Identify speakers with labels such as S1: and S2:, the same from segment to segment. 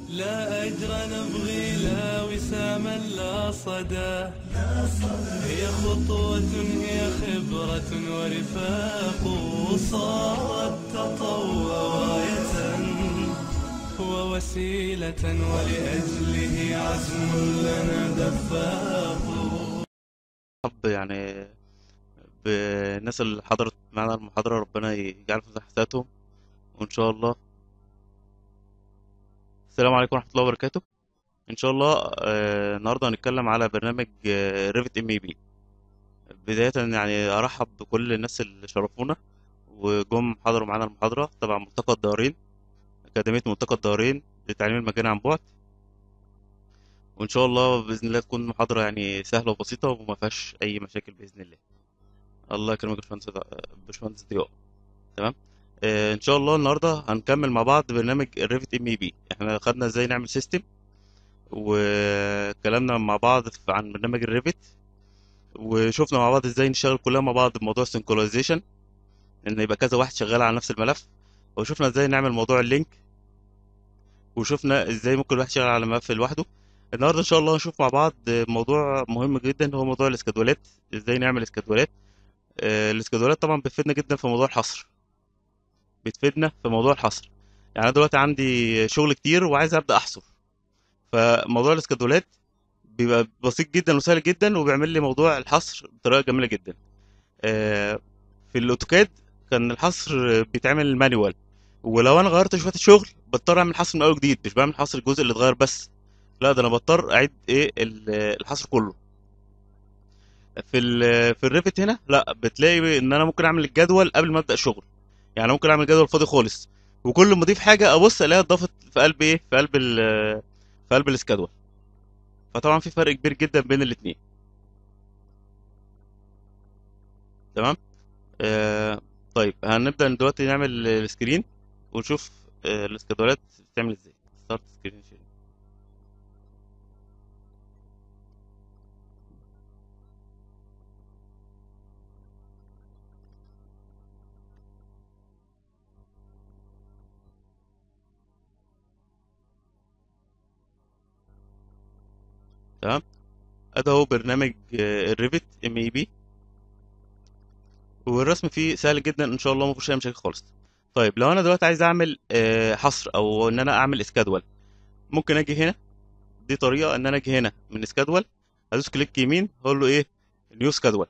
S1: لا أجر نبغي لا وساما لا صدى هي خطوة هي خبرة ورفاق صارت تطوع راية ووسيلة ولأجله عزم لنا دفاق
S2: حب يعني بالناس اللي حضرت معنا المحاضرة ربنا يجعل في حسناتهم وإن شاء الله السلام عليكم ورحمة الله وبركاته إن شاء الله آه، النهاردة هنتكلم على برنامج ريفت ام اي بي بداية يعني أرحب بكل الناس اللي شرفونا وجم حضروا معانا المحاضرة تبع ملتقى الدارين أكاديمية ملتقى الدارين للتعليم المجاني عن بعد وإن شاء الله بإذن الله تكون محاضرة يعني سهلة وبسيطة وما فيهاش أي مشاكل بإذن الله الله يكرمك يا باشمهندس باشمهندس ضياء تمام آه ان شاء الله النهارده هنكمل مع بعض برنامج الريفت ام اي بي احنا خدنا ازاي نعمل سيستم وكلامنا مع بعض في- عن برنامج الريفت وشفنا مع بعض ازاي نشتغل كلنا مع بعض بموضوع السنكرونايزيشن ان يبقى كذا واحد شغال على نفس الملف وشفنا ازاي نعمل موضوع اللينك وشفنا ازاي ممكن الواحد يشتغل على ملف لوحده النهارده ان شاء الله هنشوف مع بعض موضوع مهم جدا هو موضوع الاسكادولات ازاي نعمل اسكادولات آه، الاسكادولات طبعا بتفيدنا جدا في موضوع الحصر بتفيدنا في موضوع الحصر يعني انا دلوقتي عندي شغل كتير وعايز ابدا احصر فموضوع الاسكادولات بيبقى بسيط جدا وسهل جدا وبيعمل لي موضوع الحصر بطريقه جميله جدا آه، في الاوتوكاد كان الحصر بيتعمل مانيوال ولو انا غيرت شويه الشغل بضطر اعمل حصر من اول جديد مش بعمل حصر الجزء اللي اتغير بس لا ده انا بضطر اعيد ايه ال- الحصر كله في ال في الريفت هنا لا بتلاقي ان انا ممكن اعمل الجدول قبل ما ابدا الشغل يعني ممكن اعمل جدول فاضي خالص وكل ما اضيف حاجه ابص الاقيها اتضافت في قلب ايه في قلب ال في قلب الاسكادول فطبعا في فرق كبير جدا بين الاثنين تمام آه طيب هنبدا دلوقتي نعمل السكرين ونشوف آه الاسكادولات بتعمل ازاي ستارت سكرين شير تمام ادي هو برنامج آه، الريفت ام اي بي والرسم فيه سهل جدا ان شاء الله ما فيهوش اي مشاكل خالص طيب لو انا دلوقتي عايز اعمل آه، حصر او ان انا اعمل اسكادول ممكن اجي هنا دي طريقه ان انا اجي هنا من اسكادول ادوس كليك يمين اقول له ايه نيو سكادول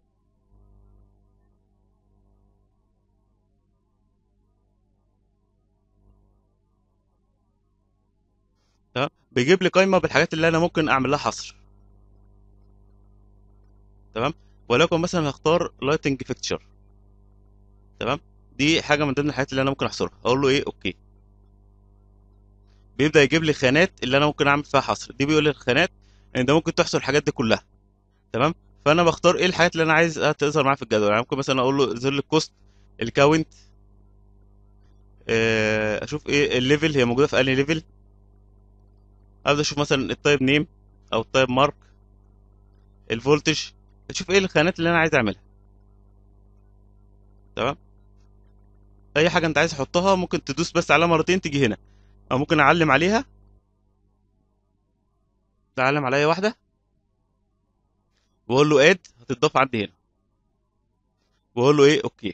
S2: تمام بيجيب لي قائمه بالحاجات اللي انا ممكن اعمل لها حصر تمام ولكن مثلا هختار لايتنج فيكتشر تمام دي حاجه من ضمن الحاجات اللي انا ممكن احصرها اقول له ايه اوكي بيبدا يجيب لي خانات اللي انا ممكن اعمل فيها حصر دي بيقول لي الخانات ان ده ممكن تحصر الحاجات دي كلها تمام فانا بختار ايه الحاجات اللي انا عايز تظهر معايا في الجدول يعني ممكن مثلا اقول له ظهر لي الكوست الكاونت آه، اشوف ايه الليفل هي موجوده في انهي ليفل ابدا اشوف مثلا التايب نيم او التايب مارك الفولتج اشوف ايه الخانات اللي انا عايز اعملها تمام اي حاجه انت عايز تحطها ممكن تدوس بس عليها مرتين تيجي هنا او ممكن اعلم عليها اعلم عليها واحده واقول له اد هتضاف عندي هنا واقول له ايه اوكي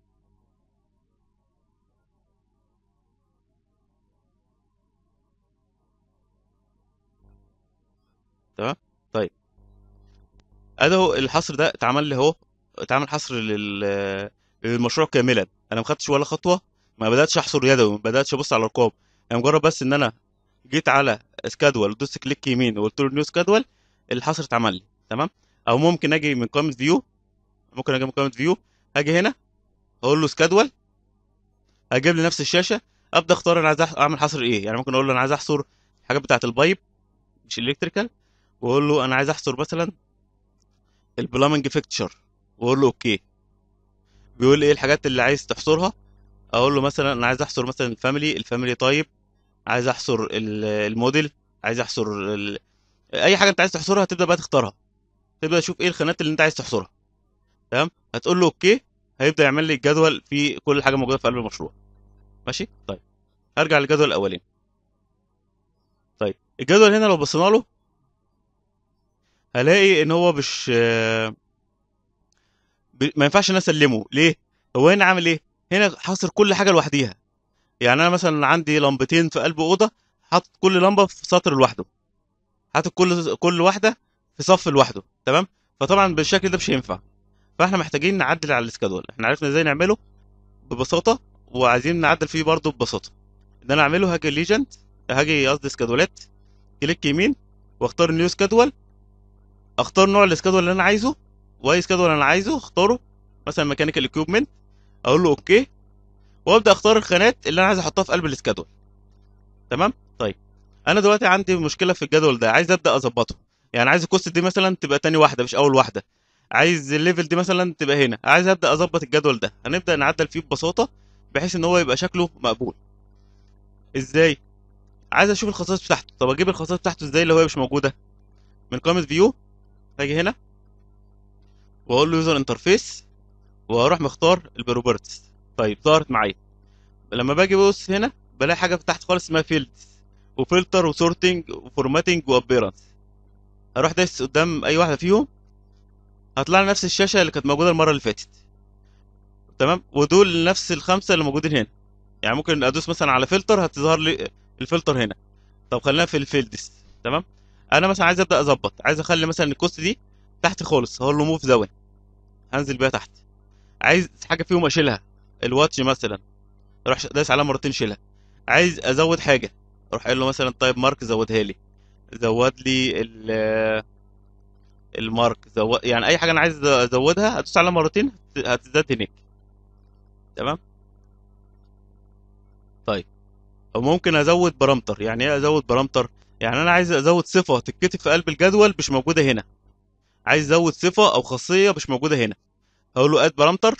S2: تمام طيب ادي اهو الحصر ده اتعمل لي اهو اتعمل حصر لل للمشروع كاملا انا ما خدتش ولا خطوه ما بداتش احصر يدوي ما بداتش ابص على الارقام انا مجرد بس ان انا جيت على سكادول ودوست كليك يمين وقلت له نيو سكادول الحصر اتعمل لي تمام او ممكن اجي من قائمه فيو ممكن اجي من قائمه فيو هاجي هنا اقول له سكادول هجيب لي نفس الشاشه ابدا اختار انا عايز أح- اعمل حصر ايه يعني ممكن اقول له انا عايز احصر الحاجات بتاعه البايب مش الكتريكال واقول له انا عايز احصر مثلا البلامنج فيكتشر واقول له اوكي بيقول لي ايه الحاجات اللي عايز تحصرها اقول له مثلا انا عايز احصر مثلا الفاميلي الفاميلي تايب عايز احصر ال- الموديل عايز احصر ال... اي حاجه انت عايز تحصرها تبدا بقى تختارها تبدا تشوف ايه الخانات اللي انت عايز تحصرها تمام هتقول له اوكي هيبدا يعمل لي الجدول في كل حاجه موجوده في قلب المشروع ماشي طيب هرجع للجدول الاولاني الجدول هنا لو بصينا له هلاقي ان هو مش ب... ما ينفعش انا اسلمه ليه هو هنا عامل ايه هنا حاصر كل حاجه لوحديها يعني انا مثلا عندي لمبتين في قلب اوضه حاطط كل لمبه في سطر لوحده حاطط كل كل واحده في صف لوحده تمام فطبعا بالشكل ده مش هينفع فاحنا محتاجين نعدل على السكادول احنا عرفنا ازاي نعمله ببساطه وعايزين نعدل فيه برضه ببساطه ان انا اعمله هاجي ليجند هاجي قصدي سكادولات كليك يمين واختار نيو سكادول اختار نوع السكادول اللي انا عايزه واي سكادول انا عايزه اختاره مثلا ميكانيكال اكيوبمنت اقول له اوكي وابدا اختار الخانات اللي انا عايز احطها في قلب السكادول تمام طيب انا دلوقتي عندي مشكله في الجدول ده عايز ابدا اظبطه يعني عايز الكوست دي مثلا تبقى تاني واحده مش اول واحده عايز الليفل دي مثلا تبقى هنا عايز ابدا اظبط الجدول ده هنبدا نعدل فيه ببساطه بحيث ان هو يبقى شكله مقبول ازاي عايز اشوف الخصائص بتاعته طب اجيب الخصائص بتاعته ازاي اللي هي مش موجوده من قائمه فيو هاجي هنا واقول له يوزر انترفيس واروح مختار البروبرتيز طيب ظهرت معايا لما باجي ببص هنا بلاقي حاجه تحت خالص اسمها فيلدز وفلتر وسورتنج وفورماتنج وابيرنس هروح دايس قدام اي واحده فيهم هطلع لي نفس الشاشه اللي كانت موجوده المره اللي فاتت تمام ودول نفس الخمسه اللي موجودين هنا يعني ممكن ادوس مثلا على فلتر هتظهر لي الفلتر هنا طب خلينا في الفيلدز تمام انا مثلا عايز ابدا اظبط عايز اخلي مثلا الكوست دي تحت خالص هقول له موف زون هنزل بيها تحت عايز حاجه فيهم اشيلها الواتش مثلا اروح دايس عليها مرتين شيلها عايز ازود حاجه اروح قايل له مثلا طيب مارك زودها لي زود لي ال المارك زود يعني اي حاجه انا عايز ازودها هدوس عليها مرتين هتزداد هناك تمام طيب او ممكن ازود بارامتر يعني ايه ازود بارامتر يعني انا عايز ازود صفه تتكتب في قلب الجدول مش موجوده هنا عايز ازود صفه او خاصيه مش موجوده هنا هقول له اد بارامتر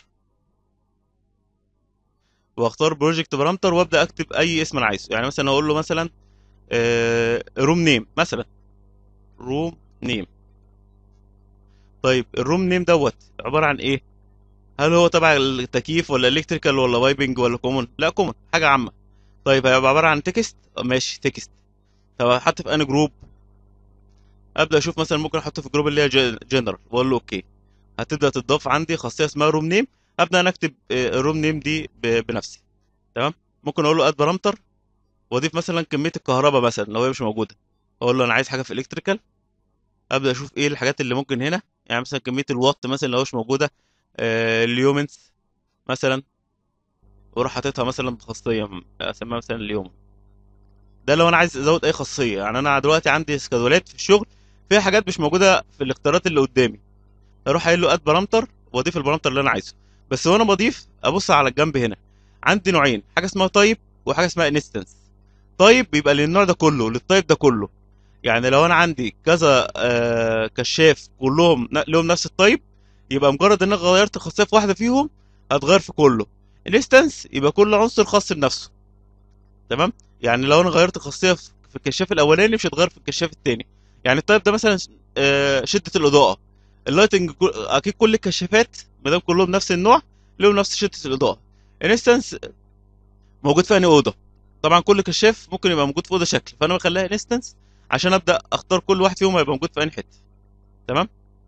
S2: واختار بروجكت بارامتر وابدا اكتب اي اسم انا عايزه يعني مثلا اقول له مثلا روم نيم مثلا روم نيم طيب الروم نيم دوت عباره عن ايه هل هو تبع التكييف ولا الكتريكال ولا وايبنج ولا كومون لا كومون حاجه عامه طيب هيبقى عباره عن تكست ماشي تكست طب هحط في انهي جروب ابدا اشوف مثلا ممكن احطه في الجروب اللي هي جنرال واقول له اوكي هتبدا تضاف عندي خاصيه اسمها روم نيم ابدا انا اكتب الروم نيم دي بنفسي تمام ممكن اقول له اد بارامتر واضيف مثلا كميه الكهرباء مثلا لو هي مش موجوده اقول له انا عايز حاجه في الكتريكال ابدا اشوف ايه الحاجات اللي ممكن هنا يعني مثلا كميه الوات مثلا لو مش موجوده آه اليومنز مثلا واروح حاططها مثلا بخاصيه اسميها مثلا اليوم ده لو انا عايز ازود اي خاصيه يعني انا دلوقتي عندي سكادولات في الشغل فيها حاجات مش موجوده في الاختيارات اللي قدامي اروح قايل له اد بارامتر واضيف البارامتر اللي انا عايزه بس وانا بضيف ابص على الجنب هنا عندي نوعين حاجه اسمها تايب وحاجه اسمها انستنس تايب بيبقى للنوع ده كله للتايب ده كله يعني لو انا عندي كذا آه كشاف كلهم لهم نفس التايب يبقى مجرد ان انا غيرت خاصيه في واحده فيهم هتغير في كله انستنس يبقى كل عنصر خاص بنفسه تمام يعني لو انا غيرت خاصيه في الكشاف الاولاني مش هتغير في الكشاف الثاني يعني التايب ده مثلا آه شده الاضاءه اللايتنج اكيد كل الكشافات ما دام كلهم نفس النوع لهم نفس شده الاضاءه انستنس موجود في انهي اوضه طبعا كل كشاف ممكن يبقى موجود في اوضه شكل فانا بخليها انستنس عشان ابدا اختار كل واحد فيهم هيبقى موجود في انهي حته تمام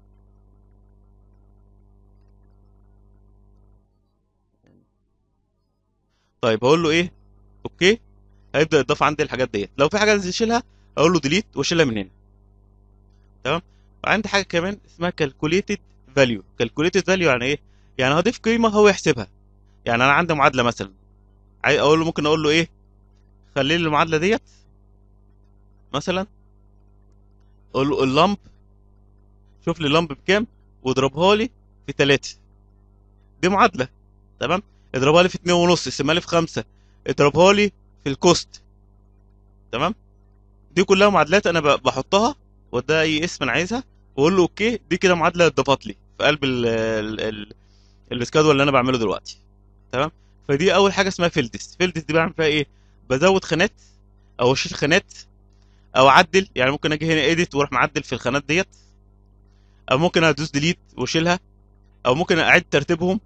S2: طيب هقول له ايه اوكي هيبدا يضاف عندي الحاجات ديت لو في حاجه عايز اشيلها اقول له ديليت واشيلها من هنا تمام وعندي حاجه كمان اسمها كالكوليتد فاليو كالكوليتد فاليو يعني ايه يعني هضيف قيمه هو يحسبها يعني انا عندي معادله مثلا عايز اقول له ممكن اقول له ايه خلي لي المعادله ديت مثلا اقول له اللمب شوف لي اللمب بكام واضربها لي في 3 دي معادله تمام اضربها لي في 2 ونص اقسمها لي في 5 اضربها لي في الكوست تمام دي كلها معادلات انا بحطها وده اي اسم انا عايزها واقول له اوكي دي كده معادله اتضافت لي في قلب ال ال السكادول اللي انا بعمله دلوقتي تمام فدي اول حاجه اسمها فيلدس فيلدس دي بعمل فيها ايه بزود خانات او اشيل خانات او اعدل يعني ممكن اجي هنا اديت واروح معدل في الخانات ديت او ممكن ادوس ديليت واشيلها او ممكن اعيد ترتيبهم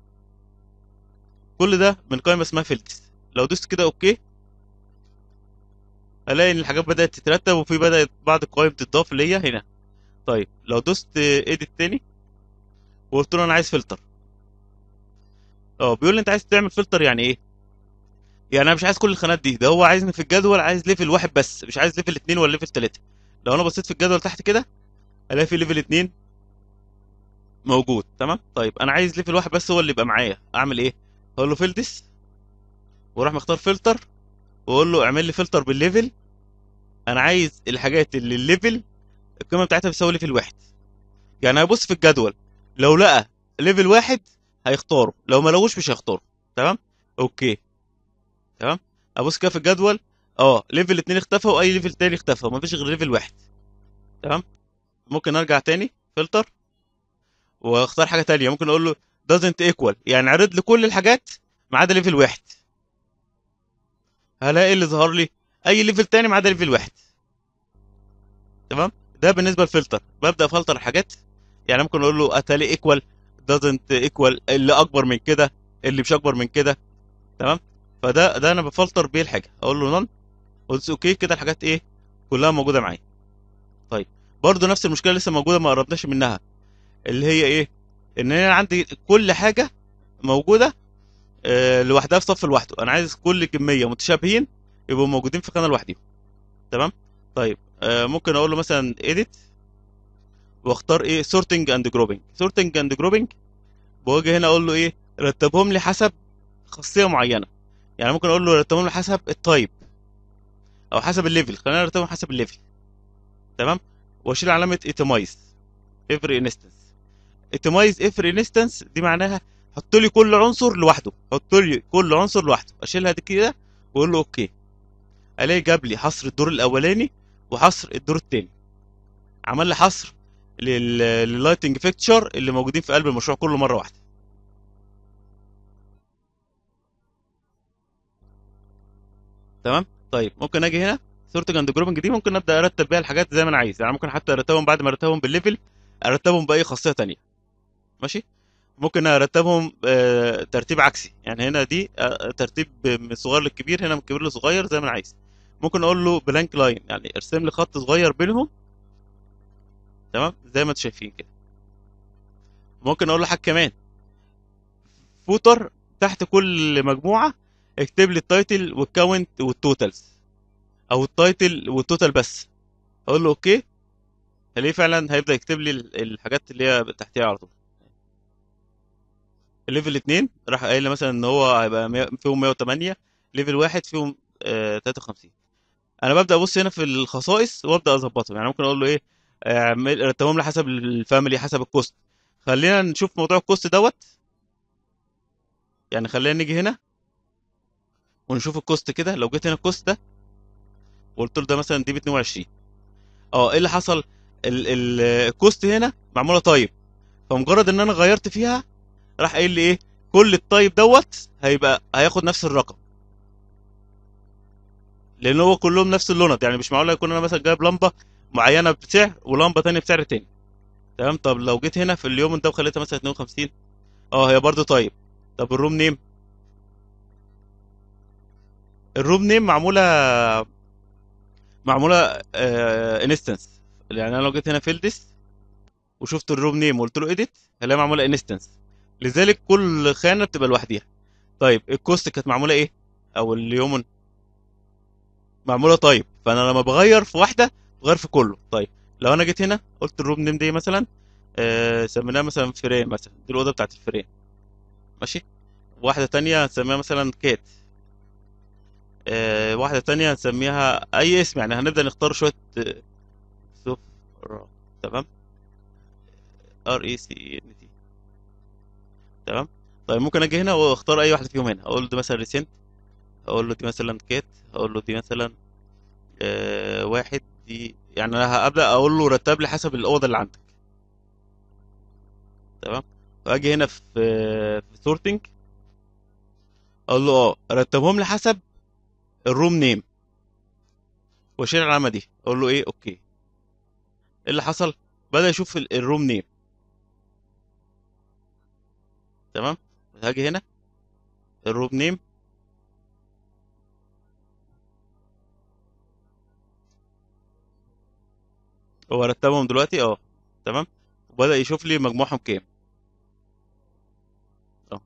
S2: كل ده من قائمه اسمها فيلدس لو دوست كده اوكي الاقي ان الحاجات بدات تترتب وفي بدات بعض القوائم تضاف ليا هنا طيب لو دوست ايديت تاني وقلت له انا عايز فلتر اه بيقول لي انت عايز تعمل فلتر يعني ايه يعني انا مش عايز كل الخانات دي ده هو عايزني في الجدول عايز ليفل واحد بس مش عايز ليفل اتنين ولا ليفل تلاته لو انا بصيت في الجدول تحت كده الاقي في ليفل اتنين موجود تمام طيب انا عايز ليفل واحد بس هو اللي يبقى معايا اعمل ايه اقول له فيلدس واروح مختار فلتر واقول له اعمل لي فلتر بالليفل انا عايز الحاجات اللي الليفل القيمه بتاعتها بتساوي ليفل واحد يعني هيبص في الجدول لو لقى ليفل واحد هيختاره لو ما لقوش مش هيختاره تمام اوكي تمام ابص كده في الجدول اه ليفل اتنين اختفى واي ليفل تاني اختفى ومفيش غير ليفل واحد تمام ممكن ارجع تاني فلتر واختار حاجه تانية ممكن اقول له doesn't equal يعني عرض لي كل الحاجات ما عدا ليفل واحد هلاقي اللي ظهر لي اي ليفل تاني ما عدا ليفل واحد تمام ده بالنسبه للفلتر ببدا افلتر الحاجات يعني ممكن اقول له اتالي ايكوال doesn't equal اللي اكبر من كده اللي مش اكبر من كده تمام فده ده انا بفلتر بيه الحاجه اقول له نون قلت اوكي كده الحاجات ايه كلها موجوده معايا طيب برضو نفس المشكله لسه موجوده ما قربناش منها اللي هي ايه ان انا عندي كل حاجه موجوده آه، لوحدها في صف لوحده انا عايز كل كميه متشابهين يبقوا موجودين في قناه لوحدهم تمام طيب آه، ممكن اقول له مثلا edit واختار ايه sorting and grouping sorting and grouping بواجي هنا اقول له ايه رتبهم لي حسب خاصيه معينه يعني ممكن اقول له رتبهم لي حسب التايب او حسب الليفل خلينا نرتبهم حسب الليفل تمام واشيل علامه itemize every instance itemize every instance دي معناها حط لي كل عنصر لوحده حط لي كل عنصر لوحده اشيلها دي كده واقول له اوكي الاقي جاب لي حصر الدور الاولاني وحصر الدور الثاني عمل لي حصر لللايتنج فيكتشر اللي موجودين في قلب المشروع كله مره واحده تمام طيب ممكن اجي هنا سورتنج اند جروبنج دي ممكن ابدا ارتب بيها الحاجات زي ما انا عايز يعني ممكن حتى ارتبهم بعد ما ارتبهم بالليفل ارتبهم باي خاصيه تانية ماشي ممكن ارتبهم آه، ترتيب عكسي يعني هنا دي آه، ترتيب من الصغير للكبير هنا من الكبير للصغير زي ما انا عايز ممكن اقول له بلانك لاين يعني ارسم لي خط صغير بينهم تمام زي ما انتم شايفين كده ممكن اقول له حاجه كمان فوتر تحت كل مجموعه اكتب لي التايتل والكاونت والتوتالز او التايتل والتوتال بس اقول له اوكي هلاقيه فعلا هيبدا يكتب لي ال- الحاجات اللي هي تحتيها على طول الليفل 2 راح قايل لي مثلا ان هو هيبقى 100 فيهم 108 ليفل واحد فيهم آه 53 انا ببدا ابص هنا في الخصائص وابدا اظبطهم يعني ممكن اقول له ايه اعمل رتبهم لي حسب الفاميلي حسب الكوست خلينا نشوف موضوع الكوست دوت يعني خلينا نيجي هنا ونشوف الكوست كده لو جيت هنا الكوست ده وقلت له ده مثلا دي ب 22 اه ايه اللي حصل ال ال الكوست هنا معموله تايب فمجرد ان انا غيرت فيها راح قايل لي ايه كل التايب دوت هيبقى هياخد نفس الرقم لان هو كلهم نفس اللونات يعني مش معقول يكون انا مثلا جايب لمبه معينه بسعر ولمبه تانية بسعر تاني تمام طب لو جيت هنا في اليوم ده وخليتها مثلا 52 اه هي برضو طيب طب الروم نيم الروم نيم معموله معموله آه انستنس يعني انا لو جيت هنا فيلدس وشفت الروم نيم وقلت له اديت هلاقيها معموله انستنس لذلك كل خانه بتبقى لوحديها طيب الكوست كانت معموله ايه او اليومن معموله طيب فانا لما بغير في واحده بغير في كله طيب لو انا جيت هنا قلت الروم نيم دي مثلا آه سميناها مثلا فريم مثلا دي الاوضه بتاعت الفريم ماشي واحده تانية هنسميها مثلا كات آه واحده تانية هنسميها اي اسم يعني هنبدا نختار شويه آه، سفرة تمام ار اي سي ان تي تمام طيب ممكن اجي هنا واختار اي واحده فيهم هنا اقول له دي مثلا ريسنت اقول له دي مثلا كات اقول له دي مثلا آه واحد دي يعني انا هبدا اقول له رتب لي حسب الاوضه اللي عندك تمام واجي هنا في في سورتنج اقول له اه رتبهم لي حسب الروم نيم واشيل العلامه دي اقول له ايه اوكي ايه اللي حصل بدا يشوف ال- الروم نيم تمام هاجي هنا الروم نيم هو رتبهم دلوقتي اه تمام وبدأ يشوف لي مجموعهم كام اه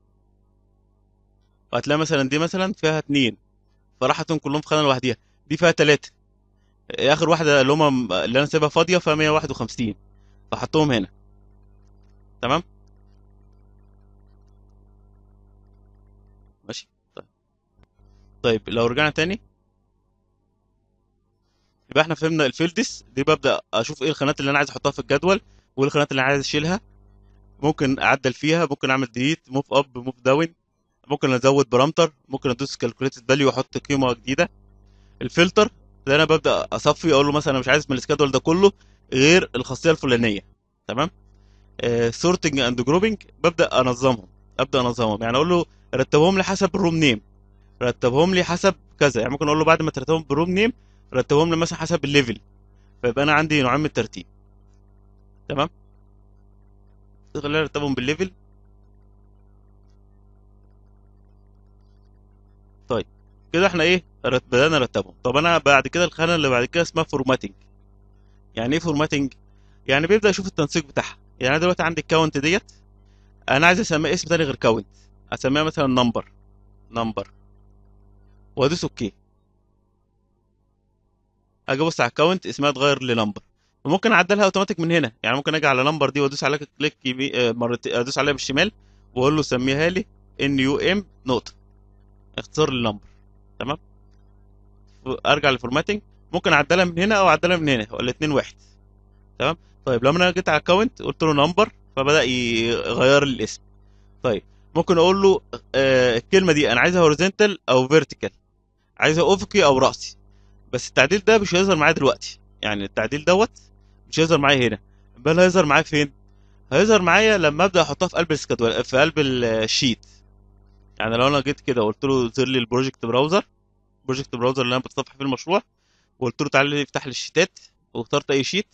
S2: وهتلاقي مثلا دي مثلا فيها اتنين فراحتهم كلهم في خانة لوحديها دي فيها تلاتة اخر واحدة اللي هم اللي انا سايبها فاضية فيها 151 فحطهم هنا تمام ماشي طيب طيب لو رجعنا تاني يبقى احنا فهمنا الفيلدس دي ببدأ اشوف ايه الخانات اللي انا عايز احطها في الجدول وايه الخانات اللي انا عايز اشيلها ممكن اعدل فيها ممكن اعمل ديليت موف اب موف داون ممكن ازود بارامتر ممكن ادوس كالكوليتد فاليو واحط قيمه جديده الفلتر ده انا ببدا اصفي اقول له مثلا انا مش عايز من السكادول ده كله غير الخاصيه الفلانيه تمام سورتنج اند جروبنج ببدا انظمهم ابدا انظمهم يعني اقول له رتبهم لي حسب الروم نيم رتبهم لي حسب كذا يعني ممكن اقول له بعد ما ترتبهم بالروم نيم رتبهم لي مثلا حسب الليفل فيبقى انا عندي نوعين من الترتيب تمام خلينا نرتبهم بالليفل طيب كده احنا ايه رت- بدأنا نرتبهم طب انا بعد كده الخانه اللي بعد كده اسمها فورماتنج يعني ايه فورماتنج يعني بيبدأ يشوف التنسيق بتاعها يعني انا دلوقتي عندي الكاونت ديت انا عايز اسميها اسم تاني غير كاونت اسميها مثلا نمبر نمبر وادوس اوكي اجي ابص على الكاونت اسمها اتغير لنمبر وممكن اعدلها اوتوماتيك من هنا يعني ممكن اجي على نمبر دي وادوس عليها كليك يمين آه، مرتين ادوس عليها بالشمال واقول له سميها لي ان يو ام نقطه اختصار للنمبر تمام ارجع للفورماتنج ممكن اعدلها من هنا او اعدلها من هنا الاثنين واحد تمام طيب لما انا جيت على الكاونت قلت له نمبر فبدا يغير لي الاسم طيب ممكن اقول له آه الكلمه دي انا عايزها هوريزونتال او فيرتيكال عايزها افقي او راسي بس التعديل ده مش هيظهر معايا دلوقتي يعني التعديل دوت مش هيظهر معايا هنا بل هيظهر معايا فين هيظهر معايا لما ابدا احطها في قلب السكادول في قلب الشيت يعني لو انا جيت كده وقلت له زر لي البروجكت براوزر البروجكت براوزر اللي انا بتصفح فيه المشروع وقلت له تعالى افتح لي الشيتات واخترت اي شيت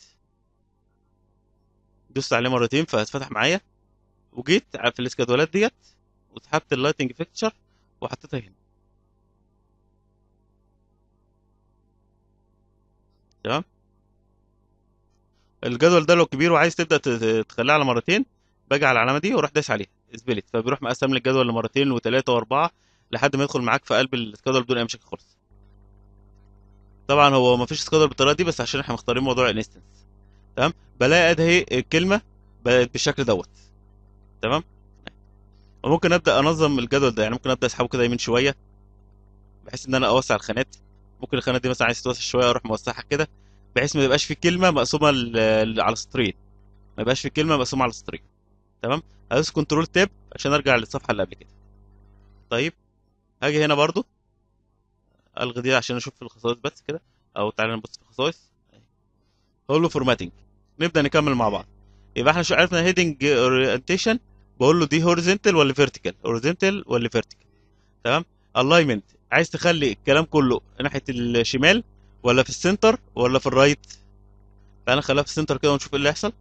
S2: دوست عليه مرتين فهتفتح معايا وجيت في الاسكادولات ديت وسحبت اللايتنج فيكتشر وحطيتها هنا تمام الجدول ده لو كبير وعايز تبدا ت- تخليه على مرتين باجي على العلامه دي واروح دايس عليها سبلت فبيروح مقسم لي الجدول لمرتين وثلاثه واربعه لحد ما يدخل معاك في قلب الجدول بدون اي مشاكل خالص طبعا هو ما فيش سكادول بالطريقه دي بس عشان احنا مختارين موضوع الانستنس تمام بلاقي ادي اهي الكلمه بقت بالشكل دوت تمام وممكن ابدا انظم الجدول ده يعني ممكن ابدا اسحبه كده يمين شويه بحيث ان انا اوسع الخانات ممكن الخانه دي مثلا عايز تتوسع شويه اروح موسعها كده بحيث ما يبقاش في كلمه مقسومه ل- ل- على سطرين ما يبقاش في كلمه مقسومه على سطرين تمام هدوس كنترول تاب عشان ارجع للصفحه اللي قبل كده طيب هاجي هنا برضو الغي دي عشان اشوف في الخصائص بس كده او تعالى نبص في الخصائص هقول له فورماتنج نبدا نكمل مع بعض يبقى احنا شو عرفنا هيدنج اورينتيشن بقول له دي هوريزونتال ولا فيرتيكال هوريزونتال ولا فيرتيكال تمام الاينمنت عايز تخلي الكلام كله ناحيه الشمال ولا في السنتر ولا في الرايت تعالى نخليها في السنتر كده ونشوف ايه اللي هيحصل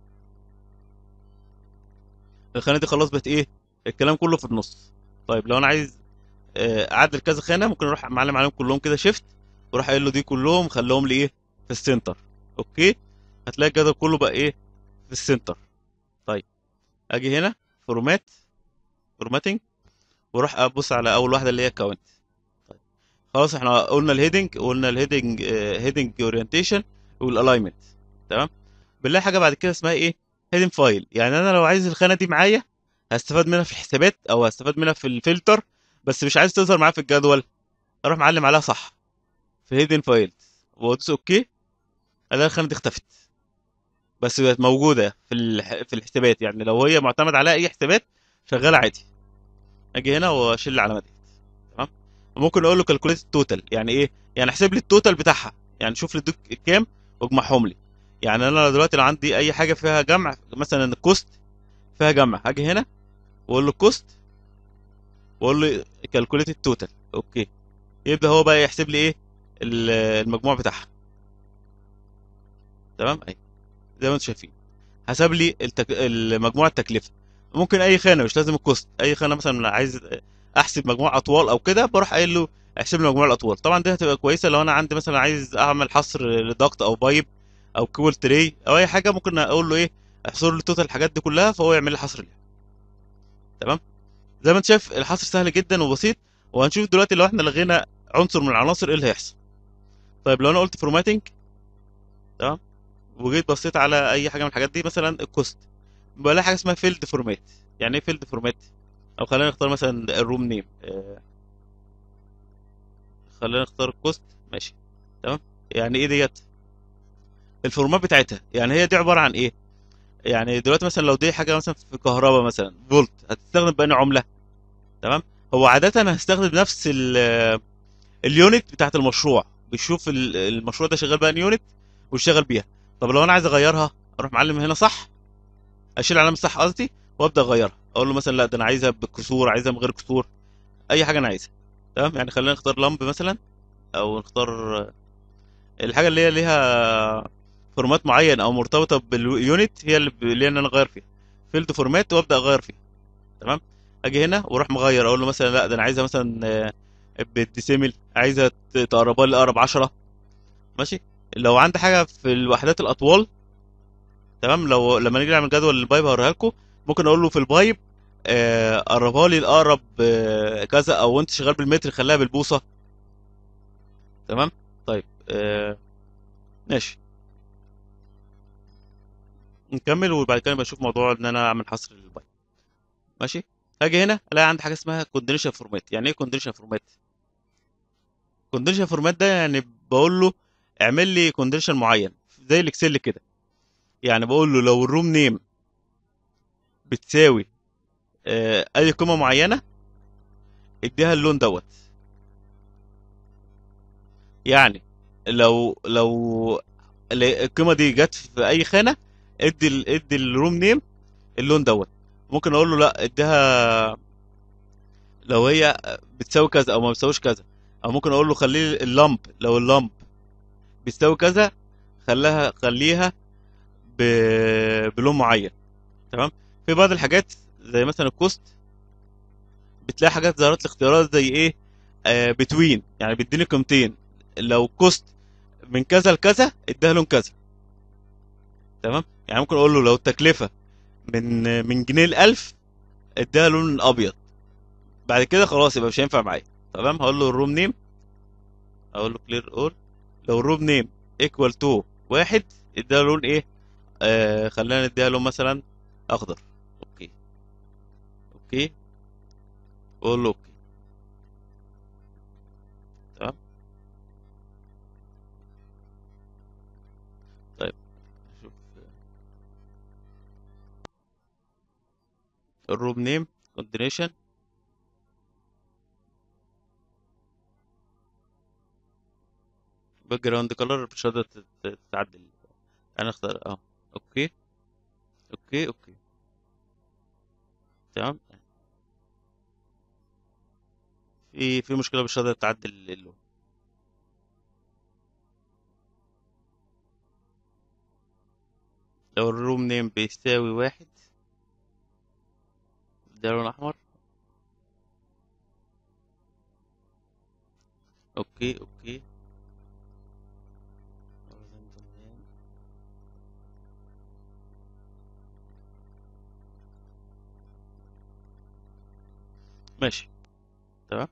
S2: الخانه دي خلاص بقت ايه الكلام كله في النص طيب لو انا عايز آه، اعدل كذا خانه ممكن اروح معلم عليهم كلهم كده شيفت واروح قايل له دي كلهم خليهم لي ايه في السنتر اوكي هتلاقي الجدول كله بقى ايه في السنتر طيب اجي هنا فورمات فورماتنج واروح ابص على اول واحده اللي هي كاونت طيب خلاص احنا قلنا الهيدنج قلنا الهيدنج هيدنج اورينتيشن والالاينمنت تمام بنلاقي حاجه بعد كده اسمها ايه هيدن فايل يعني انا لو عايز الخانه دي معايا هستفاد منها في الحسابات او هستفاد منها في الفلتر بس مش عايز تظهر معايا في الجدول اروح معلم عليها صح في هيدن فايل وادوس اوكي الاقي الخانه دي اختفت بس بقت موجوده في الح... في الحسابات يعني لو هي معتمد عليها اي حسابات شغاله عادي اجي هنا واشيل العلامه دي تمام وممكن اقول له كالكوليت التوتال يعني ايه يعني احسب لي التوتال بتاعها يعني شوف لي دول كام واجمعهم لي يعني انا دلوقتي لو عندي اي حاجه فيها جمع مثلا الكوست فيها جمع هاجي هنا واقول له الكوست واقول له كالكوليت التوتال اوكي يبدا هو بقى يحسب لي ايه ال- المجموع بتاعها تمام اي زي ما انتم شايفين حسب لي التك... المجموع التكلفه ممكن اي خانه مش لازم الكوست اي خانه مثلا عايز احسب مجموع اطوال او كده بروح قايل له احسب لي مجموع الاطوال طبعا دي هتبقى كويسه لو انا عندي مثلا عايز اعمل حصر لضغط او بايب او كول تري او اي حاجه ممكن اقول له ايه احصر لي توتال الحاجات دي كلها فهو يعمل لي حصر ليها تمام زي ما انت شايف الحصر سهل جدا وبسيط وهنشوف دلوقتي لو احنا لغينا عنصر من العناصر ايه اللي هيحصل طيب لو انا قلت فورماتنج تمام وجيت بصيت على اي حاجه من الحاجات دي مثلا الكوست بلاقي حاجه اسمها فيلد فورمات يعني ايه فيلد فورمات او خلينا نختار مثلا الروم نيم آه، خلينا نختار الكوست ماشي تمام يعني ايه ديت الفورمات بتاعتها يعني هي دي عباره عن ايه يعني دلوقتي مثلا لو دي حاجه مثلا في كهرباء مثلا فولت هتستخدم بأني عمله تمام هو عاده هستخدم نفس ال- اليونت بتاعت المشروع بيشوف ال- المشروع ده شغال بأني يونت ويشتغل بيها طب لو انا عايز اغيرها اروح معلم هنا صح اشيل علامه صح قصدي وابدا اغيرها اقول له مثلا لا ده انا عايزها بكسور عايزها من غير كسور اي حاجه انا عايزها تمام يعني خلينا نختار لمب مثلا او نختار الحاجه اللي هي ليها فورمات معين او مرتبطه باليونت هي اللي ب- اللي انا اغير فيها فيلد فورمات وابدا اغير فيها تمام اجي هنا واروح مغير اقول له مثلا لا ده انا عايزها مثلا آه، بالديسيمل عايزها ت- تقربها لي اقرب 10 ماشي لو عندي حاجه في الوحدات الاطوال تمام لو لما نيجي نعمل جدول البايب هوريها لكم ممكن اقول له في البايب آه، قربها لي الاقرب آه، كذا او انت شغال بالمتر خليها بالبوصه تمام طيب آه، ماشي نكمل وبعد كده بشوف موضوع ان انا اعمل حصر للبايب ماشي هاجي هنا الاقي عندي حاجه اسمها كونديشن فورمات يعني ايه كونديشن فورمات كونديشن فورمات ده يعني بقول له اعمل لي كونديشن معين زي الاكسل كده يعني بقول له لو الروم نيم بتساوي آه، اي قيمه معينه اديها اللون دوت يعني لو لو ال- القيمه دي جت في اي خانه ادي ال- ادي الروم نيم اللون دوت ممكن اقول له لا اديها لو هي بتساوي كذا او ما بتساويش كذا او ممكن اقول له خليه اللمب لو اللمب بتساوي كذا خليها خليها ب... بلون معين تمام في بعض الحاجات زي مثلا الكوست بتلاقي حاجات ظهرت لي اختيارات زي ايه آه بتوين يعني بيديني قيمتين لو كوست من كذا لكذا اديها لون كذا تمام يعني ممكن اقول له لو التكلفه من من جنيه ل 1000 اديها لون ابيض بعد كده خلاص يبقى مش هينفع معايا تمام هقول له الروم نيم اقول له كلير اول لو الروم نيم ايكوال تو واحد اديها لون ايه آه خلينا نديها لون مثلا اخضر اوكي اوكي اقول له اوكي تمام طيب شوف الروم نيم كوندينيشن باك جراوند كلر مش هتقدر تت- تتعدل انا اختار اه اوكي اوكي اوكي تمام في في مشكله مش هتقدر تعدل اللون لو الروم نيم بيساوي واحد ده لون احمر اوكي اوكي ماشي تمام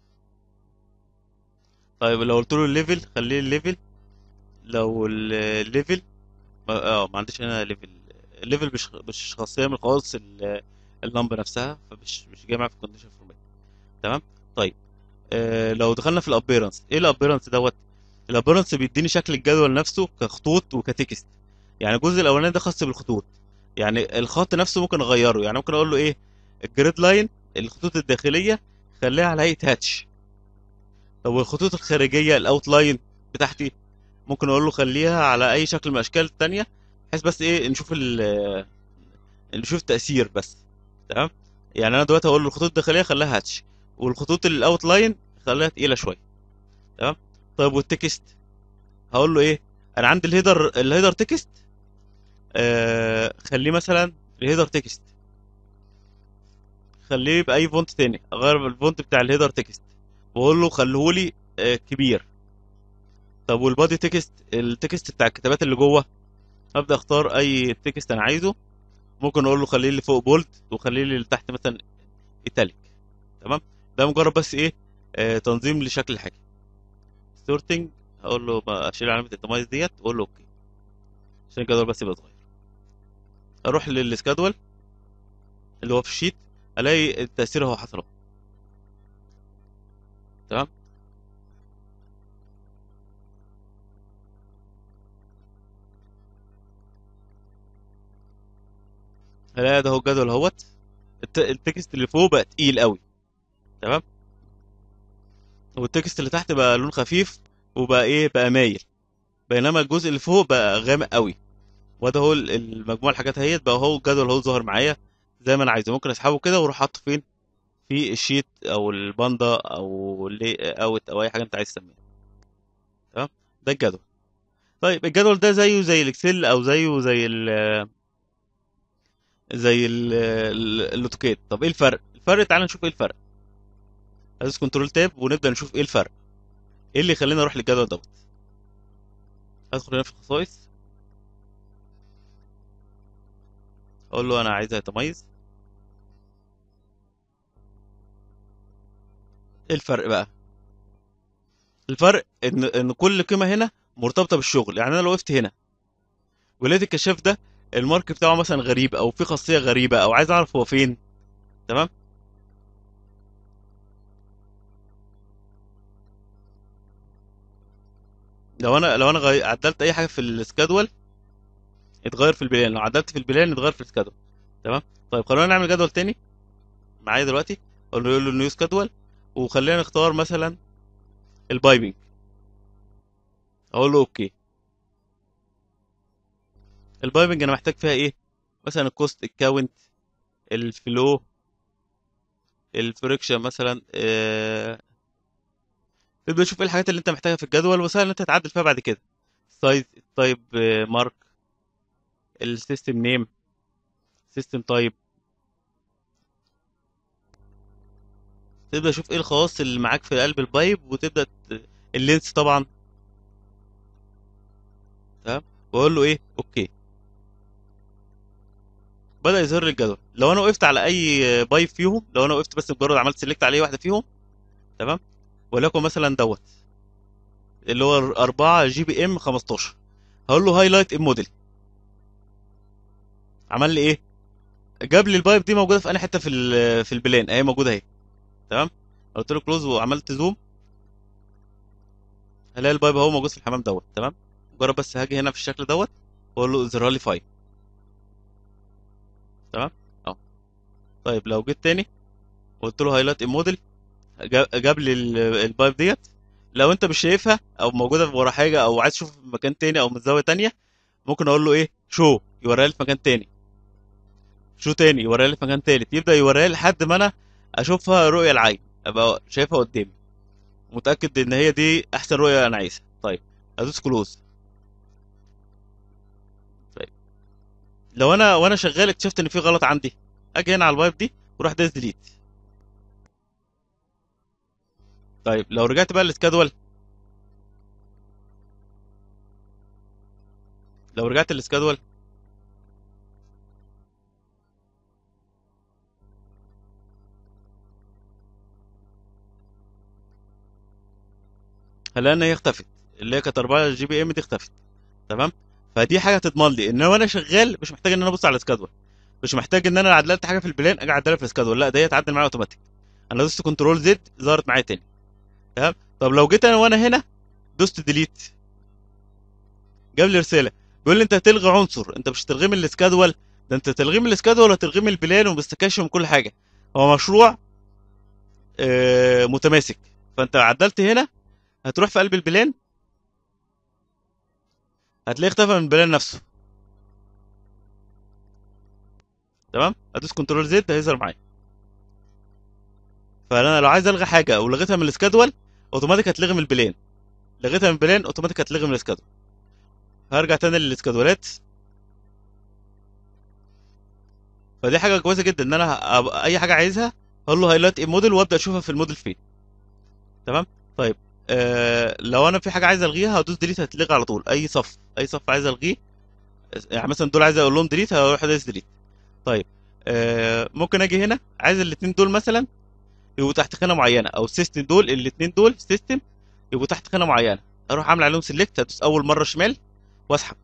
S2: طيب لو قلت له الليفل خليه الليفل لو ال- الليفل اه ما عنديش هنا ليفل الليفل مش مش خاصيه من خواص ال- اللمبه نفسها فمش مش جاي معايا في الكونديشن فورمات تمام طيب آه لو دخلنا في الابيرنس ايه الابيرنس دوت الابيرنس بيديني شكل الجدول نفسه كخطوط وكتكست يعني الجزء الاولاني ده خاص بالخطوط يعني الخط نفسه ممكن اغيره يعني ممكن اقول له ايه الجريد لاين الخطوط الداخليه خليها على هيئه هاتش طب والخطوط الخارجيه الاوت لاين بتاعتي ممكن اقول له خليها على اي شكل من الاشكال التانية بحيث بس ايه نشوف ال نشوف التاثير بس تمام يعني انا دلوقتي هقول له الخطوط الداخليه خليها هاتش والخطوط الاوت لاين خليها تقيله شويه تمام طيب والتكست هقول له ايه انا عندي الهيدر الهيدر تكست آه خليه مثلا الهيدر تكست خليه باي فونت تاني اغير الفونت بتاع الهيدر تكست واقول له خليهولي آه كبير طب والبادي تكست التكست بتاع الكتابات اللي جوه ابدا اختار اي تكست انا عايزه ممكن اقول له خليه لي فوق بولد وخليه لي تحت مثلا ايتاليك تمام ده مجرد بس ايه آه تنظيم لشكل الحاجه سورتنج هقول له بقى اشيل علامه التميز ديت واقول له اوكي عشان الجدول بس يبقى صغير اروح للسكادول اللي هو في الشيت الاقي التاثير اهو حصل اهو تمام الاقي ده هو الجدول اهوت الت- التكست اللي فوق بقى تقيل قوي تمام والتكست اللي تحت بقى لون خفيف وبقى ايه بقى مايل بينما الجزء اللي فوق بقى غامق قوي وده هو ال- المجموعه الحاجات اهيت بقى هو الجدول هو ظاهر معايا زي ما انا عايزه ممكن اسحبه كده واروح حاطه فين في الشيت او الباندا او اللي اوت او اي حاجه انت عايز تسميها تمام ده الجدول طيب الجدول ده زيه زي الاكسل او زيه زي ال زي ال- ال- الاوتوكاد طب ايه الفرق الفرق تعال نشوف ايه الفرق ادوس كنترول تاب ونبدا نشوف ايه الفرق ايه اللي يخليني اروح للجدول دوت ادخل هنا في الخصائص اقول له انا عايزها يتميز ايه الفرق بقى الفرق ان ان كل قيمه هنا مرتبطه بالشغل يعني انا لو وقفت هنا ولقيت الكشاف ده المارك بتاعه مثلا غريب او في خاصيه غريبه او عايز اعرف هو فين تمام لو انا لو انا غي... عدلت اي حاجه في السكادول اتغير في البلان لو عدلت في البلان اتغير في السكادول تمام طيب خلونا نعمل جدول تاني معايا دلوقتي اقول له يقول له نيو سكادول وخلينا نختار مثلا البايبنج اقول له اوكي البايبنج انا محتاج فيها ايه مثلا الكوست الكاونت الفلو الفريكشن مثلا آه... تبدا تشوف ايه الحاجات اللي انت محتاجها في الجدول وسهل ان انت تعدل فيها بعد كده سايز التايب مارك السيستم نيم سيستم تايب تبدا تشوف ايه الخواص اللي معاك في قلب البايب وتبدا ت... اللينس طبعا تمام واقول له ايه اوكي بدا يظهر لي الجدول لو انا وقفت على اي بايب فيهم لو انا وقفت بس مجرد عملت سيلكت على اي واحده فيهم تمام وليكن مثلا دوت اللي هو 4 جي بي ام 15 هقول له هايلايت ام موديل عمل لي ايه جاب لي البايب دي موجوده في اي حته في ال- في البلان اهي موجوده اهي تمام قلت له كلوز وعملت زوم هلاقي البايب اهو موجود في الحمام دوت تمام مجرد بس هاجي هنا في الشكل دوت واقول له اظهر لي فايل تمام اهو طيب لو جيت تاني قلت له هايلايت ام موديل جاب لي ال- البايب ديت لو انت مش شايفها او موجوده ورا حاجه او عايز تشوف في مكان تاني او من زاويه تانية ممكن اقول له ايه شو يوريها لي في مكان تاني شو تاني يوريها لي في مكان تالت يبدا يوريها لي لحد ما انا اشوفها رؤيه العين ابقى شايفها قدامي متاكد ان هي دي احسن رؤيه انا عايزها طيب ادوس كلوز طيب لو انا وانا شغال اكتشفت ان في غلط عندي اجي هنا على البايب دي واروح دايس ديليت طيب لو رجعت بقى للسكادول لو رجعت للسكادول هلاقي ان هي اختفت اللي هي كانت 4 جي بي ام دي اختفت تمام فدي حاجه تضمن لي ان وانا شغال مش محتاج ان انا ابص على السكادول مش محتاج ان انا عدلت حاجه في البلان اجي اعدلها في السكادول لا ده هي تعدل معايا اوتوماتيك انا دوست كنترول زد ظهرت معايا تاني تمام طب لو جيت انا وانا هنا دوست ديليت جاب لي رساله بيقول لي انت هتلغي عنصر انت مش هتلغيه من السكادول ده انت تلغيه من السكادول وهتلغيه من البلان وباستكاشن وكل حاجه هو مشروع آه، متماسك فانت عدلت هنا هتروح في قلب البلان هتلاقيه اختفى من البلان نفسه تمام ادوس كنترول زد هيظهر معايا فانا لو عايز الغي حاجه ولغيتها من السكادول اوتوماتيك هتلغي من البلان لغيتها من البلان اوتوماتيك هتلغي من السكادول هرجع تاني للسكادولات فدي حاجه كويسه جدا ان انا ه- أبقى اي حاجه عايزها اقول له هايلايت ايه موديل وابدا اشوفها في الموديل فين تمام طيب آه لو انا في حاجه عايز الغيها هدوس ديليت هتلغي على طول اي صف اي صف عايز الغيه يعني مثلا دول عايز اقول لهم ديليت هروح ادوس ديليت طيب آه ممكن اجي هنا عايز الاثنين دول مثلا يبقوا تحت خانه معينه او السيستم دول الاثنين دول سيستم يبقوا تحت خانه معينه اروح اعمل عليهم سيلكت ادوس اول مره شمال واسحب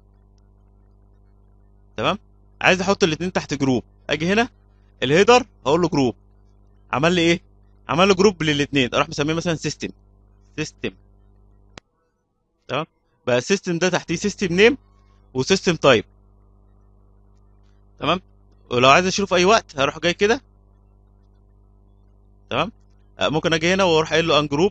S2: تمام عايز احط الاثنين تحت جروب اجي هنا الهيدر هقول له جروب عمل لي ايه عمل له جروب للاثنين اروح مسميه مثلا سيستم سيستم تمام بقى السيستم ده تحتيه سيستم نيم وسيستم تايب تمام ولو عايز اشيله في اي وقت هروح جاي كده تمام آه، ممكن اجي هنا واروح قايل له ان جروب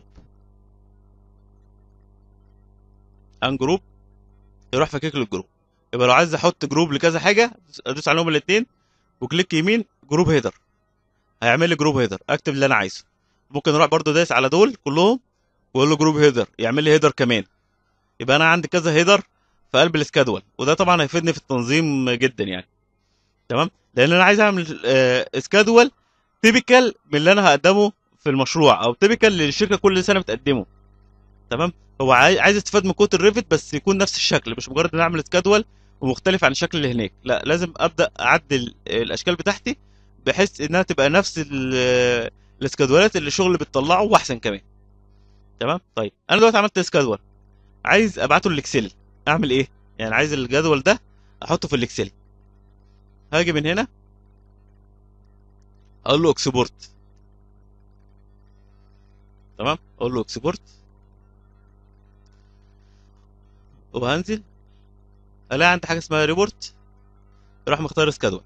S2: ان جروب يروح فكك له الجروب يبقى لو عايز احط جروب لكذا حاجه ادوس عليهم الاثنين وكليك يمين جروب هيدر هيعمل لي جروب هيدر اكتب اللي انا عايزه ممكن اروح برضو دايس على دول كلهم واقول له جروب هيدر يعمل لي هيدر كمان يبقى انا عندي كذا هيدر في قلب السكادول وده طبعا هيفيدني في التنظيم جدا يعني تمام لان انا عايز اعمل آه سكادول تيبيكال من اللي انا هقدمه في المشروع او تيبيكال للشركه كل سنه بتقدمه تمام هو عاي- عايز استفاد من كود الريفت بس يكون نفس الشكل مش مجرد ان اعمل سكادول ومختلف عن الشكل اللي هناك لا لازم ابدا اعدل الاشكال بتاعتي بحيث انها تبقى نفس ال- السكادولات اللي الشغل بتطلعه واحسن كمان تمام طيب انا دلوقتي عملت سكادول عايز ابعته للاكسل اعمل ايه يعني عايز الجدول ده احطه في الاكسل هاجي من هنا اقول له اكسبورت تمام اقول له اكسبورت وهنزل الاقي عندي حاجه اسمها ريبورت اروح مختار سكادول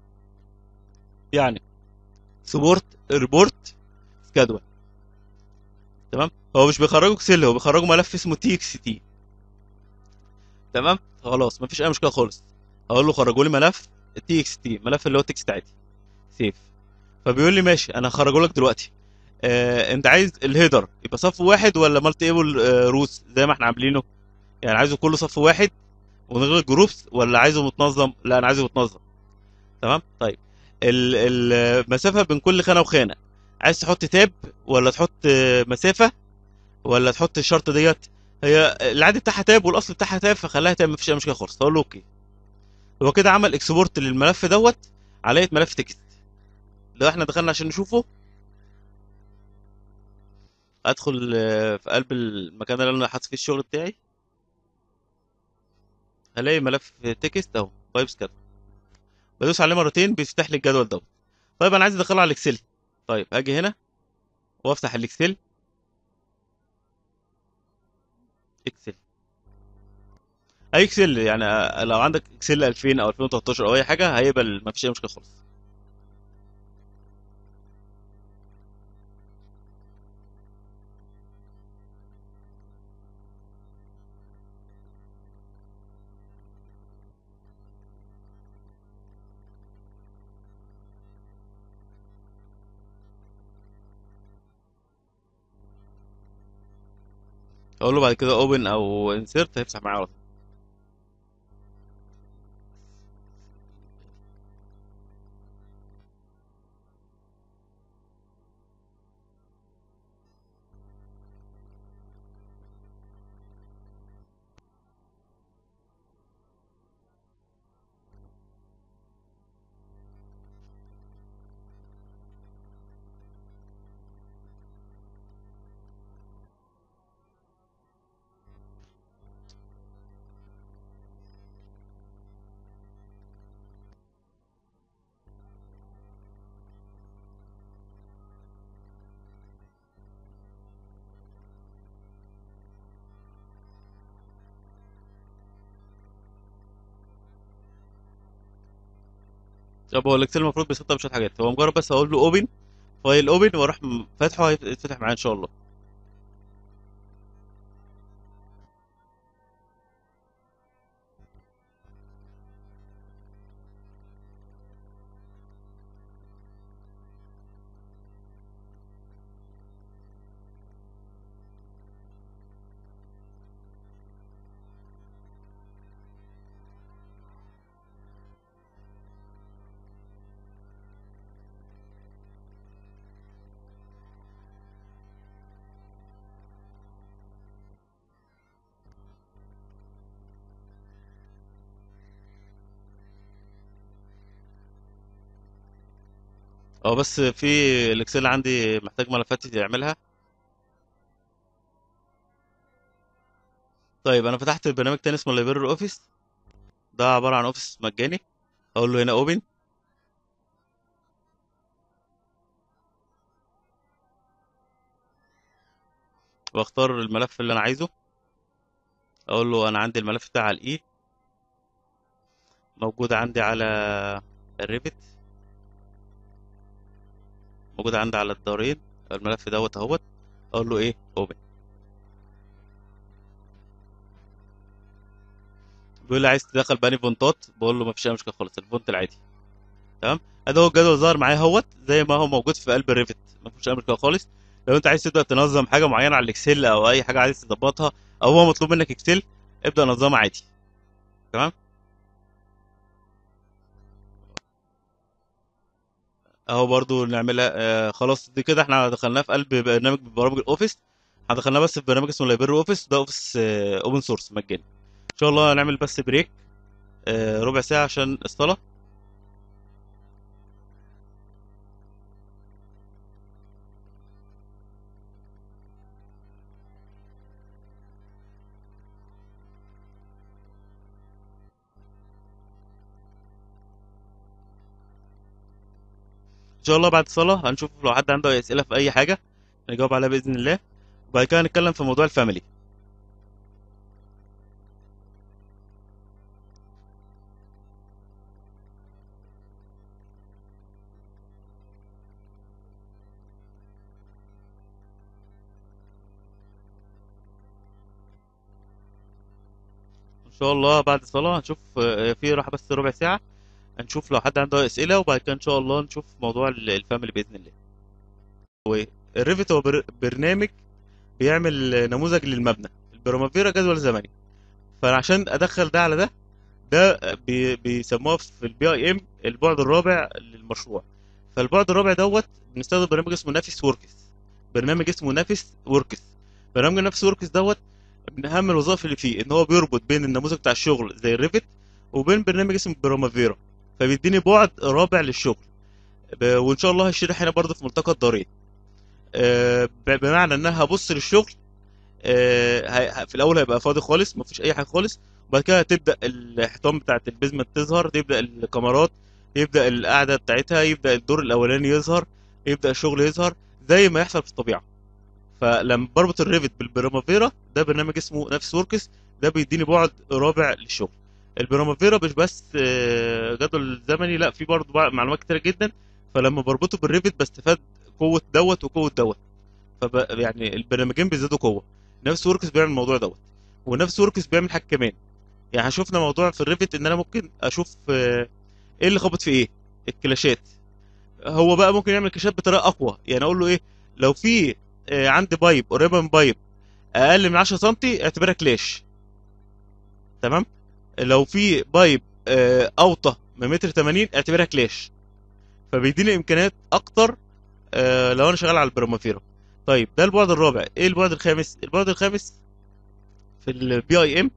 S2: يعني سبورت ريبورت سكادول تمام هو مش بيخرجه اكسل هو بيخرجه ملف اسمه تي اكس تي تمام خلاص مفيش اي مشكله خالص هقول له خرجوا لي ملف تي اكس تي ملف اللي هو تكست عادي سيف فبيقول لي ماشي انا هخرجه لك دلوقتي آه انت عايز الهيدر يبقى صف واحد ولا مالتي ايبل آه روس زي ما احنا عاملينه يعني عايزه كله صف واحد ومن غير جروبس ولا عايزه متنظم لا انا عايزه متنظم تمام طيب ال- المسافه بين كل خانه وخانه عايز تحط تاب ولا تحط آه، مسافه ولا تحط الشرط ديت هي العادي بتاعها تاب والاصل بتاعها تاب فخليها تاب مفيش اي مشكله خالص هقول له اوكي هو كده عمل اكسبورت للملف دوت على ملف تكست لو احنا دخلنا عشان نشوفه ادخل آه، في قلب المكان اللي انا حاطط فيه الشغل بتاعي هلاقي ملف تكست اهو فايبس كده بدوس عليه مرتين بيفتح لي الجدول دوت طيب انا عايز ادخله على الاكسل طيب هاجي هنا وافتح الاكسل اكسل اي اكسل يعني آه، لو عندك اكسل 2000 او 2013 او اي حاجه هيقبل ما فيش اي مشكله خالص اقول له بعد كده اوبن او انسيرت هيفتح معايا على طول طب هو الاكسل المفروض بيسطب شويه حاجات هو مجرد بس اقول له اوبن فايل اوبن واروح م- فاتحه هيتفتح معايا ان شاء الله اه بس في الاكسل عندي محتاج ملفات يعملها طيب انا فتحت برنامج تاني اسمه لايبراري اوفيس ده عباره عن اوفيس مجاني اقول له هنا اوبن واختار الملف اللي انا عايزه اقول له انا عندي الملف بتاع الاي موجود عندي على الريفت موجود عندي على الدارين الملف دوت اهوت اقول له ايه اوبن بيقول لي عايز تدخل بأني فونتات بقول له مفيش اي مشكله خالص الفونت العادي تمام ادي هو الجدول ظهر معايا اهوت زي ما هو موجود في قلب الريفت مفيش اي مشكله خالص لو انت عايز تبدا تنظم حاجه معينه على الاكسل او اي حاجه عايز تظبطها او هو مطلوب منك اكسل ابدا نظمها عادي تمام اهو برضو نعملها آه خلاص دي كده احنا دخلناه في قلب برنامج من برامج الاوفيس احنا دخلناه بس في برنامج اسمه لايبراري اوفيس ده اوفيس آه اوبن سورس مجاني ان شاء الله هنعمل بس بريك آه ربع ساعه عشان الصلاه ان شاء الله بعد الصلاه هنشوف لو حد عنده اي اسئله في اي حاجه نجاوب عليها باذن الله وبعد كده هنتكلم في موضوع الفاميلي ان شاء الله بعد الصلاه هنشوف آه، في راحه بس ربع ساعه هنشوف لو حد عنده اسئله وبعد كده ان شاء الله نشوف موضوع ال- الفاميلي باذن الله هو الريفت هو بر- برنامج بيعمل نموذج للمبنى البرامافيرا جدول زمني فانا عشان ادخل ده على ده ده بي بيسموها في البي اي ام البعد الرابع للمشروع فالبعد الرابع دوت بنستخدم برنامج اسمه نافيس وركس برنامج اسمه نافيس وركس برنامج نافيس وركس دوت من اهم الوظائف اللي فيه ان هو بيربط بين النموذج بتاع الشغل زي الريفت وبين برنامج اسمه برامافيرا فبيديني بعد رابع للشغل ب- وان شاء الله هشرح هنا برضه في ملتقى الدارين آه، ب- بمعنى ان انا هبص للشغل آه، هي- في الاول هيبقى فاضي خالص مفيش اي حاجه خالص وبعد كده هتبدا الحيطان بتاعت البيزمنت تظهر تبدا الكاميرات يبدا القعده بتاعتها يبدا الدور الاولاني يظهر يبدا الشغل يظهر زي ما يحصل في الطبيعه فلما بربط الريفت بالبرامافيرا ده برنامج اسمه نفس وركس ده بيديني بعد رابع للشغل البرامافيرا مش بس آه، جدول زمني لا في برضه بقى معلومات كتيره جدا فلما بربطه بالريفت بستفاد قوه دوت وقوه دوت فب... يعني البرنامجين بيزيدوا قوه نفس وركس بيعمل الموضوع دوت ونفس وركس بيعمل حاجه كمان يعني شفنا موضوع في الريفت ان انا ممكن اشوف آه، ايه اللي خبط في ايه الكلاشات هو بقى ممكن يعمل كلاشات بطريقه اقوى يعني اقول له ايه لو في آه، عندي بايب قريبه من بايب اقل من 10 سم اعتبرها كلاش تمام لو في بايب آه، اوطى من متر 80 اعتبرها كلاش فبيديني امكانيات اكتر آه، لو انا شغال على البرامافيرا طيب ده البعد الرابع ايه البعد الخامس البعد الخامس في البي اي ام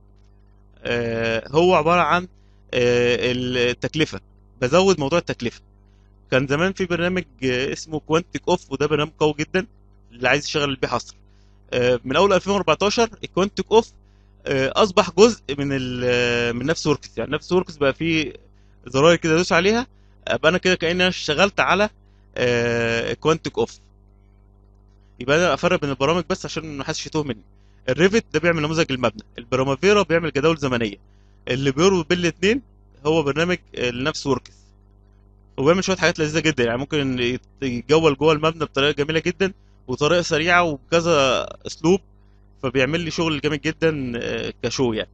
S2: هو عباره عن آه، التكلفه بزود موضوع التكلفه كان زمان في برنامج آه، اسمه كوانتيك اوف وده برنامج قوي جدا اللي عايز يشغل بيه حصر آه، من اول 2014 الكوانتيك اوف آه، اصبح جزء من ال- من نفس وركس يعني نفس وركس بقى فيه زراير كده ادوس عليها ابقى انا كده كاني انا اشتغلت على كوانتيك اوف يبقى انا افرق بين البرامج بس عشان ما حدش يتوه مني الريفت ده بيعمل نموذج المبنى البرامافيرا بيعمل جداول زمنيه اللي بيربط بين الاثنين هو برنامج النفس وركس وبيعمل شويه حاجات لذيذه جدا يعني ممكن يت- يتجول جوه المبنى بطريقه جميله جدا وطريقه سريعه وبكذا اسلوب فبيعمل لي شغل جامد جدا آه، كشو يعني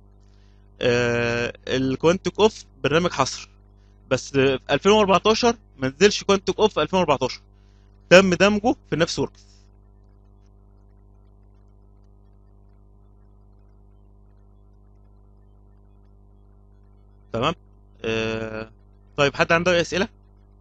S2: الكوانتيك اوف برنامج حصر بس آه، في 2014 ما نزلش كوانتيك اوف في 2014 تم دمجه في نفس وركس تمام آه، طيب حد عنده اي اسئله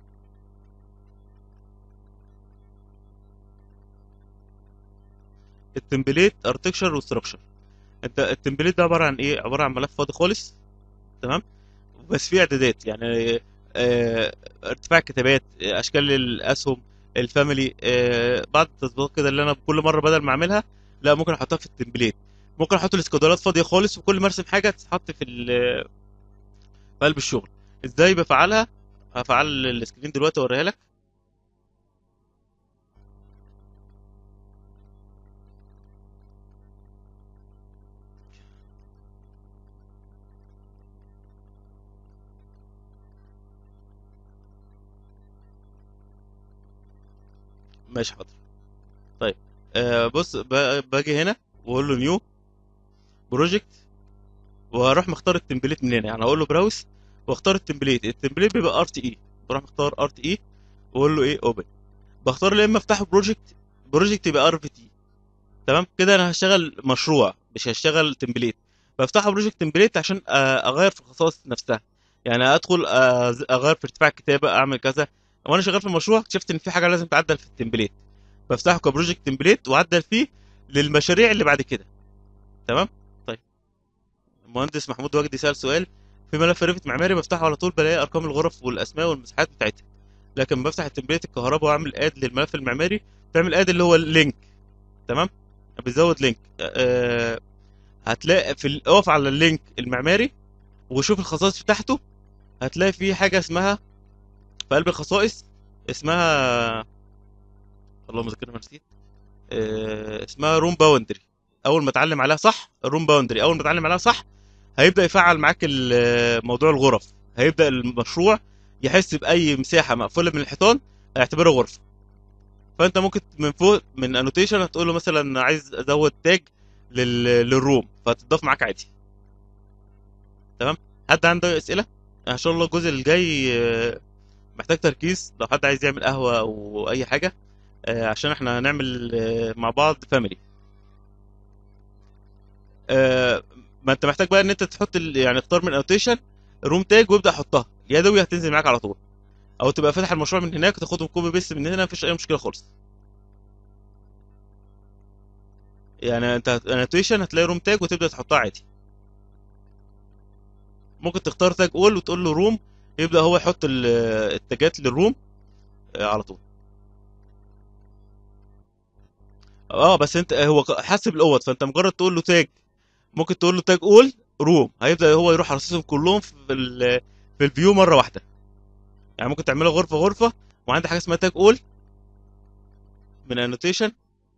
S2: التمبليت ارتكشر وستراكشر انت التمبليت ده عباره عن ايه عباره عن ملف فاضي خالص تمام بس فيه اعدادات يعني آه، ارتفاع الكتابات آه، اشكال الاسهم الفاميلي آه، بعض التظبيطات كده اللي انا كل مره بدل ما اعملها لا ممكن احطها في التمبليت ممكن احط الاسكادولات فاضيه خالص وكل ما ارسم حاجه تتحط في ال- في قلب الشغل ازاي بفعلها هفعل السكرين دلوقتي اوريها لك ماشي حاضر طيب آه بص ب- باجي هنا واقول له نيو بروجكت واروح مختار التمبليت من هنا يعني اقول له براوس واختار التمبليت التمبليت بيبقى ار تي اي بروح مختار ار تي اي واقول له ايه اوبن بختار يا اما افتحه بروجكت بروجكت يبقى ار في تي تمام كده انا هشتغل مشروع مش هشتغل تمبليت بفتحه بروجكت تمبليت عشان آه، اغير في الخصائص نفسها يعني ادخل آه، اغير في ارتفاع الكتابه اعمل كذا وانا شغال في المشروع اكتشفت ان في حاجه لازم تعدل في التمبليت بفتحه كبروجكت تمبليت واعدل فيه للمشاريع اللي بعد كده تمام طيب المهندس محمود وجدي سأل سؤال في ملف ريفت معماري بفتحه على طول بلاقي ارقام الغرف والاسماء والمساحات بتاعتها لكن بفتح التمبليت الكهرباء واعمل اد للملف المعماري تعمل اد اللي هو اللينك تمام بتزود لينك أه هتلاقي في ال- اقف على اللينك المعماري وشوف الخصائص بتاعته هتلاقي في حاجه اسمها في قلب الخصائص اسمها اللهم ذكرنا ما نسيت أه اسمها روم باوندري اول ما اتعلم عليها صح الروم باوندري اول ما اتعلم عليها صح هيبدا يفعل معاك ال- موضوع الغرف هيبدا المشروع يحس باي مساحه مقفوله من الحيطان هيعتبرها غرفه فانت ممكن من فوق من انوتيشن هتقول له مثلا عايز ازود تاج لل... للروم فتضاف معاك عادي تمام حد عنده اسئله ان شاء الله الجزء الجاي آه، محتاج تركيز لو حد عايز يعمل قهوه او اي حاجه آه، عشان احنا هنعمل آه، مع بعض فاميلي ما انت محتاج بقى ان انت تحط ال... يعني اختار من انوتيشن روم تاج وابدا حطها يدوي هتنزل معاك على طول او تبقى فاتح المشروع من هناك وتاخدهم كوبي بيست من هنا مفيش اي مشكله خالص يعني انت انوتيشن هتلاقي روم تاج وتبدا تحطها عادي ممكن تختار تاج اول وتقول له روم يبدا هو يحط ال- التاجات للروم آه، على طول اه بس انت هو ك- حسب الاوض فانت مجرد تقول له تاج ممكن تقول له تاج اول روم هيبدا هو يروح رصصهم كلهم في ال في الفيو مره واحده يعني ممكن تعملها غرفه غرفه وعندك حاجه اسمها تاج اول من انوتيشن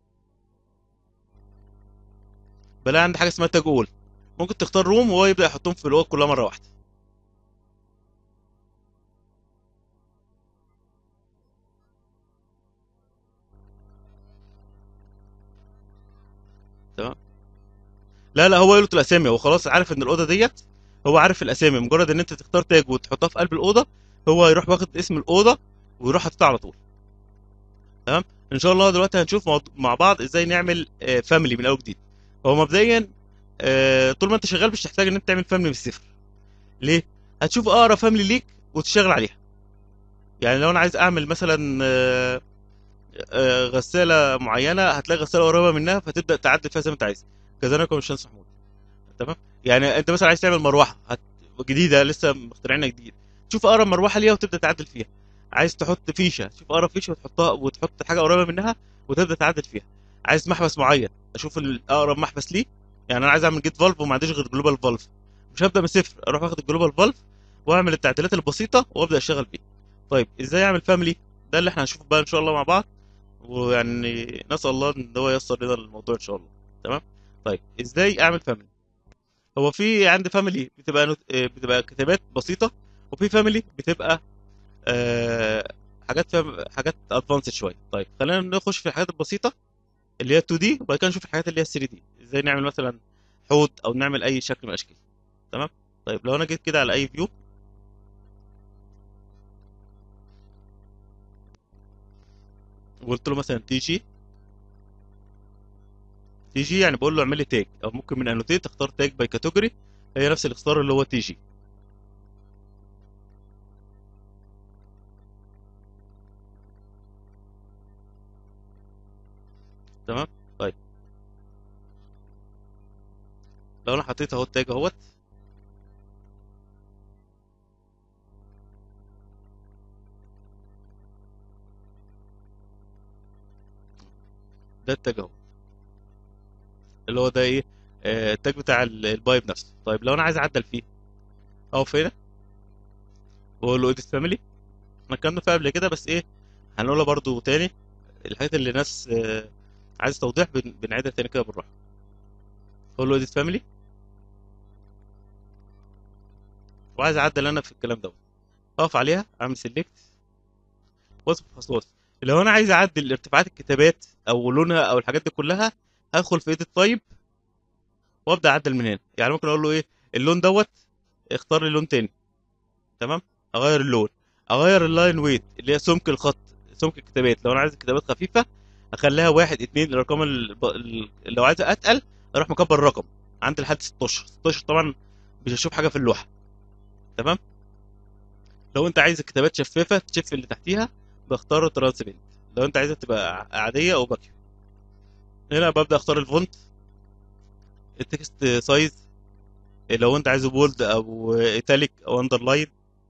S2: بلاقي عندي حاجه اسمها تاج اول ممكن تختار روم وهو يبدا يحطهم في الاوض كلها مره واحده تمام لا لا هو يلقط الاسامي هو خلاص عارف ان الاوضه ديت هو عارف الاسامي مجرد ان انت تختار تاج وتحطها في قلب الاوضه هو يروح واخد اسم الاوضه ويروح حاططها على طول تمام ان شاء الله دلوقتي هنشوف مع مع بعض ازاي نعمل فاميلي من اول جديد هو مبدئيا آه، طول ما انت شغال مش تحتاج ان انت تعمل فاميلي من الصفر ليه هتشوف اقرب فاميلي ليك وتشتغل عليها يعني لو انا عايز اعمل مثلا آه، آه، غساله معينه هتلاقي غساله قريبه منها فتبدا تعدل فيها زي ما انت عايز كذلك هو الشمس محمود تمام يعني انت مثلا عايز تعمل مروحه هت... جديده لسه مخترعينها جديد تشوف اقرب مروحه ليها وتبدا تعدل فيها عايز تحط فيشه تشوف اقرب فيشه وتحطها وتحط حاجه قريبه منها وتبدا تعدل فيها عايز محبس معين اشوف الاقرب محبس ليه يعني انا عايز اعمل جيت فالف وما عنديش غير جلوبال فالف مش هبدا من صفر اروح واخد الجلوبال فالف واعمل التعديلات البسيطه وابدا اشتغل بيه طيب ازاي اعمل فاميلي ده اللي احنا هنشوفه بقى ان شاء الله مع بعض ويعني نسال الله ان هو ييسر لنا الموضوع ان شاء الله تمام طيب ازاي اعمل فاميلي هو في عندي فاميلي بتبقى نوت... آه، بتبقى كتابات بسيطه وفي فاميلي بتبقى آه حاجات فيها حاجات ادفانسد شويه طيب خلينا نخش في الحاجات البسيطه اللي هي 2 دي وبعد كده نشوف الحاجات اللي هي 3 دي ازاي نعمل مثلا حوض او نعمل اي شكل من الاشكال تمام طيب لو انا جيت كده على اي فيو وقلت له مثلا تي جي تي جي يعني بقول له اعمل لي تاج او ممكن من انوتيت تختار تاج باي كاتيجوري هي نفس الاختيار اللي هو تي جي تمام طيب لو انا حطيت اهو التاج اهوت ده التاج اهو اللي هو ده ايه آه، التاج بتاع ال- البايب نفسه طيب لو انا عايز اعدل فيه اقف هنا واقول له اديت فاميلي احنا اتكلمنا فيها قبل كده بس ايه هنقولها برضو تاني الحاجات اللي الناس آه، عايز توضيح بن- بنعيدها تاني كده بالراحه اقول له اديت فاميلي وعايز اعدل انا في الكلام ده اقف عليها اعمل سيلكت واصف خصائص لو انا عايز اعدل ارتفاعات الكتابات او لونها او الحاجات دي كلها هدخل في ايديت تايب وابدا اعدل من هنا يعني ممكن اقول له ايه اللون دوت اختار لي لون تاني تمام اغير اللون اغير اللاين ويت اللي هي سمك الخط سمك الكتابات لو انا عايز الكتابات خفيفه اخليها واحد اتنين الارقام ال- ال- لو عايزها اتقل اروح مكبر الرقم عندي لحد 16 16 طبعا مش هشوف حاجه في اللوحه تمام لو انت عايز الكتابات شفافه تشف اللي تحتيها بختار ترانسبنت لو انت عايزها تبقى عاديه او باكيو هنا ببدا اختار الفونت التكست سايز لو انت عايزه بولد او ايتاليك او اندرلاين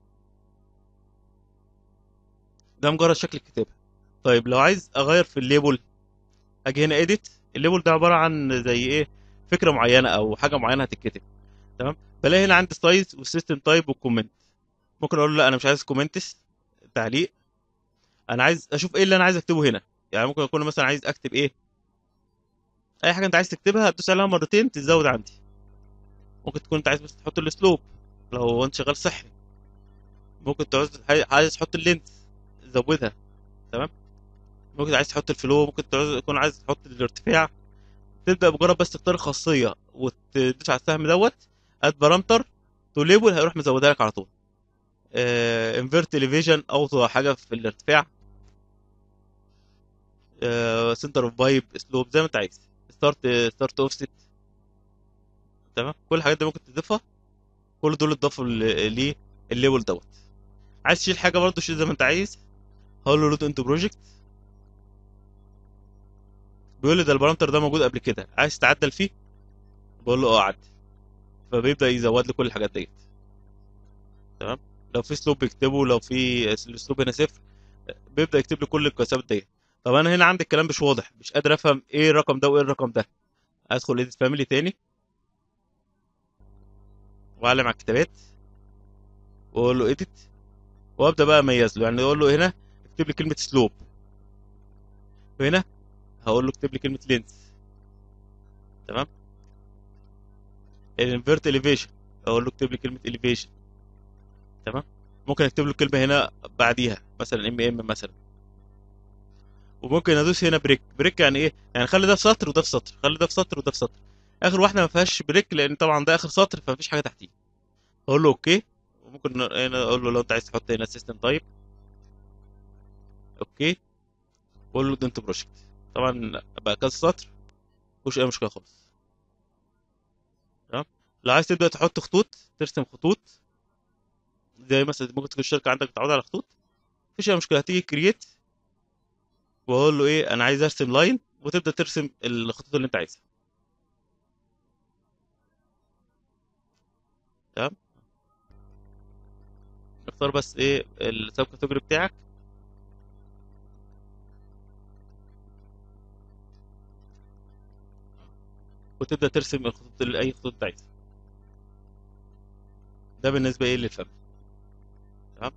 S2: ده مجرد شكل الكتابه طيب لو عايز اغير في الليبل اجي هنا اديت الليبل ده عباره عن زي ايه فكره معينه او حاجه معينه هتتكتب تمام بلاقي هنا عندي سايز والسيستم تايب والكومنت ممكن اقول له لا انا مش عايز كومنتس تعليق انا عايز اشوف ايه اللي انا عايز اكتبه هنا يعني ممكن اكون مثلا عايز اكتب ايه اي حاجه انت عايز تكتبها تدوس عليها مرتين تزود عندي ممكن تكون انت عايز بس تحط الاسلوب لو انت شغال صحي ممكن تعوز عايز تحط اللينس زودها تمام ممكن عايز تحط الفلو ممكن تعوز تكون عايز تحط الارتفاع تبدا بمجرد بس تختار خاصيه وتدوس على السهم دوت اد بارامتر تو ليبل هيروح مزودها لك على طول انفيرت اليفيجن او حاجه في الارتفاع سنتر اوف فايب اسلوب زي ما انت عايز ستارت ستارت اوف ست تمام كل الحاجات دي ممكن تضيفها كل دول اتضافوا للليبل دوت عايز تشيل حاجه برضه شيل زي ما انت عايز هقول له لود انتو بروجكت بيقول لي ده البارامتر ده موجود قبل كده عايز تعدل فيه بقول له اه عدل فبيبدا يزود لي كل الحاجات ديت تمام لو في سلوب بيكتبه لو في السلوب هنا صفر بيبدا يكتب لي كل القياسات ديت طب انا هنا عندي الكلام مش واضح مش قادر افهم ايه الرقم ده وايه الرقم ده ادخل اديت فاميلي تاني واعلم على الكتابات واقول له اديت وابدا بقى اميز له يعني اقول له هنا اكتب لي كلمه سلوب وهنا هقول له اكتب لي كلمه لينس تمام الانفيرت اليفيشن اقول له اكتب لي كلمه اليفيشن تمام ممكن اكتب له كلمه هنا بعديها مثلا ام ام مثلا وممكن ادوس هنا بريك بريك يعني ايه يعني خلي ده في سطر وده في سطر خلي ده في سطر وده في سطر اخر واحده ما فيهاش بريك لان طبعا ده اخر سطر فمفيش حاجه تحتيه اقول له اوكي وممكن هنا اقول له لو انت عايز تحط هنا سيستم تايب اوكي واقول له دونت بروجكت طبعا بقى كذا سطر مفيش اي مشكله خالص تمام لو عايز تبدا تحط خطوط ترسم خطوط زي مثلا ممكن تكون الشركه عندك متعوده على خطوط مفيش اي مشكله هتيجي كرييت واقول له ايه انا عايز ارسم لاين وتبدا ترسم الخطوط اللي انت عايزها تمام اختار بس ايه السب كاتيجوري بتاعك وتبدا ترسم الخطوط اللي اي خطوط انت عايزها ده بالنسبه ايه للفم تمام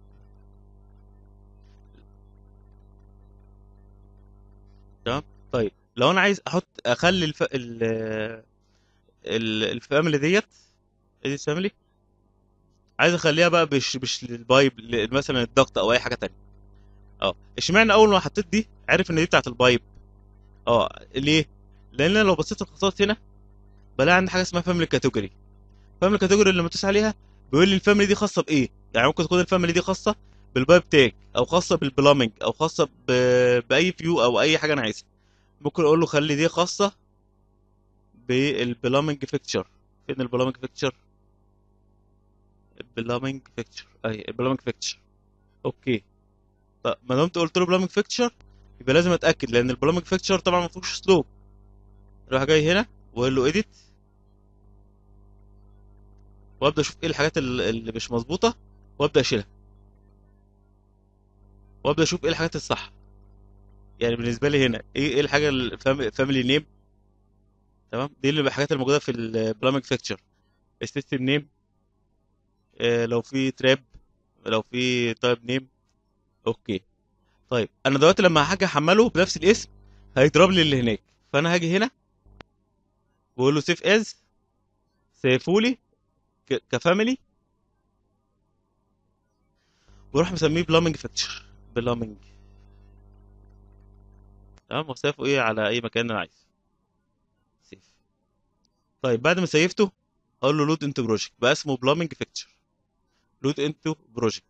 S2: تمام طيب لو انا عايز احط اخلي الف... ال ال- الفاميلي ديت ادي فاميلي عايز اخليها بقى مش مش للبايب ل- مثلا الضغط او اي حاجه تانية اه اشمعنى اول ما حطيت دي عارف ان دي بتاعت البايب اه ليه لان أنا لو بصيت الخصائص هنا بلاقي عندي حاجه اسمها فاميلي كاتيجوري فاميلي كاتيجوري اللي لما تدوس عليها بيقول لي الفاميلي دي خاصه بايه يعني ممكن تكون الفاميلي دي خاصه بالبايب تاج او خاصه بالبلامنج او خاصه ب... باي فيو او اي حاجه انا عايزها ممكن اقول له خلي دي خاصه بالبلامنج فيكتشر فين البلامنج فيكتشر البلامنج فيكتشر اي البلامنج فيكتشر اوكي طب ما دام قلت له بلامنج فيكتشر يبقى لازم اتاكد لان البلامنج فيكتشر طبعا ما فيهوش سلوب اروح جاي هنا واقول له اديت وابدا اشوف ايه الحاجات ال- اللي مش مظبوطه وابدا اشيلها وابدا اشوف ايه الحاجات الصح يعني بالنسبه لي هنا ايه ايه الحاجه الفاميلي نيم تمام دي اللي الحاجات الموجوده في البلامج فيكتشر السيستم نيم آه لو في تراب لو في تايب نيم اوكي طيب انا دلوقتي لما هاجي احمله بنفس الاسم هيضرب لي اللي هناك فانا هاجي هنا واقول له سيف از سيفولي كفاميلي واروح مسميه بلامنج فيكتشر بلامنج تمام وسيفه ايه على اي مكان انا عايز سيف طيب بعد ما سيفته هقول له لود انتو بروجكت بقى اسمه بلامنج فيكتشر لود انتو بروجكت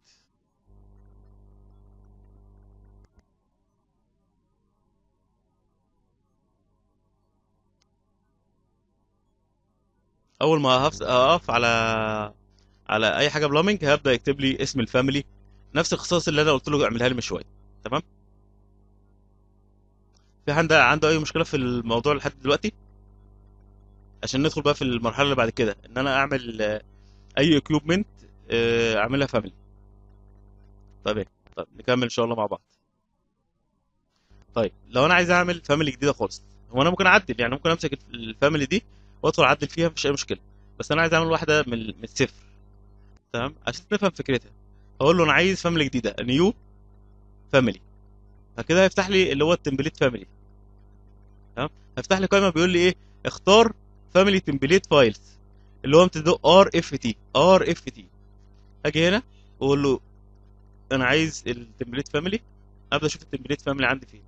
S2: اول ما هفس- هقف على على اي حاجه بلامنج هبدا يكتب لي اسم الفاميلي نفس الخصائص اللي انا قلت له اعملها لي من شويه تمام في حد عنده اي مشكله في الموضوع لحد دلوقتي عشان ندخل بقى في المرحله اللي بعد كده ان انا اعمل آه، اي اكيوبمنت اعملها فاميلي طيب إيه؟ طيب نكمل ان شاء الله مع بعض طيب لو انا عايز اعمل فاميلي جديده خالص هو انا ممكن اعدل يعني ممكن امسك الفاميلي دي وادخل اعدل فيها مفيش اي مشكله بس انا عايز اعمل واحده من من الصفر تمام عشان نفهم فكرتها اقول له انا عايز فاميلي جديده نيو فاميلي فكده هيفتح لي اللي هو التمبليت فاميلي تمام هيفتح لي قائمه بيقول لي ايه اختار فاميلي تمبليت فايلز اللي هو امتداد ار اف تي ار اف تي اجي هنا واقول له انا عايز التمبليت فاميلي ابدا اشوف التمبليت فاميلي عندي فين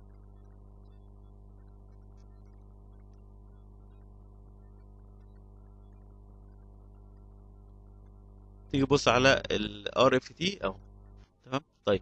S2: تيجي تبص على الار اف تي اهو تمام طيب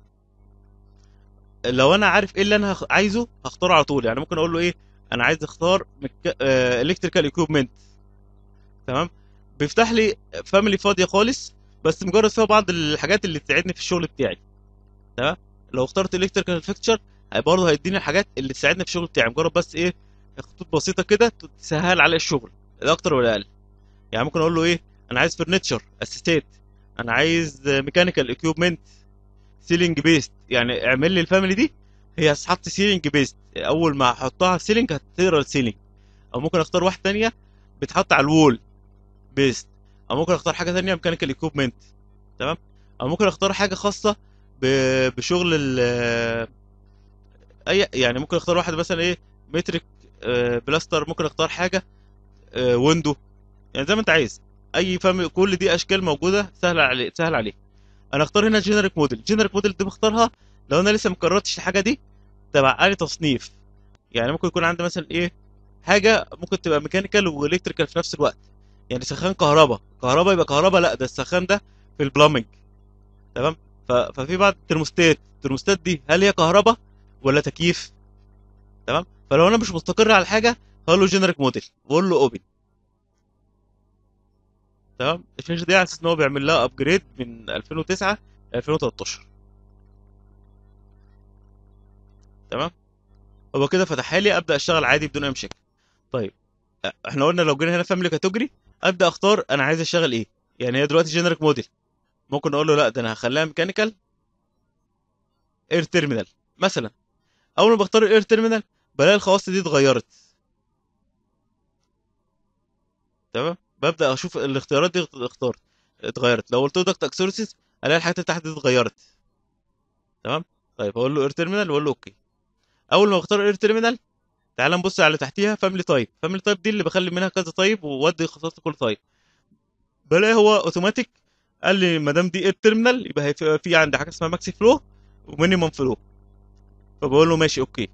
S2: لو انا عارف ايه اللي انا هخ- عايزه هختاره على طول يعني ممكن اقول له ايه انا عايز اختار الكتريكال ايكويبمنت تمام بيفتح لي فاميلي فاضيه خالص بس مجرد فيها بعض الحاجات اللي تساعدني في الشغل بتاعي تمام لو اخترت الكتريكال فيكتشر برضه هيديني الحاجات اللي تساعدني في الشغل بتاعي مجرد بس ايه خطوط بسيطه كده تسهل على الشغل لا اكتر ولا اقل يعني ممكن اقول له ايه انا عايز فرنتشر اسيستات انا عايز ميكانيكال اكيوبمنت سيلينج بيست يعني اعمل لي الفاميلي دي هي هتحط سيلينج بيست اول ما احطها سيلينج هتقرا السيلينج او ممكن اختار واحده تانية بتحط على الوول بيست او ممكن اختار حاجه تانية ميكانيكال اكيوبمنت تمام او ممكن اختار حاجه خاصه ب- بشغل ال اي يعني ممكن اختار واحد مثلا ايه مترك آه، بلاستر ممكن اختار حاجه ويندو يعني زي ما انت عايز اي فاميلي كل دي اشكال موجوده سهله عليه سهل عليه انا اختار هنا جينيريك موديل جينيريك موديل دي بختارها لو انا لسه مكررتش الحاجه دي تبع لي تصنيف يعني ممكن يكون عندي مثلا ايه حاجه ممكن تبقى ميكانيكال والكتريكال في نفس الوقت يعني سخان كهرباء كهرباء يبقى كهرباء لا ده السخان ده في البلامنج تمام ف... ففي بعض الترموستات الترموستات دي هل هي كهرباء ولا تكييف تمام فلو انا مش مستقر على حاجه هقول له جينيريك موديل واقول له اوبن تمام الشاشه دي على اساس ان هو بيعمل لها ابجريد من 2009 ل 2013 تمام هو كده فتحها لي ابدا اشتغل عادي بدون اي مشاكل طيب أ- احنا قلنا لو جينا هنا فاميلي كاتيجوري ابدا اختار انا عايز اشتغل ايه يعني هي دلوقتي جينيريك موديل ممكن اقول له لا ده انا هخليها ميكانيكال اير تيرمينال مثلا اول ما بختار الاير تيرمينال بلاقي الخواص دي اتغيرت تمام ببدا اشوف الاختيارات دي اختارت اتغيرت لو قلت له دكت اكسورسيس الاقي الحاجات اللي تحت دي اتغيرت تمام طيب اقول له اير تيرمينال واقول له اوكي اول ما اختار اير تيرمينال تعال نبص على اللي تحتيها فاميلي تايب فاميلي تايب دي اللي بخلي منها كذا تايب وودي خصائص لكل تايب بلاقي هو اوتوماتيك قال لي ما دام دي اير تيرمينال يبقى هي في عندي حاجه اسمها ماكسي فلو ومينيمم فلو فبقول له ماشي اوكي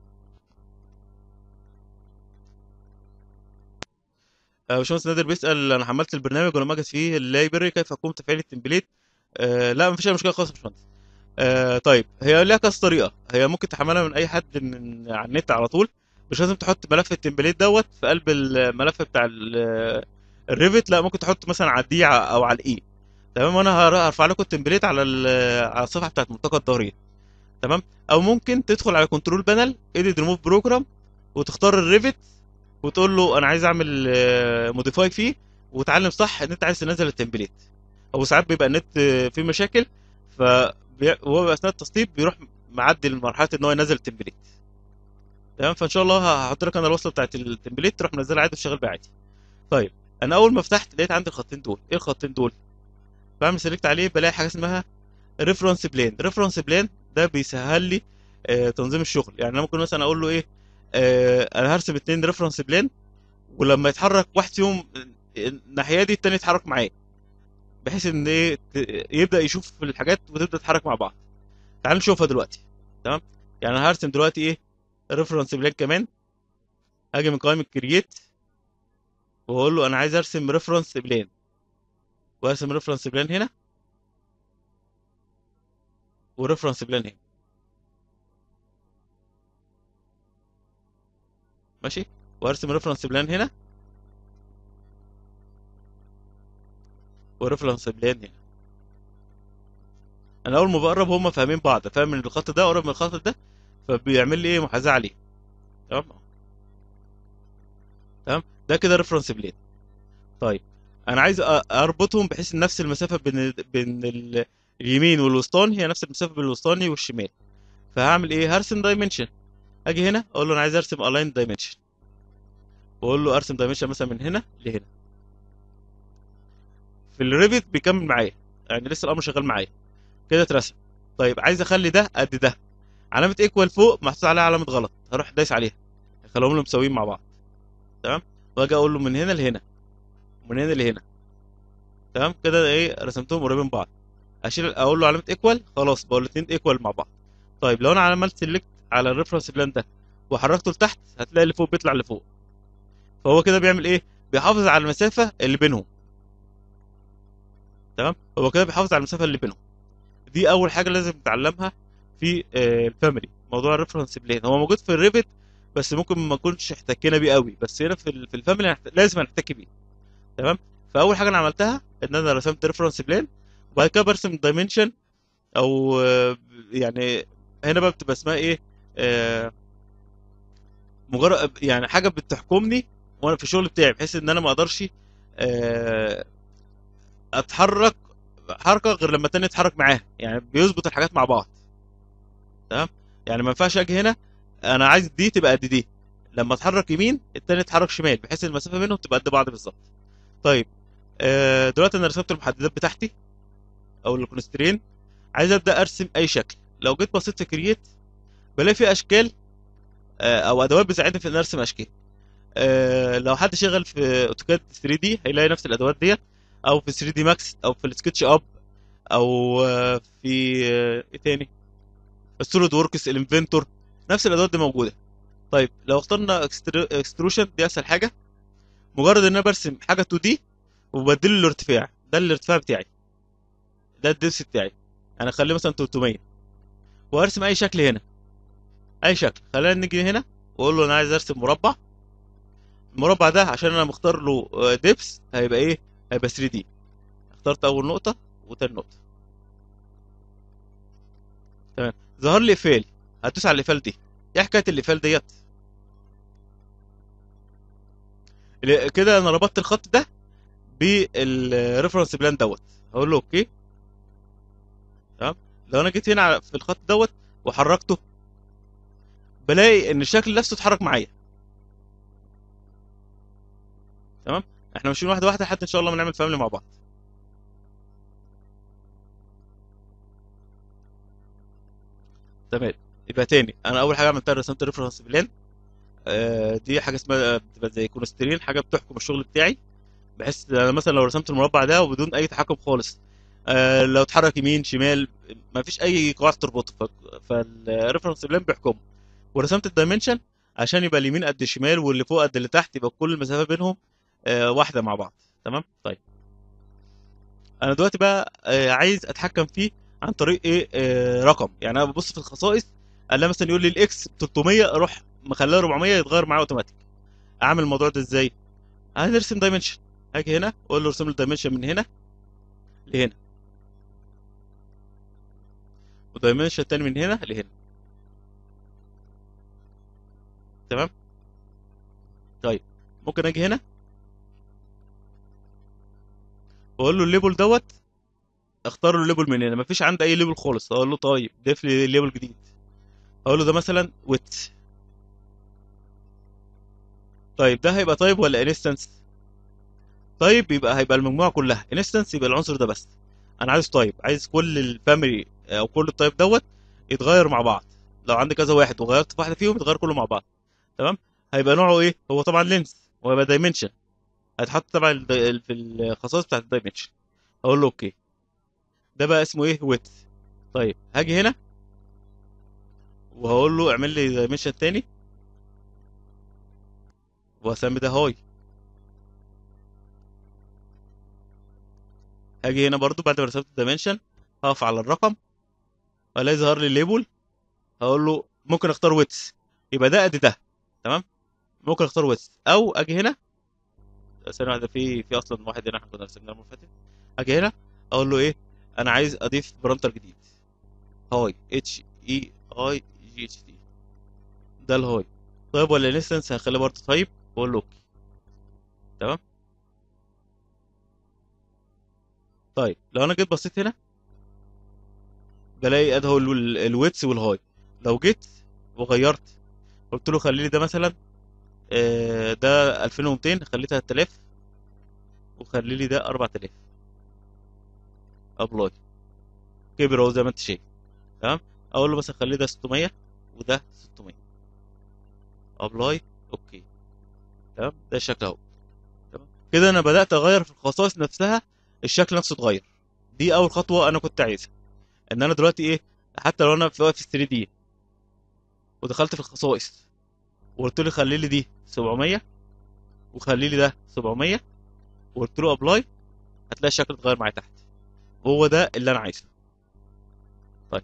S2: آه، باشمهندس نادر بيسأل انا حملت البرنامج ولما اجهز فيه اللايبرري كيف اقوم تفعيل التمبليت آه لا مفيش اي مشكله خالص يا باشمهندس آه طيب هي لها كذا طريقه هي ممكن تحملها من اي حد من على النت على طول مش لازم تحط ملف التمبليت دوت في قلب الملف بتاع ال- الريفت لا ممكن تحط مثلا على الدي او على الاي تمام وانا هر- هرفع لكم التمبليت على ال- على الصفحه بتاعت ملتقى الظهريه تمام او ممكن تدخل على كنترول بانل ايديت ريموف بروجرام وتختار الريفت وتقول له انا عايز اعمل موديفاي فيه وتعلم صح ان انت عايز تنزل التمبليت او ساعات بيبقى النت آه، فيه مشاكل ف وهو اثناء التسطيب بيروح معدي لمرحله ان هو ينزل التمبليت تمام فان شاء الله هحط لك انا الوصله بتاعت التمبليت تروح منزلها عادي وشغال بيها عادي طيب انا اول ما فتحت لقيت عندي الخطين دول ايه الخطين دول بعمل سيلكت عليه بلاقي حاجه اسمها ريفرنس بلان ريفرنس بلان ده بيسهل لي آه تنظيم الشغل يعني انا ممكن مثلا اقول له ايه آه انا هرسم اتنين ريفرنس بلان ولما يتحرك واحد فيهم الناحيه دي التاني يتحرك معاه بحيث ان ايه ت- يبدا يشوف الحاجات وتبدا تتحرك مع بعض تعال نشوفها دلوقتي تمام يعني انا هرسم دلوقتي ايه ريفرنس بلان كمان اجي من قائمه كرييت واقول له انا عايز ارسم ريفرنس بلان وارسم ريفرنس بلان هنا وريفرنس بلان هنا ماشي وارسم ريفرنس بلان هنا وريفرنس بلان هنا انا اول ما بقرب هم فاهمين بعض فاهم ان الخط ده قريب من الخط ده فبيعمل لي ايه محاذاه عليه تمام تمام ده كده ريفرنس بلان طيب انا عايز أ- اربطهم بحيث ان نفس المسافه بين بين ال- اليمين والوسطاني هي نفس المسافه بين الوسطاني والشمال فهعمل ايه هرسم دايمنشن اجي هنا اقول له انا عايز ارسم الاين دايمنشن واقول له ارسم دايمنشن مثلا من هنا لهنا في الريفت بيكمل معايا يعني لسه الامر شغال معايا كده اترسم طيب عايز اخلي ده قد ده علامه ايكوال فوق محطوط عليها علامه غلط هروح دايس عليها اخليهم له مساويين مع بعض تمام واجي اقول له من هنا لهنا ومن هنا لهنا تمام كده ايه رسمتهم قريبين من بعض اشيل اقول له علامه ايكوال خلاص بقوا الاثنين ايكوال مع بعض طيب لو انا عملت سيلكت على الريفرنس بلان ده وحركته لتحت هتلاقي اللي فوق بيطلع لفوق فهو كده بيعمل ايه بيحافظ على المسافه اللي بينهم تمام هو كده بيحافظ على المسافه اللي بينهم دي اول حاجه لازم نتعلمها في آه، الفاميلي موضوع الريفرنس بلان هو موجود في الريفت بس ممكن ما نكونش احتكينا بيه قوي بس هنا في ال- في الفاميلي هنحت- لازم هنحتك بيه تمام فاول حاجه انا عملتها ان انا رسمت ريفرنس بلان وبعد كده برسم دايمنشن او آه، يعني هنا بقى بتبقى اسمها ايه آه، مجرد يعني حاجه بتحكمني وانا في الشغل بتاعي بحيث ان انا ما اقدرش آه، اتحرك حركه غير لما التاني يتحرك معاها يعني بيظبط الحاجات مع بعض تمام يعني ما ينفعش اجي هنا انا عايز دي تبقى قد دي لما اتحرك يمين التاني يتحرك شمال بحيث المسافه بينهم تبقى قد بعض بالظبط طيب آه، دلوقتي انا رسمت المحددات بتاعتي او الكونسترين عايز ابدا ارسم اي شكل لو جيت بصيت في كرييت بلاقي في اشكال آه، او ادوات بتساعدني في ان ارسم اشكال آه، لو حد شغال في اوتوكاد 3 دي هيلاقي نفس الادوات ديت او في 3 دي ماكس او في السكتش اب او آه، في آه، ايه تاني السوليد وركس الانفنتور نفس الادوات دي موجوده طيب لو اخترنا اكستروشن دي اسهل حاجه مجرد ان انا برسم حاجه 2 دي وبديله الارتفاع ده الارتفاع بتاعي ده الدبس بتاعي انا اخليه مثلا 300 وارسم اي شكل هنا اي شكل خلينا نيجي هنا واقول له انا عايز ارسم مربع المربع ده عشان انا مختار له دبس هيبقى ايه هيبقى 3 دي اخترت اول نقطه وتاني نقطه تمام ظهر لي اقفال هدوس على الاقفال دي ايه حكايه الاقفال ديت ال- كده انا ربطت الخط ده بالريفرنس بلان دوت هقول له اوكي تمام لو انا جيت هنا على- في الخط دوت وحركته بلاقي ان الشكل نفسه اتحرك معايا تمام احنا ماشيين واحده واحده لحد ان شاء الله ما نعمل فاميلي مع بعض تمام يبقى تاني انا اول حاجه عملتها رسمت ريفرنس بلان آه، دي حاجه اسمها بتبقى زي كونسترين حاجه بتحكم الشغل بتاعي بحيث انا مثلا لو رسمت المربع ده وبدون اي تحكم خالص آه، لو اتحرك يمين شمال ما فيش اي قواعد تربطه فالريفرنس بلان بيحكمه ورسمت الدايمنشن عشان يبقى اليمين قد الشمال واللي فوق قد اللي تحت يبقى كل المسافه بينهم آه، واحده مع بعض تمام طيب انا دلوقتي بقى آه، عايز اتحكم فيه عن طريق ايه آه، رقم يعني انا ببص في الخصائص الاقي مثلا يقول لي الاكس 300 اروح مخليها 400 يتغير معايا اوتوماتيك اعمل الموضوع ده ازاي هنرسم دايمنشن هاجي هنا اقول له ارسم لي الدايمنشن من هنا لهنا ودايمنشن تاني من هنا لهنا تمام طيب ممكن اجي هنا واقول له الليبل دوت اختار له الليبل من هنا مفيش عندي اي ليبل خالص اقول له طيب ضيف لي ليبل جديد اقول له ده مثلا ويت طيب ده هيبقى طيب ولا انستنس طيب يبقى هيبقى المجموعه كلها انستنس يبقى العنصر ده بس انا عايز طيب عايز كل الفاميلي او كل الطيب دوت يتغير مع بعض لو عندي كذا واحد وغيرت في واحده فيهم يتغير كله مع بعض تمام هيبقى نوعه ايه هو طبعا لينس وهيبقى دايمنشن هيتحط تبع الد- ال- في الخصائص بتاعت الدايمنشن اقول له اوكي ده بقى اسمه ايه ويت طيب هاجي هنا وهقول له اعمل لي دايمنشن تاني واسمي ده هاي هاجي هنا برضو بعد ما رسمت الدايمنشن هقف على الرقم الاقي ظهر لي الليبل هقول له ممكن اختار ويتس يبقى ده قد ده تمام ممكن اختار ويتس او اجي هنا ثانيه واحده في في اصلا واحد هنا احنا كنا رسمناه المره اللي فاتت اجي هنا اقول له ايه انا عايز اضيف برانتر جديد هاي اتش اي اي جي اتش تي ده الهاي طيب ولا انستنس هخليه برضه طيب واقول له اوكي تمام طيب لو انا جيت بصيت هنا بلاقي ادي هو ال- الويتس والهاي لو جيت وغيرت قلت له خلي لي ده مثلا آه، ده 2200 خليه 3000 وخلي لي ده 4000 ابلاي كبر اهو زي ما انت شايف تمام اقول له مثلا خليه ده 600 وده 600 ابلاي اوكي تمام ده الشكل اهو تمام كده انا بدات اغير في الخصائص نفسها الشكل نفسه اتغير دي اول خطوه انا كنت عايزها ان انا دلوقتي ايه حتى لو انا في واقف في 3 دي ودخلت في الخصائص وقلت له خلي لي دي 700 وخلي لي ده 700 وقلت له ابلاي هتلاقي الشكل اتغير معايا تحت هو ده اللي انا عايزه طيب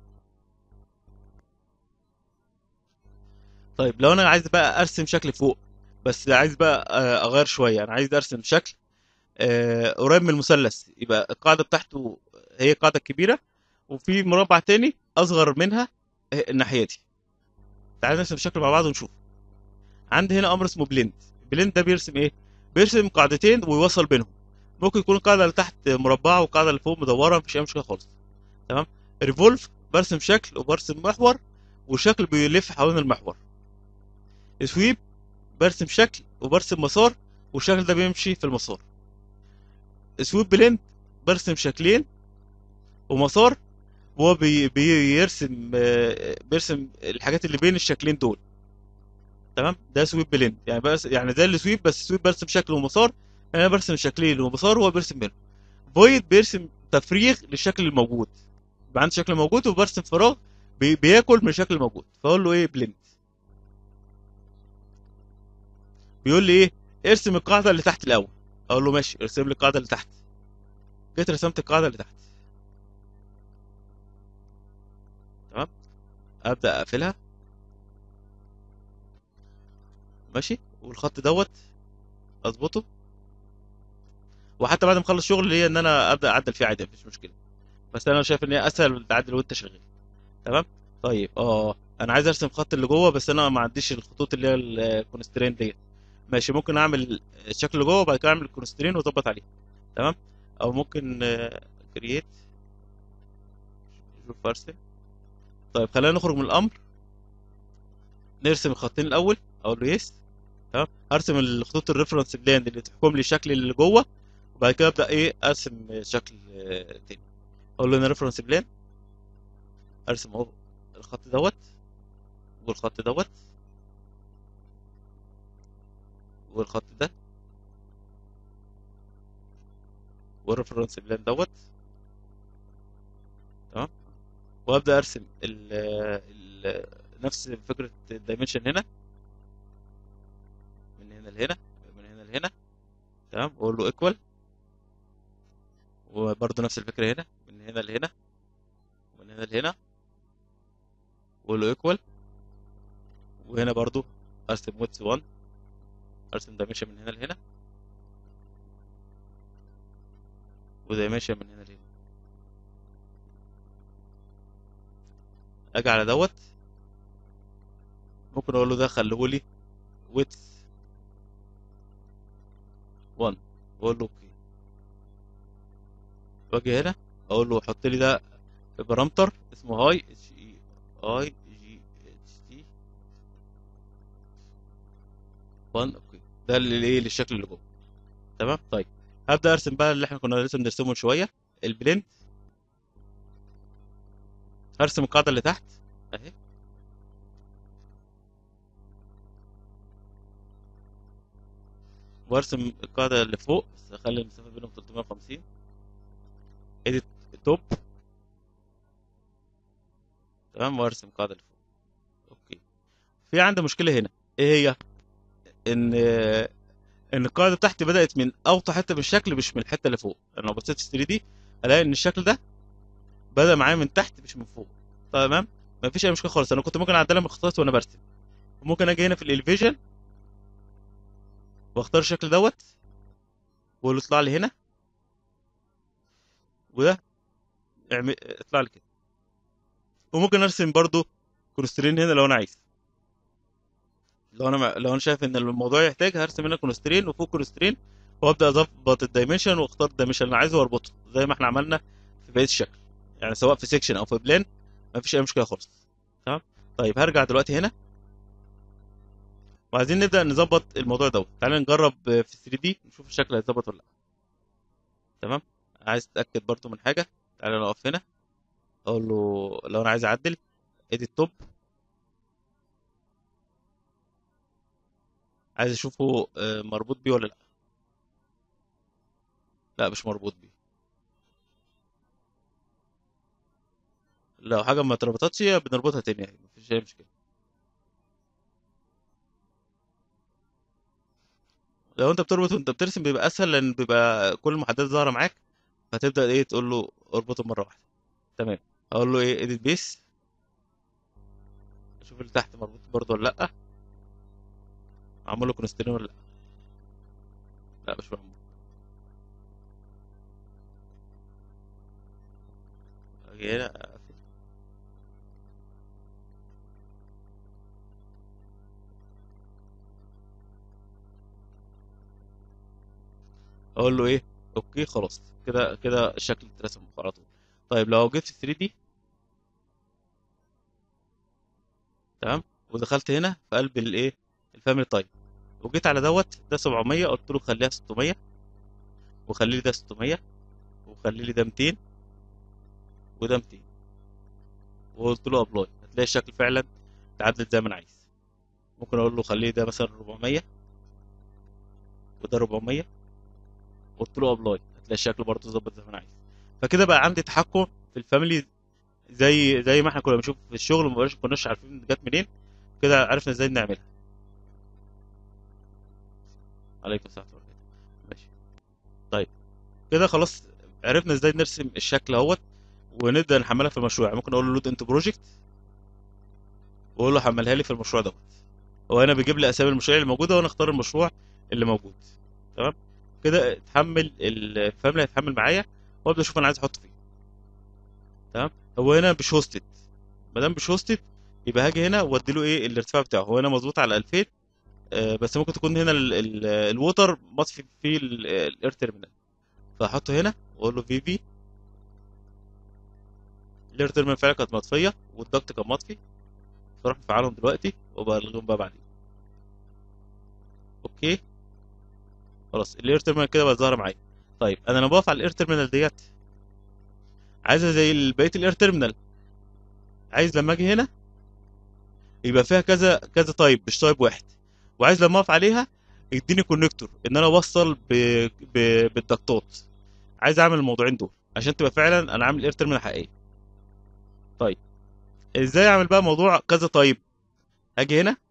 S2: طيب لو انا عايز بقى ارسم شكل فوق بس عايز بقى آه، اغير شويه انا عايز ارسم شكل آه، قريب من المثلث يبقى القاعده بتاعته هي القاعده الكبيره وفي مربع تاني اصغر منها آه، الناحيه دي تعال نرسم شكل مع بعض ونشوف عندي هنا امر اسمه بلند بلند ده بيرسم ايه بيرسم قاعدتين ويوصل بينهم ممكن يكون القاعده اللي تحت مربعه والقاعده اللي فوق مدوره مفيش اي مشكله خالص تمام ريفولف برسم شكل وبرسم محور والشكل بيلف حوالين المحور سويب برسم شكل وبرسم مسار والشكل ده بيمشي في المسار سويب بلند برسم شكلين ومسار وهو بي بيرسم آه، بيرسم الحاجات اللي بين الشكلين دول تمام ده سويب بلند يعني بس يعني ده السويب بس السويب برسم شكل ومسار انا برسم شكلين ومسار وهو بيرسم بينهم فويد بيرسم تفريغ للشكل الموجود يبقى عندي شكل موجود وبرسم فراغ بي بياكل من الشكل الموجود فاقول له ايه بلند بيقول لي ايه ارسم القاعده اللي تحت الاول اقول له ماشي ارسم لي القاعده اللي تحت جيت رسمت القاعده اللي تحت تمام ابدا اقفلها ماشي والخط دوت اظبطه وحتى بعد ما اخلص شغل ليا ان انا ابدا اعدل فيه عادي مفيش مشكله بس انا شايف ان هي اسهل تعدل وانت شغال تمام طيب اه انا عايز ارسم خط اللي جوه بس انا ما عنديش الخطوط اللي هي الكونسترين ديت ماشي ممكن اعمل الشكل اللي جوه وبعد كده اعمل الكونسترين واظبط عليه تمام او ممكن كرييت شوف ارسم طيب خلينا نخرج من الامر نرسم الخطين الاول اقول له يس تمام ارسم الخطوط الريفرنس بلان اللي تحكم لي الشكل اللي جوه وبعد كده ابدا ايه ارسم شكل آه، تاني اقول له انا ريفرنس بلان ارسم اهو الخط دوت والخط دوت والخط ده والريفرنس بلان دوت تمام وابدا ارسم ال ال نفس فكره الدايمنشن هنا من هنا لهنا من هنا لهنا تمام واقول له ايكوال وبرضه نفس الفكره هنا من هنا لهنا ومن هنا لهنا واقول له ايكوال وهنا برضه ارسم ويتس 1 ارسم دايمنشن من هنا لهنا ودايمنشن من هنا لهنا اجي على دوت ممكن اقول له ده خليه لي ويتس 1 واقول له اوكي واجي هنا اقول له حط لي ده في بارامتر اسمه هاي اتش اي اي جي 1 اوكي ده اللي ايه للشكل اللي جوه تمام طيب هبدا ارسم بقى اللي احنا كنا لسه بنرسمه من شويه البلند هرسم القاعده اللي تحت اهي وارسم القاعده اللي فوق بس اخلي المسافه بينهم 350 اديت توب تمام وارسم القاعده اللي فوق اوكي في عندي مشكله هنا ايه هي ان ان القاعده بتاعتي بدات من اوطى حته من الشكل مش من الحته اللي فوق انا لو بصيت في 3 دي الاقي ان الشكل ده بدا معايا من تحت مش من فوق تمام مفيش اي مشكله خالص انا كنت ممكن اعدلها من الخطوات وانا برسم ممكن اجي هنا في الاليفيجن واختار الشكل دوت واقول له اطلع لي هنا وده اعمل اطلع لي كده وممكن ارسم برضو كونسترين هنا لو انا عايز لو انا مع... لو انا شايف ان الموضوع يحتاج هرسم هنا كونسترين وفوق كونسترين وابدا اظبط الدايمنشن واختار الدايمنشن اللي انا عايزه واربطه زي ما احنا عملنا في بقيه الشكل يعني سواء في سيكشن او في بلان مفيش اي مشكله خالص تمام طيب هرجع دلوقتي هنا وعايزين نبدا نظبط الموضوع دوت تعالى نجرب في 3 دي نشوف الشكل هيتظبط ولا لا تمام عايز تتاكد برضو من حاجه تعالى نقف هنا اقول له لو انا عايز اعدل ادي التوب عايز اشوفه آه، مربوط بيه ولا لا لا مش مربوط بيه لو حاجه ما اتربطتش بنربطها تاني يعني مفيش اي مشكله لو انت بتربط وانت بترسم بيبقى اسهل لان بيبقى كل المحددات ظاهره معاك فتبدا ايه تقول له اربطه مره واحده تمام اقول له ايه اديت بيس اشوف اللي تحت مربوط برضه ولا لا معمول له كونسترين ولا لا لا مش معمول اجي هنا اقفل اقول له ايه اوكي خلاص كده كده الشكل اترسم على طول طيب لو جيت في 3 دي تمام ودخلت هنا في قلب الايه الفاميلي تايب وجيت على دوت ده 700 قلت له خليها 600 وخلي لي ده 600 وخلي لي ده 200 وده 200 وقلت له ابلاي هتلاقي الشكل فعلا اتعدل زي ما انا عايز ممكن اقول له خليه ده مثلا 400 وده 400 قلت له ابلاي هتلاقي الشكل برضه ظبط زي ما انا عايز فكده بقى عندي تحكم في الفاميلي زي زي ما احنا كنا بنشوف في الشغل ما كناش عارفين جت منين كده عرفنا ازاي نعملها عليكم السلام ورحمه الله ماشي طيب كده خلاص عرفنا ازاي نرسم الشكل اهوت ونبدا نحملها في المشروع يعني ممكن اقول له لود انت بروجكت واقول له حملها لي في المشروع دوت هو هنا بيجيب لي اسامي المشاريع اللي موجوده وانا اختار المشروع اللي موجود تمام كده اتحمل الفاميلي هيتحمل معايا وابدا اشوف انا عايز احطه فين تمام هو هنا مش هوستد ما دام مش هوستد يبقى هاجي هنا وادي له ايه الارتفاع بتاعه هو هنا مظبوط على 2000 آه، بس ممكن تكون هنا ال- ال- الووتر مطفي فيه ال- الاير تيرمينال فاحطه هنا واقول له في في الاير تيرمينال فعلا كانت مطفيه والضغط كان مطفي فاروح مفعلهم دلوقتي وبلغيهم بقى بعدين اوكي خلاص الاير تيرمينال كده بقت ظاهره معايا طيب انا لما بقف على الاير تيرمينال ديت عايزها زي بقيه الاير تيرمينال عايز لما اجي هنا يبقى فيها كذا كذا تايب مش تايب واحد وعايز لما اقف عليها يديني كونكتور ان انا اوصل ب... ب... بالضغطات عايز اعمل الموضوعين دول عشان تبقى فعلا انا عامل اير تيرمينال حقيقيه طيب ازاي اعمل بقى موضوع كذا تايب اجي هنا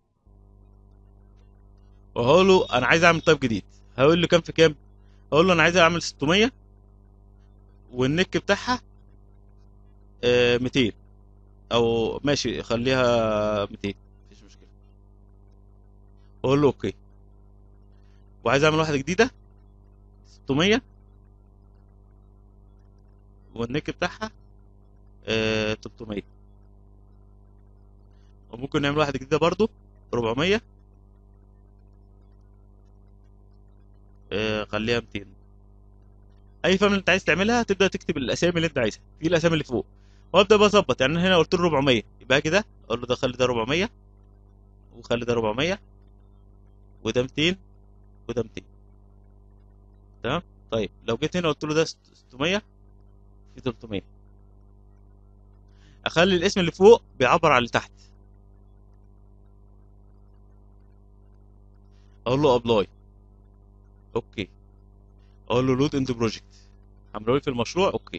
S2: وهقول له انا عايز اعمل تايب جديد هقول له كام في كام هقول له انا عايز اعمل 600 والنك بتاعها آه، 200 او ماشي خليها 200 مفيش مشكله اقول له اوكي وعايز اعمل واحده جديده 600 والنك بتاعها آه 300 وممكن نعمل واحده جديده برضو 400 آه خليها 200 اي فاميلي انت عايز تعملها تبدا تكتب الاسامي اللي انت عايزها دي الاسامي اللي فوق وابدا بقى اظبط يعني أنا هنا قلت له 400 يبقى كده اقول له ده خلي ده 400 وخلي ده 400 وده 200 وده 200 تمام طيب لو جيت هنا قلت له ده 600 في 300 اخلي الاسم اللي فوق بيعبر عن اللي تحت اقول له ابلاي اوكي اقول له لود انت بروجكت عملوا في المشروع اوكي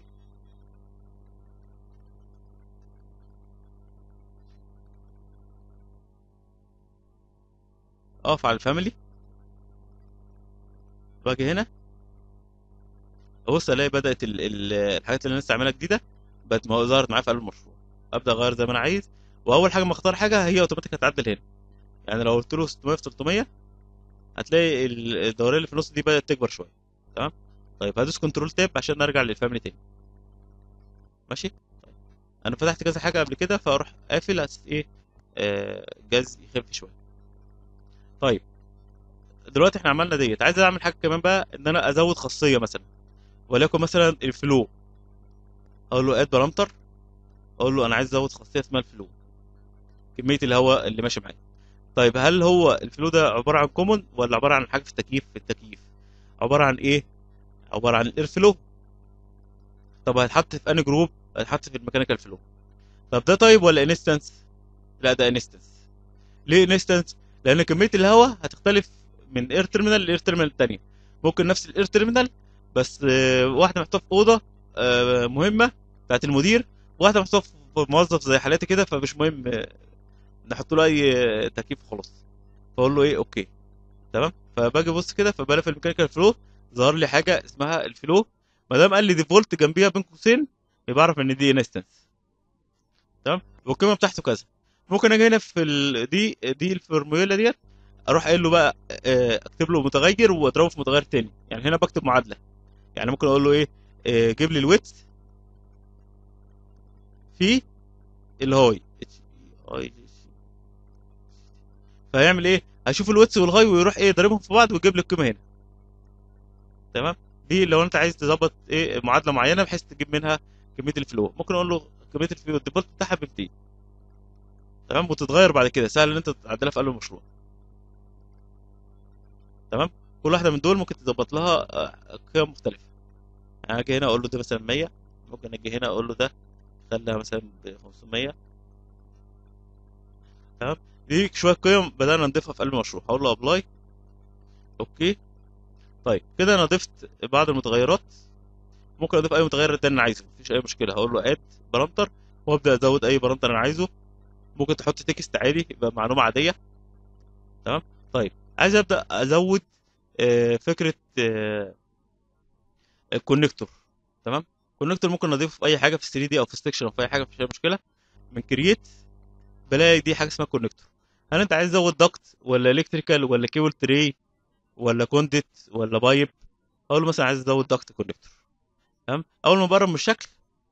S2: اقف على الفاميلي باجي هنا ابص الاقي بدات ال- ال- الحاجات اللي انا لسه عاملها جديده بقت ما- ظهرت معايا في قلب المشروع ابدا اغير زي ما انا عايز واول حاجه ما اختار حاجه هي اوتوماتيك هتعدل هنا يعني لو قلت له 600 في 300 هتلاقي ال- الدوريه اللي في النص دي بدات تكبر شويه تمام طيب هدوس كنترول تاب عشان ارجع للفاميلي تاني ماشي طيب. انا فتحت كذا حاجه قبل كده فاروح قافل على أساس ايه آه جاز يخف شويه طيب دلوقتي احنا عملنا ديت عايز اعمل حاجه كمان بقى ان انا ازود خاصيه مثلا وليكن مثلا الفلو اقول له اد بارامتر اقول له انا عايز ازود خاصيه اسمها الفلو كميه الهواء اللي ماشي معايا طيب هل هو الفلو ده عباره عن كومون ولا عباره عن حاجه في التكييف في التكييف عباره عن ايه عباره عن الاير فلو طب هيتحط في انهي جروب هيتحط في الميكانيكال فلو طب ده طيب ولا انستنس لا ده انستنس ليه انستنس لان كميه الهواء هتختلف من اير تيرمينال لاير تيرمينال الثانيه ممكن نفس الاير تيرمينال بس آه، واحده محطوطه في اوضه آه، مهمه بتاعت المدير واحده محطوطه في موظف زي حالاتي كده فمش مهم آه، نحط له اي آه، تكييف وخلاص فاقول له ايه اوكي تمام فباجي ابص كده فبلاقي في الميكانيكال فلو ظهر لي حاجه اسمها الفلو ما دام قال لي ديفولت جنبيها بين قوسين يبقى اعرف ان دي انستنس تمام والقيمه بتاعته كذا ممكن اجي هنا في ال... دي دي الفورمولا ديت اروح قايل له بقى آه، اكتب له متغير واضربه في متغير تاني يعني هنا بكتب معادله يعني ممكن اقول له ايه آه، جيب لي الويتس في الهاي فهيعمل ايه هيشوف الويتس والهاي ويروح ايه ضاربهم في بعض ويجيب لي القيمه هنا تمام دي لو انت عايز تظبط ايه معادله معينه بحيث تجيب منها كميه الفلو ممكن اقول له كميه الفلو الديفولت بتاعها ب 200 تمام وتتغير بعد كده سهل ان انت تعدلها في قلب المشروع تمام كل واحده من دول ممكن تظبط لها آه، قيم مختلفه يعني اجي هنا اقول له ده مثلا 100 ممكن اجي هنا اقول له ده خليها مثلا ب 500 تمام دي شويه قيم بدانا نضيفها في قلب المشروع هقول له ابلاي اوكي طيب كده انا ضفت بعض المتغيرات ممكن اضيف اي متغير تاني انا عايزه مفيش اي مشكله هقول له اد بارامتر وابدا ازود اي بارامتر انا عايزه ممكن تحط تكست عادي يبقى معلومه عاديه تمام طيب عايز ابدا ازود آه، فكره آه، الكونكتور تمام كونكتور ممكن نضيفه في اي حاجه في 3 دي او في ستيكشن او في اي حاجه مفيش اي مشكله من كرييت بلاقي دي حاجه اسمها كونكتور هل انت عايز تزود ضغط ولا الكتريكال ولا كيبل تري ولا كونديت ولا بايب اقول له مثلا عايز ازود ضغط كونكتور تمام اول ما بقرب من الشكل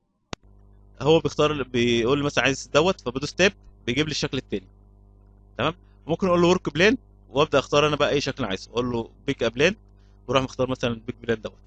S2: هو بيختار بيقول لي مثلا عايز دوت فبدوس تاب بيجيب لي الشكل التاني تمام ممكن اقول له ورك بلان وابدا اختار انا بقى اي شكل انا عايزه اقول له بيك بلان واروح مختار مثلا البيك بلان دوت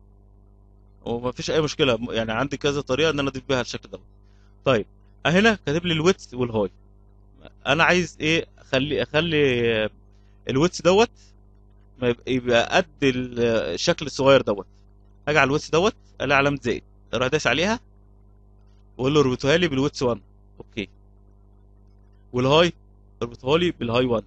S2: ومفيش اي مشكله يعني عندي كذا طريقه ان انا اضيف بيها الشكل دوت طيب هنا كاتب لي الويتس والهاي انا عايز ايه اخلي اخلي الويتس دوت ما يبقى- يبقى قد ال- الشكل الصغير دوت هاجي على الويتس دوت الاقي علامه زائد اروح دايس عليها واقول له اربطها لي بالويتس 1 اوكي والهاي اربطها لي بالهاي 1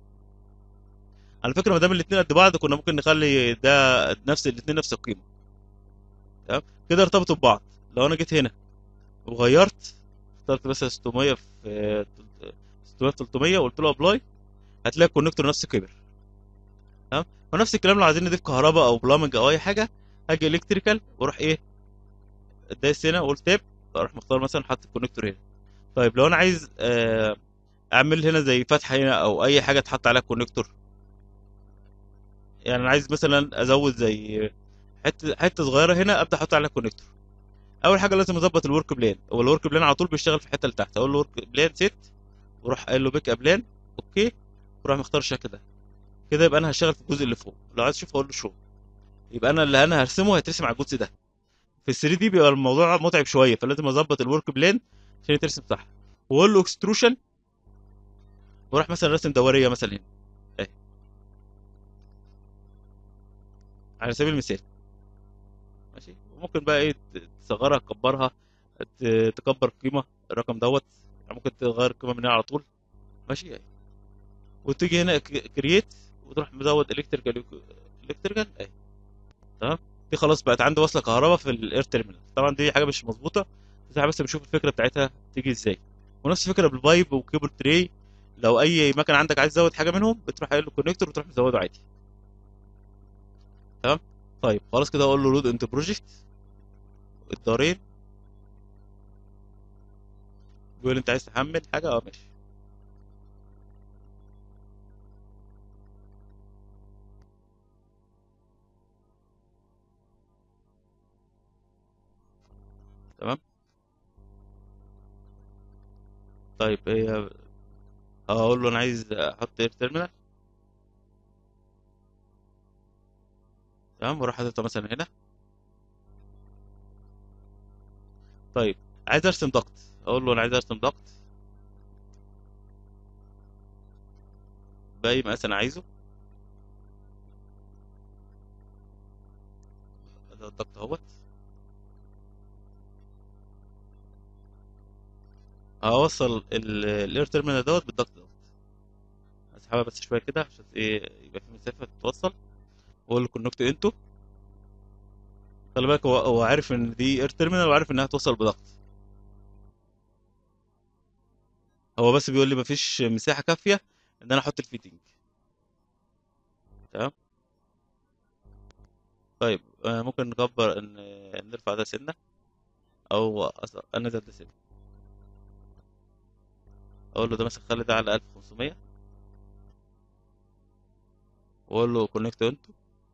S2: على فكره ما دام الاثنين قد بعض كنا ممكن نخلي ده نفس الاثنين نفس القيمه تمام كده ارتبطوا ببعض لو انا جيت هنا وغيرت اخترت مثلا 600 في 600 في 300 وقلت له ابلاي هتلاقي الكونكتور نفس كبر تمام ونفس الكلام لو عايزين نضيف كهرباء او بلامنج او اي حاجه هاجي الكتريكال واروح ايه دايس هنا واقول تاب اروح مختار مثلا حط الكونكتور هنا طيب لو انا عايز آه، اعمل هنا زي فتحه هنا او اي حاجه تحط عليها الكونكتور يعني انا عايز مثلا ازود زي حته حته صغيره هنا ابدا احط عليها كونكتور اول حاجه لازم اظبط الورك بلان هو الورك بلان على طول بيشتغل في الحته اللي تحت اقول له ورك بلان سيت واروح قايل له بيك بلان اوكي واروح مختار الشكل ده كده يبقى انا هشتغل في الجزء اللي فوق لو عايز اشوف اقول له شو يبقى انا اللي انا هرسمه هيترسم على الجزء ده في ال 3 دي بيبقى الموضوع متعب شويه فلازم اظبط الورك بلان عشان يترسم صح واقول له اكستروشن واروح مثلا رسم دوريه مثلا هنا اهي على سبيل المثال ماشي وممكن بقى ايه ت- تصغرها تكبرها ت- تكبر قيمه الرقم دوت يعني ممكن تغير القيمه من هنا على طول ماشي وتيجي هنا كرييت وتروح مزود الكتريكال الكتريكال اهي تمام دي خلاص بقت عندي وصله كهرباء في الاير تيرمينال طبعا دي حاجه مش مظبوطه بس احنا بس بنشوف الفكره بتاعتها تيجي ازاي ونفس الفكره بالبايب وكيبل تري لو اي مكان عندك عايز تزود حاجه منهم بتروح قايل له كونكتور وتروح مزوده عادي تمام طيب خلاص كده اقول له لود انت بروجكت الدارين بيقول انت عايز تحمل حاجه اه ماشي تمام طيب هي اقول له انا عايز احط اير تيرمينال تمام واروح حاططها مثلا هنا طيب عايز ارسم ضغط اقول له انا عايز ارسم ضغط باي مقاس انا عايزه ده الضغط اهوت هوصل الاير تيرمينال دوت بالضغط دوت اسحبها بس شويه كده عشان ايه يبقى في مسافه تتوصل واقول له كونكت انتو خلي بالك هو هو عارف ان دي اير تيرمينال وعارف انها توصل بضغط هو بس بيقول لي مفيش مساحه كافيه ان انا احط الفيتنج تمام طيب آه، ممكن نكبر ان نرفع ده سنه او أص- انزل ده سنه اقول له ده مثلا خلي ده على 1500 واقول له كونكت انتو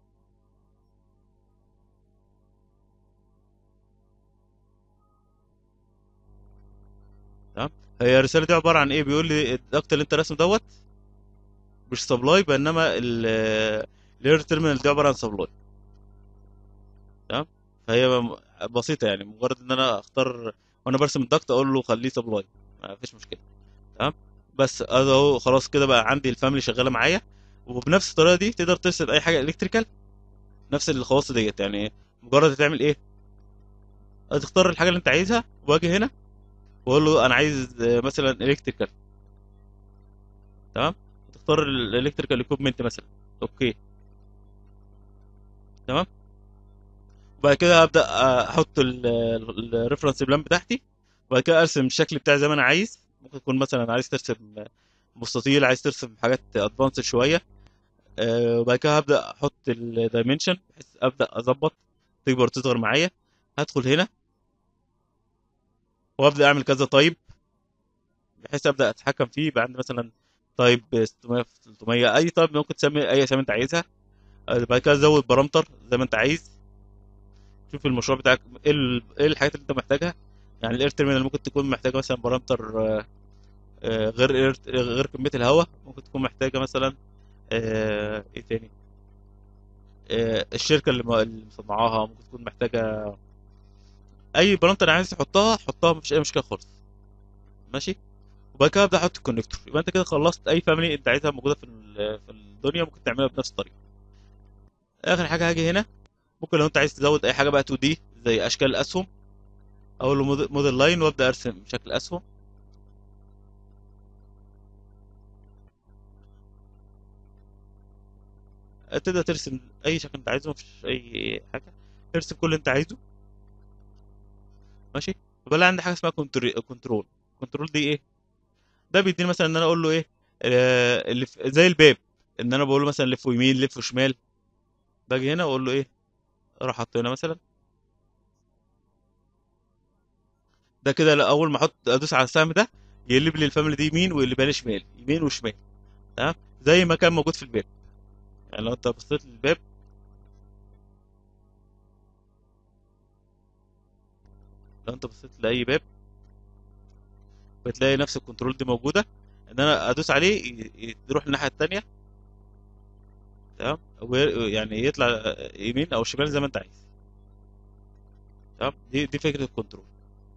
S2: تمام هي الرساله دي عباره عن ايه بيقول لي الضغط اللي انت راسمه دوت مش سبلاي بينما الاير تيرمينال دي عباره عن سبلاي تمام فهي م- بسيطه يعني مجرد ان انا اختار وانا برسم الضغط اقول له خليه سبلاي ما فيش مشكله تمام بس ادي اهو خلاص كده بقى عندي الفاميلي شغاله معايا وبنفس الطريقه دي تقدر ترسم اي حاجه الكتريكال نفس الخواص ديت يعني مجرد تعمل ايه تختار الحاجه اللي انت عايزها واجي هنا واقول له انا عايز آه، مثلا الكتريكال تمام تختار الالكتريكال ايكويبمنت مثلا اوكي تمام وبعد كده ابدا احط الريفرنس بلان بتاعتي وبعد كده ارسم الشكل بتاعي زي ما انا عايز ممكن تكون مثلا عايز ترسم مستطيل عايز ترسم حاجات ادفانسد شويه آه، وبعد كده هبدا احط الدايمنشن بحيث ابدا اظبط تكبر تصغر معايا هدخل هنا وابدا اعمل كذا تايب بحيث ابدا اتحكم فيه يبقى عندي مثلا تايب 600 في 300 اي تايب ممكن تسمي اي اسامي انت عايزها آه، بعد كده زود بارامتر زي ما انت عايز شوف المشروع بتاعك ايه ال- إيه الحاجات اللي انت محتاجها يعني الاير تيرمينال ممكن تكون محتاجه مثلا بارامتر آه، آه، غير air- غير كميه الهواء ممكن تكون محتاجه مثلا آه، ايه تاني آه، الشركه اللي م- اللي مصنعاها ممكن تكون محتاجه اي بارامتر عايز تحطها حطها مفيش اي مشكله خالص ماشي وبعد كده ابدا احط الكونكتور يبقى انت كده خلصت اي فاميلي انت عايزها موجوده في ال- في الدنيا ممكن تعملها بنفس الطريقه اخر حاجه هاجي هنا ممكن لو انت عايز تزود اي حاجه بقى 2 دي زي اشكال الاسهم اقول له مود- موديل لاين وابدا ارسم شكل اسهم تقدر ترسم اي شكل انت عايزه مفيش اي حاجه ترسم كل اللي انت عايزه ماشي وبقى عندي حاجه اسمها كنترول كنترول كنترول دي ايه ده بيديني مثلا ان انا اقول له ايه آه اللي في- زي الباب ان انا بقول له مثلا لف يمين لف شمال باجي هنا واقول له ايه اروح احط هنا مثلا ده كده لا- اول ما احط ادوس على السهم ده يقلب لي الفاميلي دي يمين ويقلبها لي شمال يمين وشمال تمام زي ما كان موجود في الباب يعني لو انت بصيت للباب لو انت بصيت لاي باب بتلاقي نفس الكنترول دي موجوده ان انا ادوس عليه ي- ي- يروح الناحيه التانيه تمام وي- يعني يطلع يمين او شمال زي ما انت عايز تمام دي دي فكره الكنترول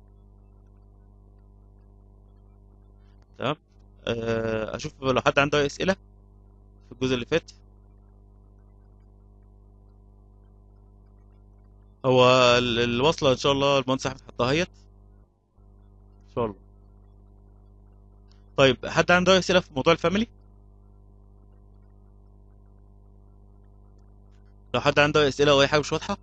S2: تمام آه، اشوف لو حد عنده اي اسئله في الجزء اللي فات هو ال- الوصله ان شاء الله المهندس احمد حطها اهيت ان شاء الله طيب حد عنده أي اسئله في موضوع الفاميلي لو حد عنده أي اسئله او اي حاجه مش واضحه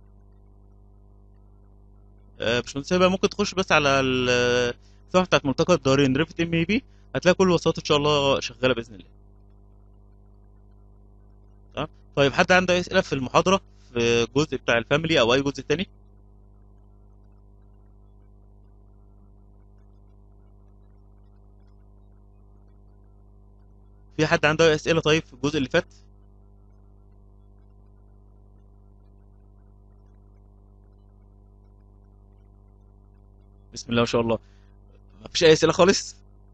S2: آه، باشمهندس هبه ممكن تخش بس على ال- الصفحه بتاعت ملتقى الدارين ريفت ام اي بي هتلاقي كل الوصفات ان شاء الله شغاله باذن الله تمام طيب حد عنده أي اسئله في المحاضره في الجزء بتاع الفاميلي او اي جزء تاني في حد عنده أي اسئله طيب في الجزء اللي فات بسم الله ما شاء الله مفيش اي اسئله خالص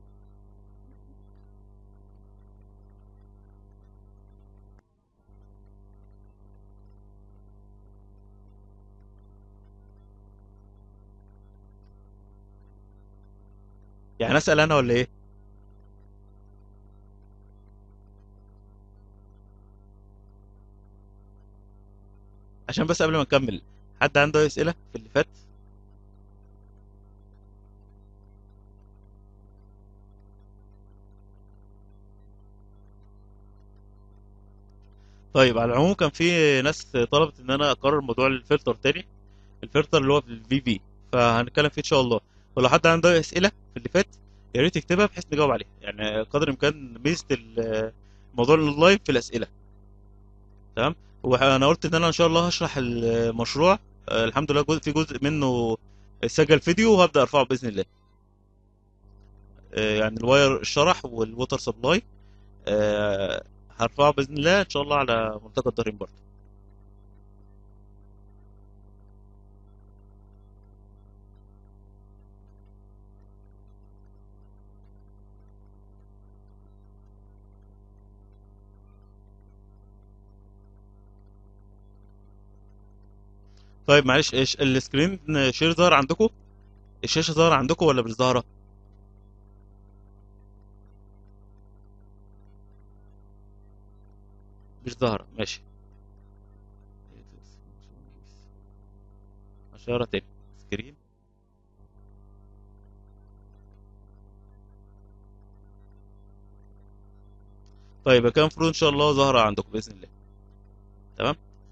S2: يعني اسال انا ولا ايه عشان بس قبل ما نكمل حد عنده أي اسئله في اللي فات طيب على العموم كان في ناس طلبت ان انا اكرر موضوع الفلتر تاني الفلتر اللي هو في الفي في فهنتكلم فيه ان شاء الله ولو حد عنده أي اسئله في اللي فات يا ريت يكتبها بحيث نجاوب عليها يعني قدر الامكان ميزه ال- موضوع اللايف في الاسئله تمام وانا قلت ان انا ان شاء الله هشرح المشروع آه، الحمد لله جزء في جزء منه سجل فيديو وهبدا ارفعه باذن الله آه، يعني الواير الشرح والووتر سبلاي آه، هرفعه باذن الله ان شاء الله على ملتقى الدارين برضه طيب معلش ايش السكرين شير ظاهر عندكم الشاشه ظاهره عندكم ولا مش ظاهره مش ظاهره ماشي اشاره تاني سكرين طيب يبقى كده المفروض ان شاء الله ظاهره عندكم باذن الله تمام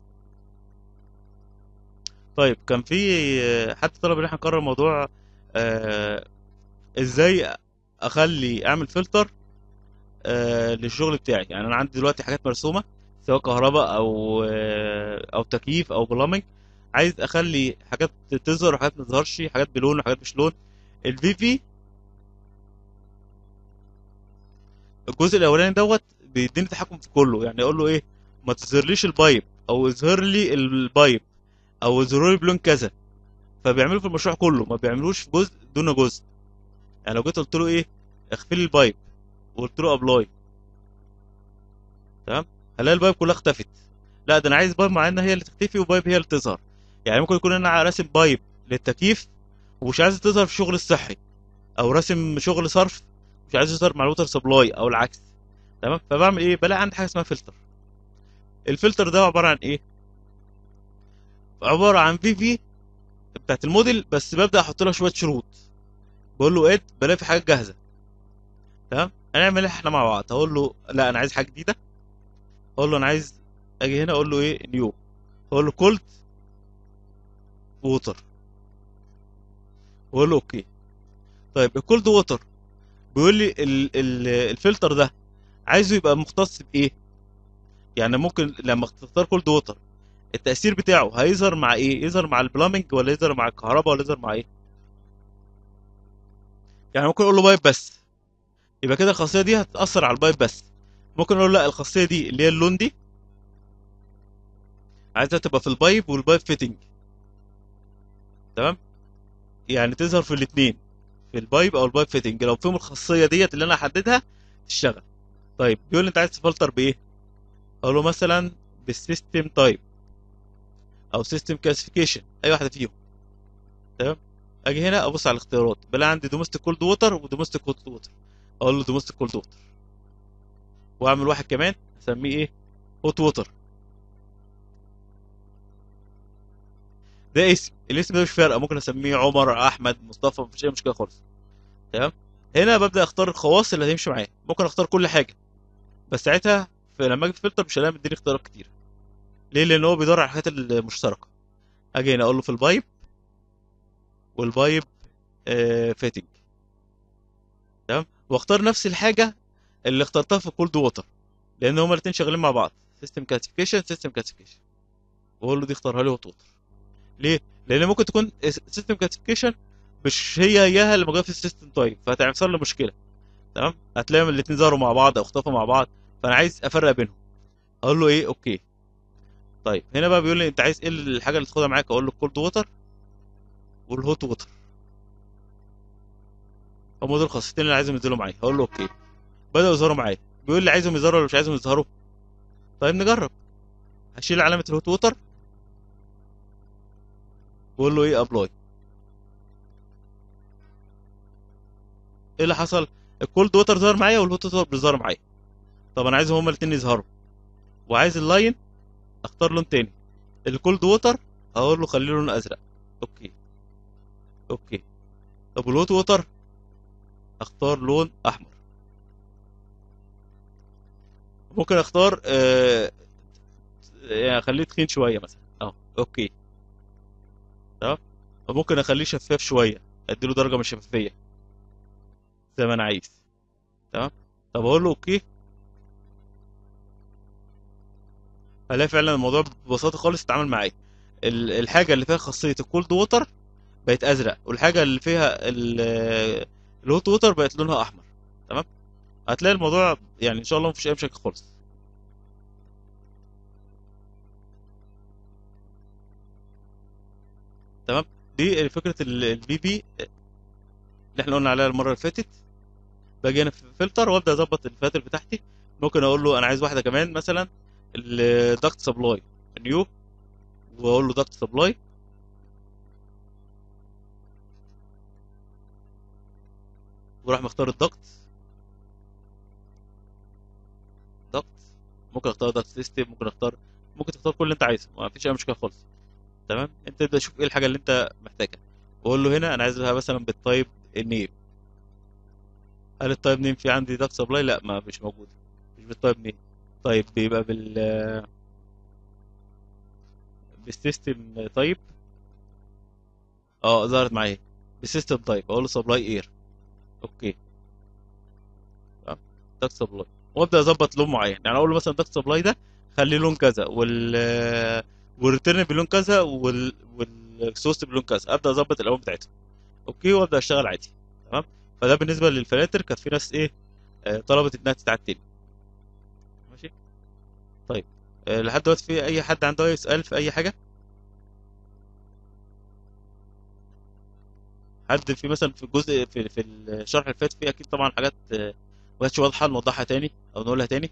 S2: طيب كان في آه، حد طلب ان احنا نكرر موضوع آه ازاي اخلي اعمل فلتر آه للشغل بتاعي يعني انا عندي دلوقتي حاجات مرسومه سواء كهرباء او آه او تكييف او بلامنج عايز اخلي حاجات تظهر وحاجات ما تظهرش حاجات بلون وحاجات مش لون الفي في الجزء الاولاني دوت بيديني تحكم في كله يعني اقول له ايه ما تظهرليش البايب او اظهر لي البايب او اظهر لي بلون كذا فبيعملوا في المشروع كله ما بيعملوش في جزء دون جزء يعني لو جيت قلت له ايه اخفي لي البايب وقلت له ابلاي تمام هلاقي البايب كلها اختفت لا ده انا عايز بايب معينه هي اللي تختفي وبايب هي اللي تظهر يعني ممكن يكون انا راسم بايب للتكييف ومش عايز تظهر في الشغل الصحي او راسم شغل صرف مش عايز يظهر مع الوتر سبلاي او العكس تمام فبعمل ايه بلاقي عندي حاجه اسمها فلتر الفلتر ده عباره عن ايه عباره عن في في بتاعت الموديل بس ببدا احط لها شويه شروط بقول له اد بلاقي في حاجات جاهزه تمام هنعمل احنا مع بعض هقول له لا انا عايز حاجه جديده اقول له انا عايز اجي هنا اقول له ايه نيو اقول له كولد ووتر واقول له اوكي طيب الكولد ووتر بيقول لي ال ال الفلتر ده عايزه يبقى مختص بايه يعني ممكن لما تختار كولد ووتر التأثير بتاعه هيظهر مع ايه يظهر مع البلامنج ولا يظهر مع الكهرباء ولا يظهر مع ايه يعني ممكن اقول له بايب بس يبقى كده الخاصيه دي هتأثر على البايب بس ممكن اقول له لا الخاصيه دي اللي هي اللون دي عايزها تبقى في البايب والبايب فيتنج تمام يعني تظهر في الاثنين في البايب او البايب فيتنج لو فيهم الخاصيه ديت اللي انا احددها تشتغل طيب بيقول لي انت عايز تفلتر بايه اقول له مثلا بالسيستم تايب او سيستم كلاسيفيكيشن اي واحده فيهم تمام اجي هنا ابص على الاختيارات بلاقي عندي دومستيك كولد ووتر ودومستيك هوت ووتر اقول له دومستيك كولد ووتر واعمل واحد كمان اسميه ايه هوت ووتر ده اسم الاسم ده مش فارقه ممكن اسميه عمر احمد مصطفى مفيش اي مشكله خالص تمام هنا ببدا اختار الخواص اللي هتمشي معايا ممكن اختار كل حاجه بس ساعتها في لما اجي في فلتر مش هلاقي مديني اختيارات كتير ليه لان هو بيدور على الحاجات المشتركه اجي هنا اقول له في البايب والبايب آه فيتنج تمام واختار نفس الحاجه اللي اخترتها في كولد ووتر لان هما الاثنين شغالين مع بعض سيستم كلاسيفيكيشن سيستم كلاسيفيكيشن واقول له دي اختارها لي هوت ووتر ليه لان ممكن تكون سيستم كلاسيفيكيشن مش هي اياها اللي موجوده في السيستم تايب فهتحصل لي مشكله تمام هتلاقيهم الاثنين ظهروا مع بعض او اختفوا مع بعض فانا عايز افرق بينهم اقول له ايه اوكي طيب هنا بقى بيقول لي انت عايز ايه الحاجه اللي تاخدها معاك اقول له الكولد ووتر والهوت ووتر هم دول الخاصيتين اللي عايزهم ينزلوا معايا هقول له اوكي بداوا يظهروا معايا بيقول لي عايزهم يظهروا ولا مش عايزهم يظهروا طيب نجرب هشيل علامه الهوت ووتر واقول له ايه ابلاي ايه اللي حصل الكولد ووتر ظهر معايا والهوت ووتر بيظهر معايا طب انا عايزهم هما الاثنين يظهروا وعايز اللاين اختار لون تاني الكولد ووتر هقول له خليه لون ازرق اوكي اوكي طب الهوت ووتر اختار لون احمر ممكن اختار آه يعني اخليه تخين شويه مثلا اه اوكي تمام وممكن اخليه شفاف شويه اديله درجه من الشفافيه زي ما انا عايز تمام طب اقول له اوكي هلاقي فعلا الموضوع ببساطه خالص اتعامل معايا ال- الحاجه اللي فيها خاصيه الكولد ووتر بقت ازرق والحاجه اللي فيها ال- الهوت ووتر بقت لونها احمر تمام هتلاقي الموضوع يعني ان شاء الله مفيش اي مشاكل خالص تمام دي فكره البي بي اللي احنا قلنا عليها المره اللي فاتت باجي هنا في فلتر وابدا اظبط الفلاتر بتاعتي ممكن اقول له انا عايز واحده كمان مثلا الدكت سبلاي نيو واقول له دكت سبلاي وراح مختار الدكت دكت ممكن اختار دكت سيستم ممكن اختار ممكن تختار كل اللي انت عايزه ما فيش اي مشكله خالص تمام انت تبدا تشوف ايه الحاجه اللي انت محتاجها واقول له هنا انا عايزها مثلا بالتايب النيم هل التايب نيم في عندي داك سبلاي لا ما مش موجود مش بالتايب نيم طيب بيبقى بال بالسيستم تايب اه ظهرت معايا بالسيستم تايب اقول له سبلاي اير اوكي تمام داك سبلاي وابدا اظبط لون معين يعني اقول له مثلا داك سبلاي ده خليه لون كذا وال والريتيرن بلون كذا وال والسوست بلون كذا ابدا اظبط الالوان بتاعتهم اوكي وابدا اشتغل عادي تمام فده بالنسبه للفلاتر كانت في ناس ايه آه، طلبت انها تتعاد تاني ماشي طيب آه، لحد دلوقتي في اي حد عنده اي سؤال في اي حاجه حد في مثلا في الجزء في في الشرح اللي فات في اكيد طبعا حاجات آه، ما كانتش واضحه نوضحها تاني او نقولها تاني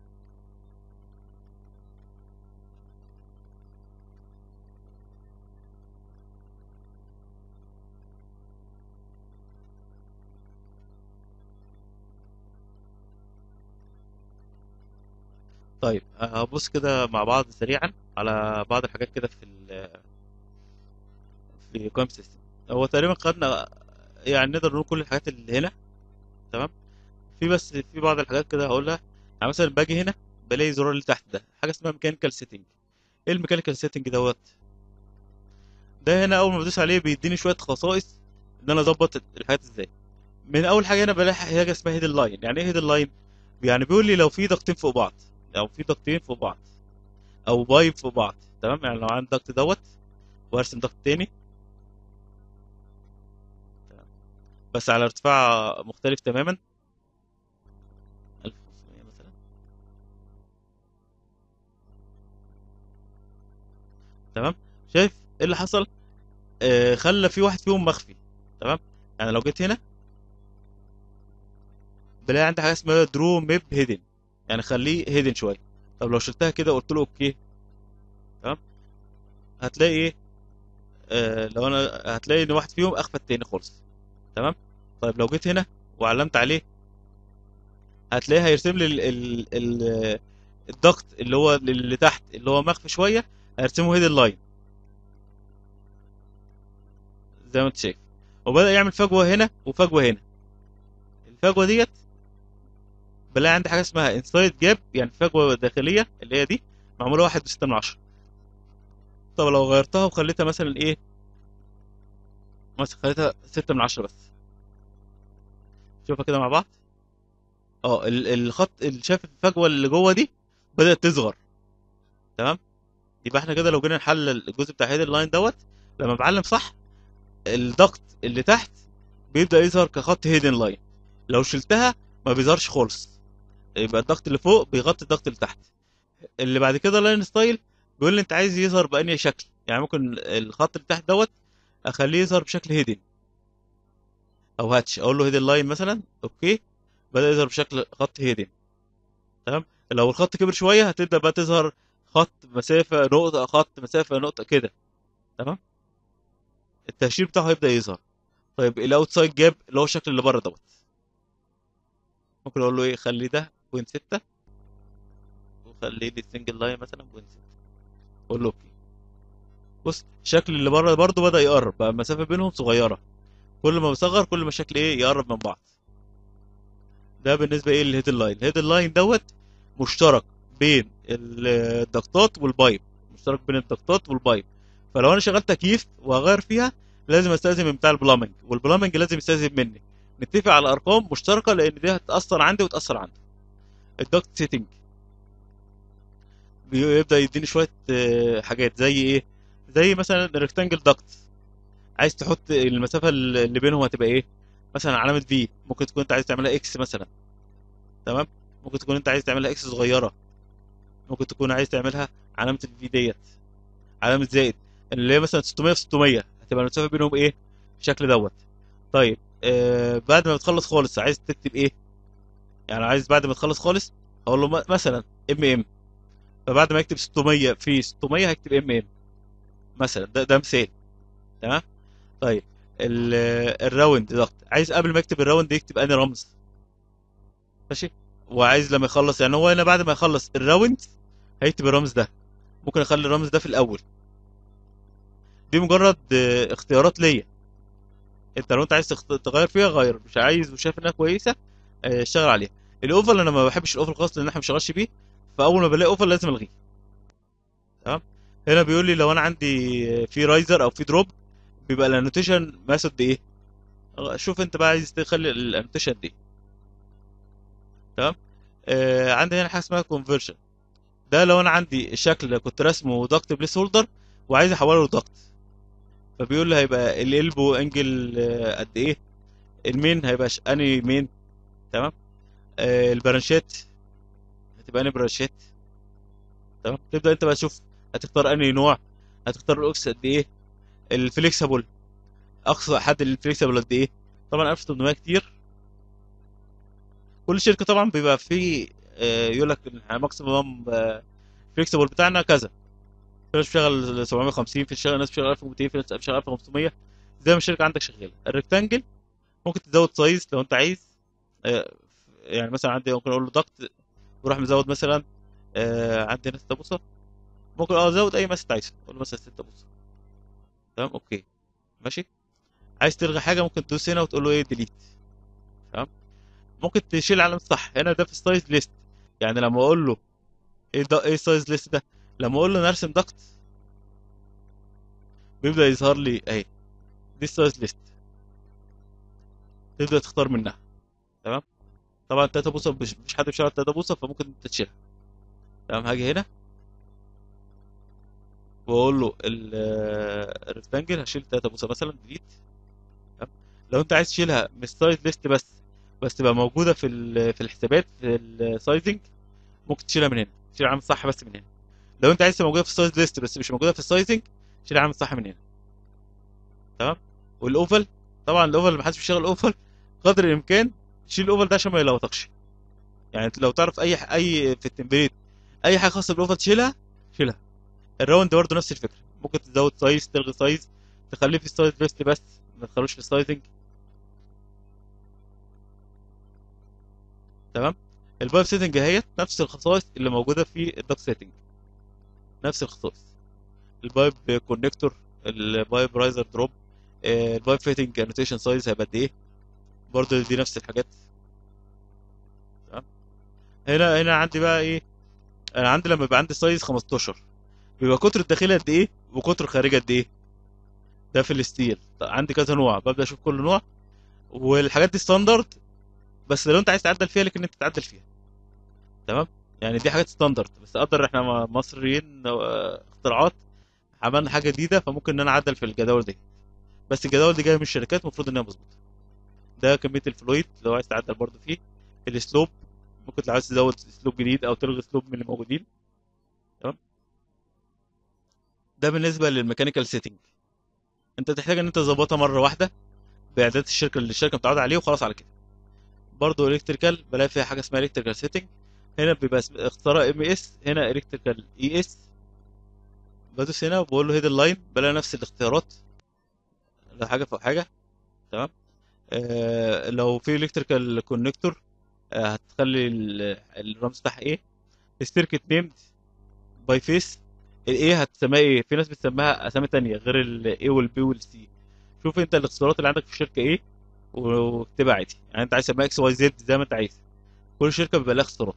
S2: طيب هبص كده مع بعض سريعا على بعض الحاجات كده في ال في كوم سيستم هو تقريبا خدنا يعني نقدر نقول كل الحاجات اللي هنا تمام في بس في بعض الحاجات كده هقولها يعني مثلا باجي هنا بلاقي الزرار اللي تحت ده حاجه اسمها ميكانيكال سيتنج ايه الميكانيكال سيتنج دوت ده هنا اول ما بدوس عليه بيديني شويه خصائص ان انا اظبط الحاجات ازاي من اول حاجه هنا بلاقي حاجه اسمها هيدن لاين يعني ايه هيدن لاين يعني بيقول لي لو في ضغطين فوق بعض او في ضغطين فوق بعض او بايب فوق بعض تمام يعني لو عندي ضغط دوت وارسم ضغط تاني تمام. بس على ارتفاع مختلف تماما 1500 مثلا تمام شايف ايه اللي حصل آه خلى في واحد فيهم مخفي تمام يعني لو جيت هنا بلاقي عندي حاجه اسمها درو ميب هيدن يعني خليه هيدن شويه طب لو شلتها كده وقلت له اوكي تمام هتلاقي ايه آه لو انا هتلاقي ان واحد فيهم اخفى التاني خالص تمام طيب لو جيت هنا وعلمت عليه هتلاقيه هيرسم لي ال ال ال الضغط اللي هو اللي تحت اللي هو مخفي شويه هيرسمه هيدن لاين زي ما انت شايف وبدا يعمل فجوه هنا وفجوه هنا الفجوه ديت بلاقي عندي حاجه اسمها انسايد جاب يعني فجوه داخليه اللي هي دي معموله واحد وستة من عشرة طب لو غيرتها وخليتها مثلا ايه مثلا خليتها ستة من عشرة بس شوفها كده مع بعض اه ال- الخط اللي شايف الفجوه اللي جوه دي بدات تصغر تمام يبقى احنا كده لو جينا نحلل الجزء بتاع هيد اللاين دوت لما بعلم صح الضغط اللي تحت بيبدا يظهر كخط هيدن لاين لو شلتها ما بيظهرش خالص يبقى الضغط اللي فوق بيغطي الضغط اللي تحت اللي بعد كده لاين ستايل بيقول لي انت عايز يظهر بأنهي شكل يعني ممكن الخط اللي تحت دوت اخليه يظهر بشكل هيدن او هاتش اقول له هيدن لاين مثلا اوكي بدأ يظهر بشكل خط هيدن تمام لو الخط كبر شويه هتبدأ بقى تظهر خط مسافة نقطة خط مسافة نقطة كده تمام التهشير بتاعه هيبدأ يظهر طيب الاوتسايد جاب اللي هو الشكل اللي بره دوت ممكن اقول له ايه خلي ده بوينت ستة وخلي لي السنجل لاين مثلا بوينت ستة اقول له اوكي بص الشكل اللي بره برضه بدأ يقرب بقى المسافة بينهم صغيرة كل ما بصغر كل ما الشكل ايه يقرب من بعض ده بالنسبة ايه للهيدن لاين الهيدن لاين دوت مشترك بين الضغطات والبايب مشترك بين الضغطات والبايب فلو انا شغلت تكييف وهغير فيها لازم استاذن من بتاع البلامنج والبلامنج لازم يستاذن مني نتفق على ارقام مشتركه لان دي هتاثر عندي وتاثر عنده الدكت سيتنج بيبدا يديني شويه آه، حاجات زي ايه زي مثلا الريكتانجل دكت عايز تحط المسافه اللي بينهم هتبقى ايه مثلا علامه في ممكن تكون انت عايز تعملها اكس مثلا تمام ممكن تكون انت عايز تعملها اكس صغيره ممكن تكون عايز تعملها علامه الفي ديت علامه زائد اللي هي مثلا 600 في 600 هتبقى المسافه بينهم ايه بالشكل دوت طيب آه بعد ما بتخلص خالص عايز تكتب ايه يعني عايز بعد ما تخلص خالص اقول له م- مثلا ام ام فبعد ما يكتب 600 في 600 هيكتب ام ام مثلا ده ده مثال تمام طيب ال- الراوند ضغط عايز قبل ما يكتب الراوند يكتب انهي رمز ماشي وعايز لما يخلص يعني هو هنا بعد ما يخلص الراوند هيكتب الرمز ده ممكن اخلي الرمز ده في الاول دي مجرد آه، اختيارات ليا انت لو انت عايز تخت- تغير فيها غير مش عايز وشايف انها كويسه آه، اشتغل عليها الاوفر انا ما بحبش الاوفر خالص لان احنا ما بنشتغلش بيه فاول ما بلاقي اوفر لازم الغيه تمام هنا بيقول لي لو انا عندي في رايزر او في دروب بيبقى الانوتيشن ماثود بايه اه، شوف انت بقى عايز تخلي الانوتيشن دي تمام آه عندي هنا حاجه اسمها كونفرجن ده لو انا عندي الشكل اللي كنت راسمه ضغط بليس هولدر وعايز احوله لضغط فبيقول لي هيبقى الالبو انجل آه، قد ايه المين هيبقى ش- انهي مين تمام آه البرانشات هتبقى انهي برانشات تمام تبدا انت بقى تشوف هتختار انهي نوع هتختار الاوكس قد ايه الفليكسبل اقصى حد الفليكسبل قد ايه طبعا 1800 كتير كل شركه طبعا بيبقى فيه آه، يقول لك الماكسيمم فليكسبل بتاعنا كذا في ناس بتشتغل 750 في الشغل ناس بتشتغل 1200 في ناس بتشتغل 1500 زي ما الشركه عندك شغاله الريكتانجل ممكن تزود سايز لو انت عايز آه، يعني مثلا عندي ممكن اقول له ضغط وراح مزود مثلا آه، عندي هنا 6 بوصه ممكن اه ازود اي مسافه عايزها اقول له مثلا 6 بوصه تمام اوكي ماشي عايز تلغي حاجه ممكن تدوس هنا وتقول له ايه ديليت تمام ممكن تشيل علامه صح هنا ده في السايز ليست يعني لما اقول له ايه ده ايه السايز ليست ده لما اقول له نرسم ضغط بيبدا يظهر لي اهي دي السايز ليست تبدا تختار منها تمام طبعا 3 بوصه مش مش حد بيشتغل 3 بوصه فممكن انت تشيلها تمام هاجي هنا واقول له الريكتانجل هشيل 3 بوصه مثلا ديليت تمام لو انت عايز تشيلها من السايز ليست بس بس تبقى موجوده في ال- في الحسابات في السايزنج ممكن تشيلها من هنا تشيل علامه صح بس من هنا لو انت عايز تبقى موجوده في السايز ليست بس مش موجوده في السايزنج شيل علامه صح من هنا تمام والاوفل طبعا الاوفل ما حدش بيشتغل اوفل قدر الامكان شيل الاوفل ده عشان ما يلخبطكش يعني لو تعرف اي اي في التمبليت اي حاجه خاصه بالاوفل تشيلها شيلها الراوند برضه نفس الفكره ممكن تزود سايز تلغي سايز تخليه في السايز ليست بس ما تخلوش في السايزنج تمام البايب سيتنج اهيت نفس الخصائص اللي موجوده في الدوك سيتنج نفس الخصائص البايب كونكتور البايب رايزر دروب البايب فيتنج انوتيشن سايز هيبقى قد ايه برضه دي نفس الحاجات تمام هنا هنا عندي بقى ايه انا عندي لما يبقى عندي سايز 15 بيبقى قطر الداخلي قد ايه وقطر الخارجي قد ايه ده في الستيل طيب عندي كذا نوع ببدا اشوف كل نوع والحاجات دي ستاندرد بس لو انت عايز تعدل فيها لكن انت تعدل فيها تمام يعني دي حاجات ستاندرد بس اقدر احنا م- مصريين آه، اختراعات عملنا حاجه جديده فممكن ان انا اعدل في الجداول دي بس الجداول دي جايه من الشركات المفروض انها مظبوطه ده كميه الفلويد لو عايز تعدل برضو فيه السلوب ممكن لو عايز تزود سلوب جديد او تلغي سلوب من اللي موجودين تمام ده بالنسبه للميكانيكال سيتنج انت تحتاج ان انت تظبطها مره واحده باعدادات الشركه اللي الشركه متعوده عليه وخلاص على كده برضه الكتريكال بلاقي فيها حاجه اسمها الكتريكال سيتنج هنا بيبقى اسم- اختراع ام اس هنا الكتريكال اي اس بدوس هنا وبقول له هيد اللاين بلاقي نفس الاختيارات لا حاجه فوق حاجه تمام آه لو في الكتريكال كونكتور آه هتخلي ال- الرمز بتاعها ايه السيركت نيمد باي فيس الايه هتسميها ايه في ناس بتسميها اسامي تانية غير الاي والبي والسي شوف انت الاختيارات اللي عندك في الشركه ايه واكتبها عادي يعني انت عايز تسميها اكس واي زد زي ما انت عايز كل شركه بيبقى لها اختيارات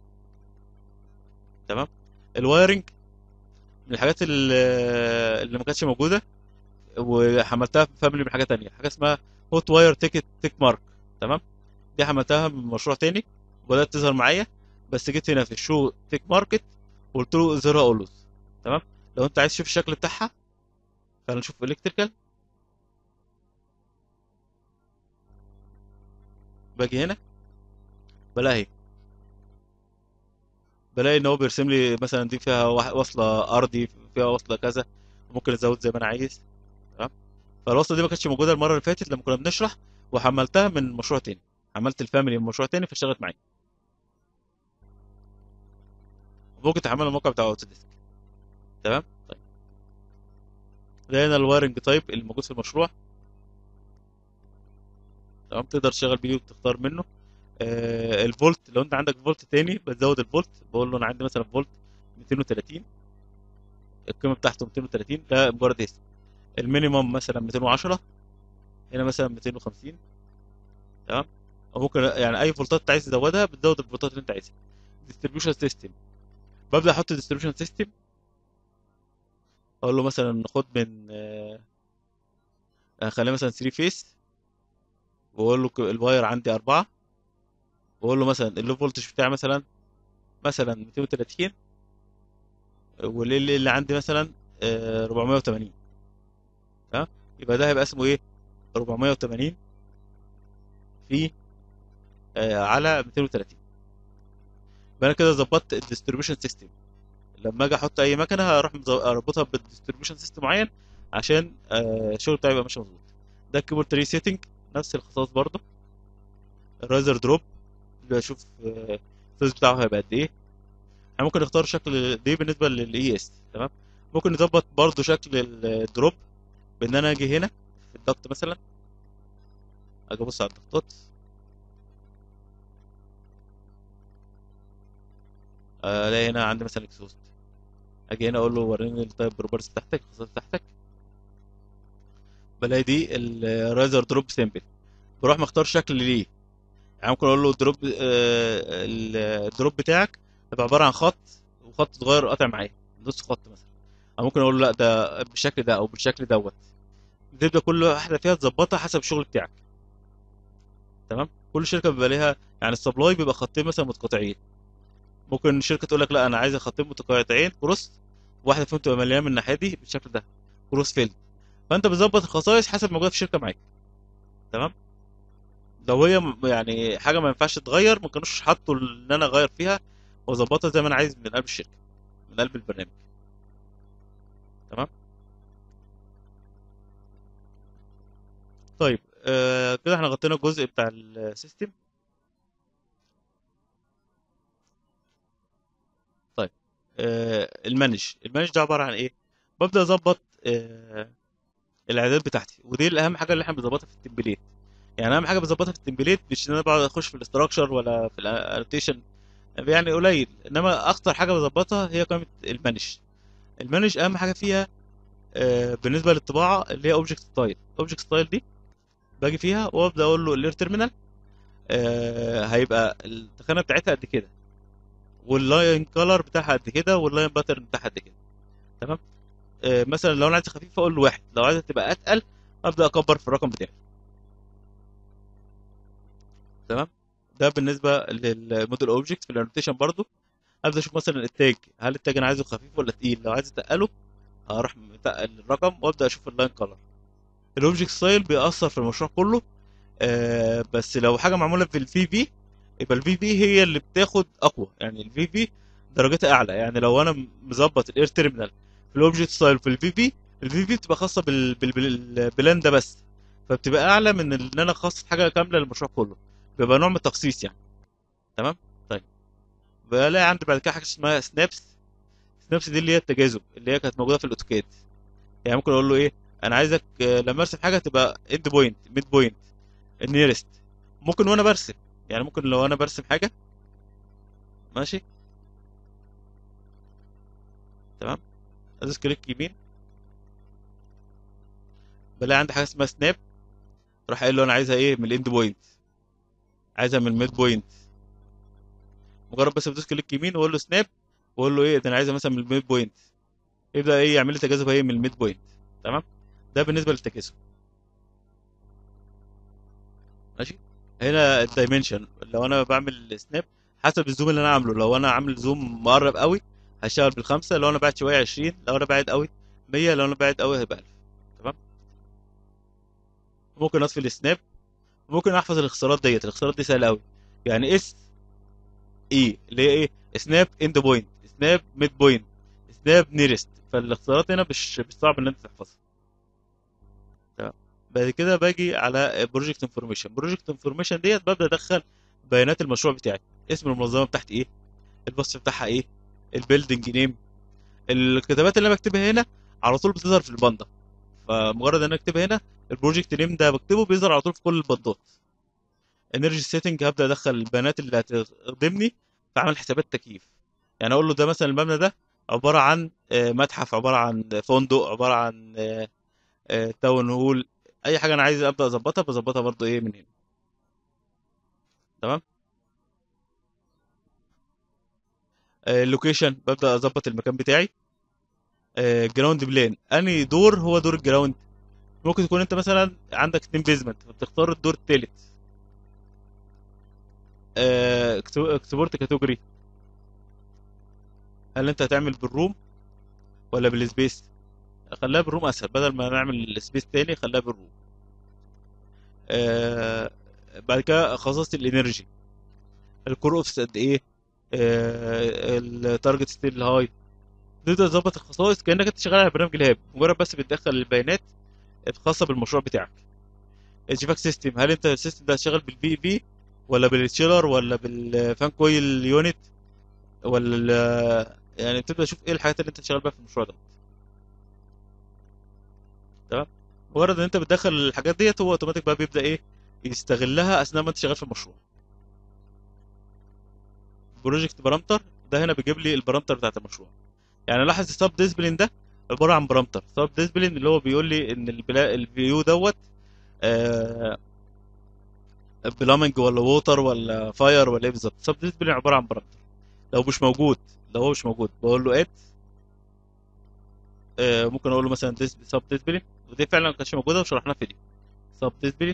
S2: تمام الوايرنج من الحاجات اللي, اللي ما كانتش موجوده وحملتها في فاميلي من حاجه تانية حاجه اسمها هوت واير تيكت تيك مارك تمام دي حملتها من مشروع تاني وبدات تظهر معايا بس جيت هنا في الشو تيك ماركت وقلت له اظهرها اولوز تمام لو انت عايز تشوف الشكل بتاعها خلينا نشوف الكتريكال باجي هنا بلاقي اهي بلاقي ان هو بيرسم لي مثلا دي فيها وا- وصله ارضي فيها وصله كذا ممكن ازود زي ما انا عايز تمام فالوصله دي ما كانتش موجوده المره اللي فاتت لما كنا بنشرح وحملتها من مشروع تاني حملت الفاميلي من مشروع تاني فاشتغلت معايا ممكن تحمل الموقع بتاع اوتوديسك تمام طيب ده هنا الوايرنج تايب اللي موجود في المشروع تمام تقدر تشغل بيه وتختار منه آه الفولت لو انت عندك فولت تاني بتزود الفولت بقول له انا عندي مثلا فولت 230 القيمه بتاعته 230 ده مجرد اسم المينيمم مثلا 210 هنا مثلا 250 تمام او ممكن يعني اي فولتات انت عايز تزودها بتزود الفولتات اللي انت عايزها ديستريبيوشن سيستم ببدا احط ديستريبيوشن سيستم اقول له مثلا خد من آه خلينا مثلا 3 فيس واقول له ك- الواير عندي أربعة واقول له مثلا اللو فولتج بتاعي مثلا مثلا 230 واللي اللي عندي مثلا آه، 480 ها يبقى ده هيبقى اسمه ايه 480 في آه، على 230 يبقى انا كده ظبطت الديستريبيوشن سيستم لما اجي احط اي مكنه هروح مز- اربطها بالديستريبيوشن سيستم معين عشان آه، الشغل بتاعي يبقى ماشي مظبوط ده الكيبورد تري سيتنج نفس الخصائص برضه الرايزر دروب بشوف آه، السايز بتاعه هيبقى قد ايه احنا ممكن نختار شكل دي بالنسبه للاي اس تمام ممكن نظبط برضو شكل الدروب بان انا اجي هنا في الضغط مثلا اجي ابص على الضغطات آه، الاقي هنا عندي مثلا اكسوست اجي هنا اقول له وريني التايب بروبرتيز بتاعتك الخصائص بتاعتك بلاقي دي الرايزر دروب سيمبل بروح مختار شكل ليه يعني ممكن اقول له دروب الدروب بتاعك يبقى عباره عن خط وخط صغير قاطع معايا نص خط مثلا او ممكن اقول له لا ده بالشكل ده او بالشكل دوت تبدا كل واحده فيها تظبطها حسب الشغل بتاعك تمام كل شركه بيبقى ليها يعني السبلاي بيبقى خطين مثلا متقاطعين ممكن شركه تقول لك لا انا عايزه خطين متقاطعين كروس واحده فيهم تبقى مليانه من الناحيه دي بالشكل ده كروس فيلد فانت بتظبط الخصائص حسب موجوده في الشركه معاك تمام لو هي م- يعني حاجه ما ينفعش تتغير ما كانوش حطوا ان انا اغير فيها واظبطها زي ما انا عايز من قلب الشركه من قلب البرنامج تمام طيب آه كده احنا غطينا الجزء بتاع السيستم طيب آه المانج المانج ده عباره عن ايه ببدا اظبط آه الاعدادات بتاعتي ودي الاهم حاجه اللي احنا بنظبطها في التمبليت يعني اهم حاجه بظبطها في التمبليت مش ان انا بقعد اخش في الاستراكشر ولا في الانوتيشن يعني قليل انما اكتر حاجه بظبطها هي قائمه المانج المانج اهم حاجه فيها آه بالنسبه للطباعه اللي هي اوبجكت ستايل اوبجكت ستايل دي باجي فيها وابدا اقول له الاير تيرمينال آه هيبقى التخانه بتاعتها قد كده واللاين كولر بتاعها قد كده واللاين باترن بتاعها قد كده تمام آه مثلا لو انا عايز خفيف اقول له واحد لو عايزها تبقى اتقل ابدا اكبر في الرقم بتاعي تمام ده بالنسبه للموديل اوبجكت في الانوتيشن برضو ابدا اشوف مثلا التاج هل التاج انا عايزه خفيف ولا تقيل لو عايز اتقله هروح متقل الرقم وابدا اشوف اللاين كولر الاوبجكت ستايل بيأثر في المشروع كله آه بس لو حاجه معموله في الفي في يبقى الفي في هي اللي بتاخد اقوى يعني الفي في درجتها اعلى يعني لو انا مظبط الاير تيرمينال في الاوبجكت ستايل في الفي في الفي في بتبقى خاصه بال- بال- بالبلان ده بس فبتبقى اعلى من ان انا خاص حاجه كامله للمشروع كله بيبقى نوع من التخصيص يعني تمام طيب بلاقي عندي بعد كده حاجه اسمها سنابس سنابس دي اللي هي التجاذب اللي هي كانت موجوده في الاوتوكاد يعني ممكن اقول له ايه انا عايزك آه، لما ارسم حاجه تبقى اند بوينت ميد بوينت النيرست ممكن وانا برسم يعني ممكن لو انا برسم حاجه ماشي تمام ادوس كليك يمين بلاقي عندي حاجه اسمها سناب راح قايل له انا عايزها ايه من الاند بوينت عايزها من الميد بوينت مجرد بس بدوس كليك يمين واقول له سناب واقول له ايه ده انا عايزها مثلا من الميد بوينت يبدا ايه يعمل لي تجاذب ايه من الميد بوينت تمام ده بالنسبه للتجاذب ماشي هنا الدايمنشن لو انا بعمل سناب حسب الزوم اللي انا عامله لو انا عامل زوم مقرب قوي هشتغل بالخمسه لو انا بعد شويه 20 لو انا بعد قوي 100 لو انا بعد قوي هيبقى 1000 تمام ممكن اطفي السناب ممكن احفظ الاختصارات ديت الاختصارات دي سهله قوي يعني اس اي اللي هي ايه سناب اند بوينت سناب ميد بوينت سناب نيرست فالاختصارات هنا مش مش صعب ان انت تحفظها تمام بعد كده باجي على بروجكت انفورميشن بروجكت انفورميشن ديت ببدا ادخل بيانات المشروع بتاعي اسم المنظمه بتاعتي ايه البوست بتاعها ايه البيلدنج نيم الكتابات اللي انا بكتبها هنا على طول بتظهر في الباندا فمجرد ان انا اكتبها هنا البروجكت نيم ده بكتبه بيظهر على طول في كل الباندات انرجي سيتنج هبدا ادخل البيانات اللي هتخدمني في عمل حسابات تكييف يعني اقول له ده مثلا المبنى ده عباره عن آه، متحف عباره عن فندق عباره عن آه، آه، تاون هول اي حاجه انا عايز ابدا اظبطها بظبطها برضو ايه من هنا تمام آه، اللوكيشن ببدا اظبط المكان بتاعي آه، جراوند بلان انهي دور هو دور الجراوند ممكن تكون انت مثلا عندك اتنين بيزمنت فبتختار الدور التالت آه، اكتو- اكسبورت كاتيجوري هل انت هتعمل بالروم ولا بالسبيس خليها بالروم اسهل بدل ما نعمل السبيس تاني خليها بالروم آه بعد كده خصصت الانرجي الكور اوفس قد ايه آه التارجت ستيل هاي تقدر تظبط الخصائص كانك انت شغال على برنامج الهاب مجرد بس بتدخل البيانات الخاصه بالمشروع بتاعك الجيفاك سيستم هل انت السيستم ده شغال بالبي في ولا بالتشيلر ولا بالفان كويل يونت ولا ال- يعني بتبدا تشوف ايه الحاجات اللي انت شغال بيها في المشروع ده تمام مجرد ان انت بتدخل الحاجات ديت هو اوتوماتيك بقى بيبدا ايه يستغلها اثناء ما انت شغال في المشروع بروجكت بارامتر ده هنا بيجيب لي البارامتر بتاعت المشروع يعني لاحظ السب ديسبلين ده عباره عن بارامتر سب ديسبلين اللي هو بيقول لي ان البلا... الفيو دوت آه... بلامنج ولا ووتر ولا فاير ولا ايه بالظبط سب ديسبلين عباره عن بارامتر لو مش موجود لو هو مش موجود بقول له اد آه... ممكن اقول له مثلا سب ديسبلين ودي فعلا ما كانتش موجوده وشرحناها في دي سب ديسبلين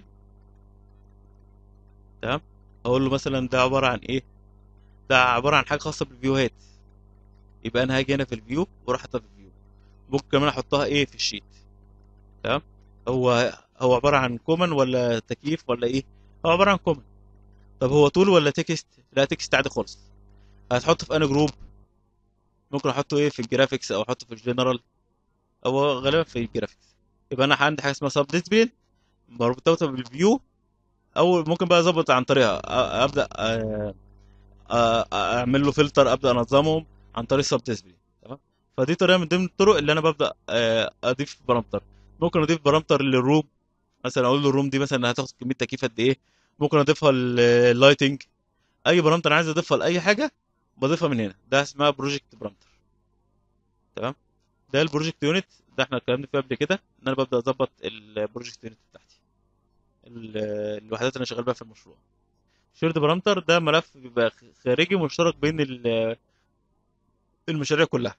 S2: تمام اقول له مثلا ده عباره عن ايه ده عباره عن حاجه خاصه بالفيوهات يبقى انا هاجي هنا في الفيو واروح احطها في الفيو ممكن كمان احطها ايه في الشيت تمام هو هو عباره عن كومن ولا تكييف ولا ايه هو عباره عن كومن طب هو طول ولا تكست لا تكست عادي خالص هتحطه في انهي جروب ممكن احطه ايه في الجرافيكس او احطه في الجنرال او غالبا في الجرافيكس يبقى انا عندي حاجه اسمها سب ديسبلين مربوطه بالفيو او ممكن بقى اظبط عن طريقها أ- ابدا أ- أ- اعمل له فلتر ابدا انظمهم عن طريق السب ديسبلين تمام فدي طريقه من ضمن الطرق اللي انا ببدا آه، اضيف بارامتر ممكن اضيف بارامتر للروم مثلا اقول له الروم دي مثلا هتاخد كميه تكييف قد ايه ممكن اضيفها لللايتنج اي بارامتر انا عايز اضيفها لاي حاجه بضيفها من هنا ده اسمها بروجكت بارامتر تمام ده البروجكت يونت ده احنا اتكلمنا فيه قبل كده ان انا ببدا اظبط البروجكت يونت بتاعتي ال- الوحدات اللي انا شغال بيها في المشروع شيرد بارامتر ده ملف بيبقى خارجي مشترك بين ال- المشاريع كلها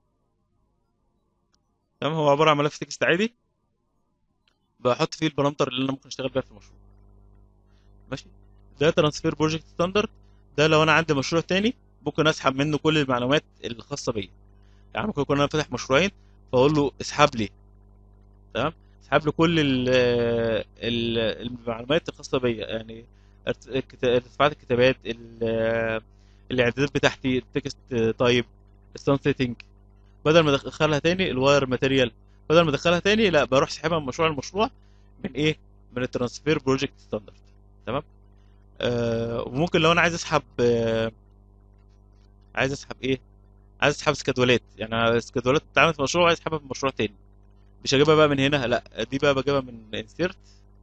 S2: تمام هو عباره عن ملف تكست عادي بحط فيه البارامتر اللي انا ممكن اشتغل بيها في المشروع ماشي ده ترانسفير بروجكت ستاندرد ده لو انا عندي مشروع تاني ممكن اسحب منه كل المعلومات الخاصه بيا يعني ممكن يكون انا فاتح مشروعين فاقول له اسحب لي تمام اسحب لي كل ال ال المعلومات الخاصه بيا يعني ارت- الكت- ارتفاعات الكتابات ال- الاعدادات بتاعتي التكست تايب الساوند سيتنج بدل ما ادخلها تاني الواير ماتيريال بدل ما ادخلها تاني لا بروح سحبها من مشروع لمشروع من ايه من الترانسفير بروجكت ستاندرد تمام آه وممكن لو انا عايز اسحب آه عايز اسحب ايه عايز اسحب سكادولات يعني سكادولات اتعملت في مشروع عايز اسحبها في مشروع تاني مش هجيبها بقى من هنا لا دي بقى بجيبها من انسيرت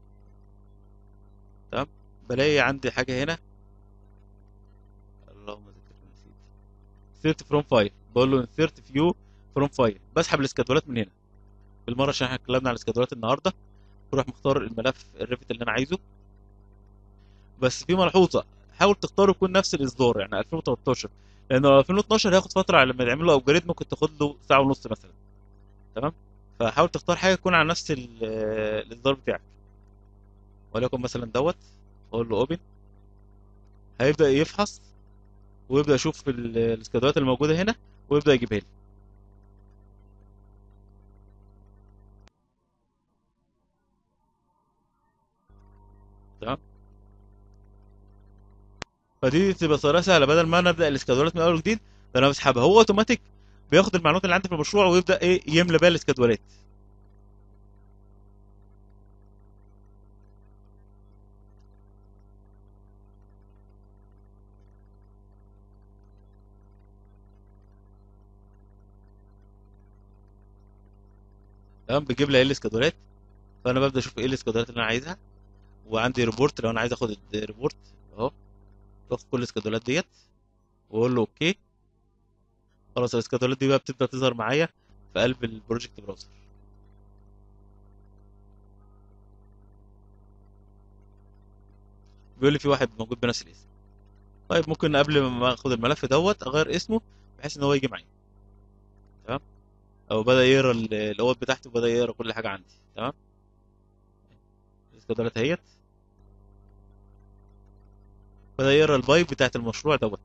S2: تمام بلاقي عندي حاجه هنا اللهم ذكرني نسيت انسيرت فروم فايل بقول له انسيرت فيو فروم فايل بسحب السكادولات من هنا بالمره عشان احنا اتكلمنا على السكادولات النهارده بروح مختار الملف الريفت اللي انا عايزه بس في ملحوظه حاول تختار يكون نفس الاصدار يعني 2013 لانه لو 2012 هياخد فتره على لما يعمل له ابجريد ممكن تاخد له ساعه ونص مثلا تمام فحاول تختار حاجه تكون على نفس ال- الاصدار بتاعك وليكن مثلا دوت اقول له اوبن هيبدا يفحص ويبدا يشوف ال- السكادولات الموجوده هنا ويبدا يجيبها لي تمام فدي تبقى طريقه سهله بدل ما انا ابدا الاسكادولات من اول وجديد ده انا بسحبها هو اوتوماتيك بياخد المعلومات اللي عندي في المشروع ويبدا ايه يملى بيها الاسكادولات تمام بيجيب لي ايه الاسكادولات فانا ببدا اشوف ايه الاسكادولات اللي انا عايزها وعندي ريبورت لو انا عايز اخد الريبورت اهو باخد كل الاسكادولات ديت واقول له اوكي خلاص الاسكادولات دي بقى بتبدا تظهر معايا في قلب البروجكت براوزر بيقول لي في واحد موجود بنفس الاسم طيب ممكن قبل ما اخد الملف دوت اغير اسمه بحيث ان هو يجي معايا تمام او بدا يقرا ال- الاوض بتاعته وبدا يقرا كل حاجه عندي تمام الاسكادولات اهيت بدا يقرا البايب بتاعت المشروع دوت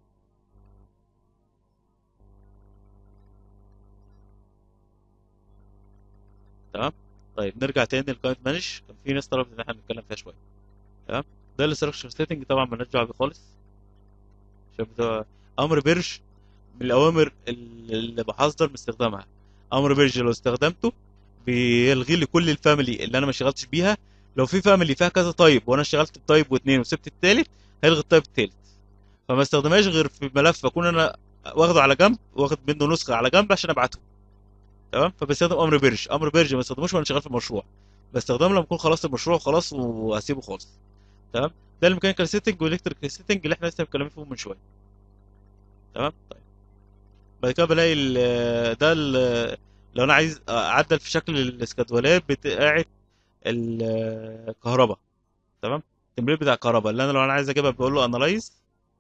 S2: تمام طيب نرجع تاني للكلاينت مانج كان في ناس طلبت ان احنا نتكلم فيها شويه تمام ده الاستراكشر سيتنج طبعا مالناش دعوه بيه خالص شايف ده امر بيرج من الاوامر اللي بحذر من استخدامها امر بيرج لو استخدمته بيلغي لي كل الفاميلي اللي انا ما اشتغلتش بيها لو في فاميلي فيها كذا تايب وانا اشتغلت بتايب واثنين وسبت التالت هيلغي التايب التالت فما استخدمهاش غير في ملف اكون انا واخده على جنب واخد منه نسخه على جنب عشان ابعته تمام فبستخدم امر بيرج امر بيرج ما بستخدموش وانا شغال في المشروع بستخدمه لما اكون خلصت المشروع وخلاص وهسيبه خالص تمام ده الميكانيكال سيتنج والالكتريكال سيتنج اللي احنا لسه متكلمين فيهم من شويه تمام طيب بعد كده بلاقي ال- ده ال- لو انا عايز اعدل في شكل الاسكادولات بتاعه الكهرباء تمام التمرير بتاع الكهرباء اللي انا لو انا عايز اجيبها بقول له انالايز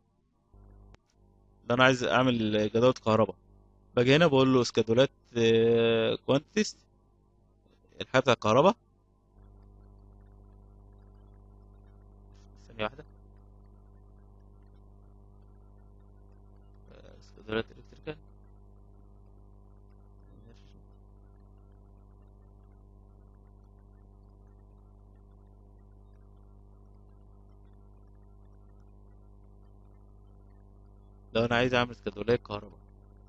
S2: ده انا عايز اعمل جدول كهرباء باجي هنا بقول له اسكادولات كوانتيتيز الحاجه بتاع الكهرباء ثانيه واحده اسكادولات الكتريكال لو انا عايز اعمل اسكادولات كهرباء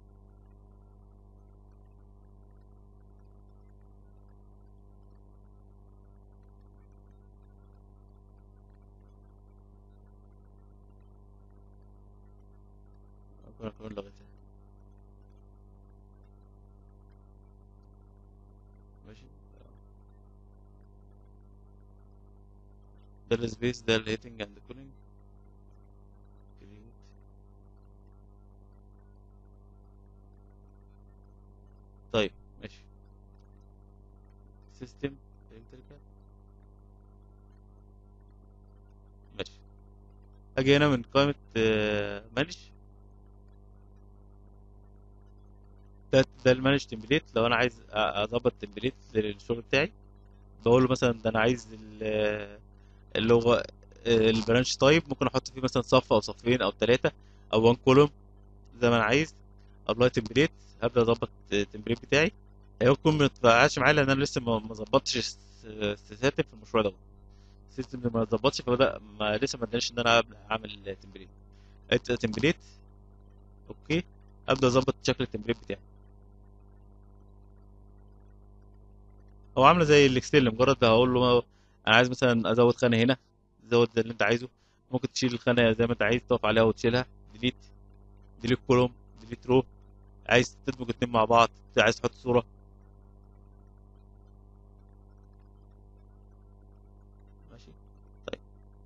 S2: ممكن اكون لغيتها ماشي ده السبيس ده الهيتنج اند كولينج طيب ماشي سيستم الكتريكال ماشي اجي هنا من قائمة مانج ده ده المانج تمبليت لو انا عايز أ- اظبط تمبليت للشغل بتاعي بقول له مثلا ده انا عايز ال- اللي هو البرانش تايب ممكن احط فيه مثلا صف او صفين او ثلاثة او وان كولوم زي ما انا عايز ابلاي تمبليت هبدا اظبط التمبليت بتاعي هي يكون ما اتفقعش معايا لان انا لسه ما ما ظبطتش السيستم في المشروع ده السيستم ما ظبطش فبدا ما لسه ما ادانيش ان انا أبدأ اعمل تمبليت تمبليت اوكي ابدا اظبط شكل التمبليت بتاعي هو عامله زي الاكسل مجرد هقول له انا عايز مثلا ازود خانه هنا زود اللي انت عايزه ممكن تشيل الخانه زي ما انت عايز تقف عليها وتشيلها ديليت ديليت كولوم ديليت رو عايز تدمج اتنين مع بعض عايز تحط صوره ماشي طيب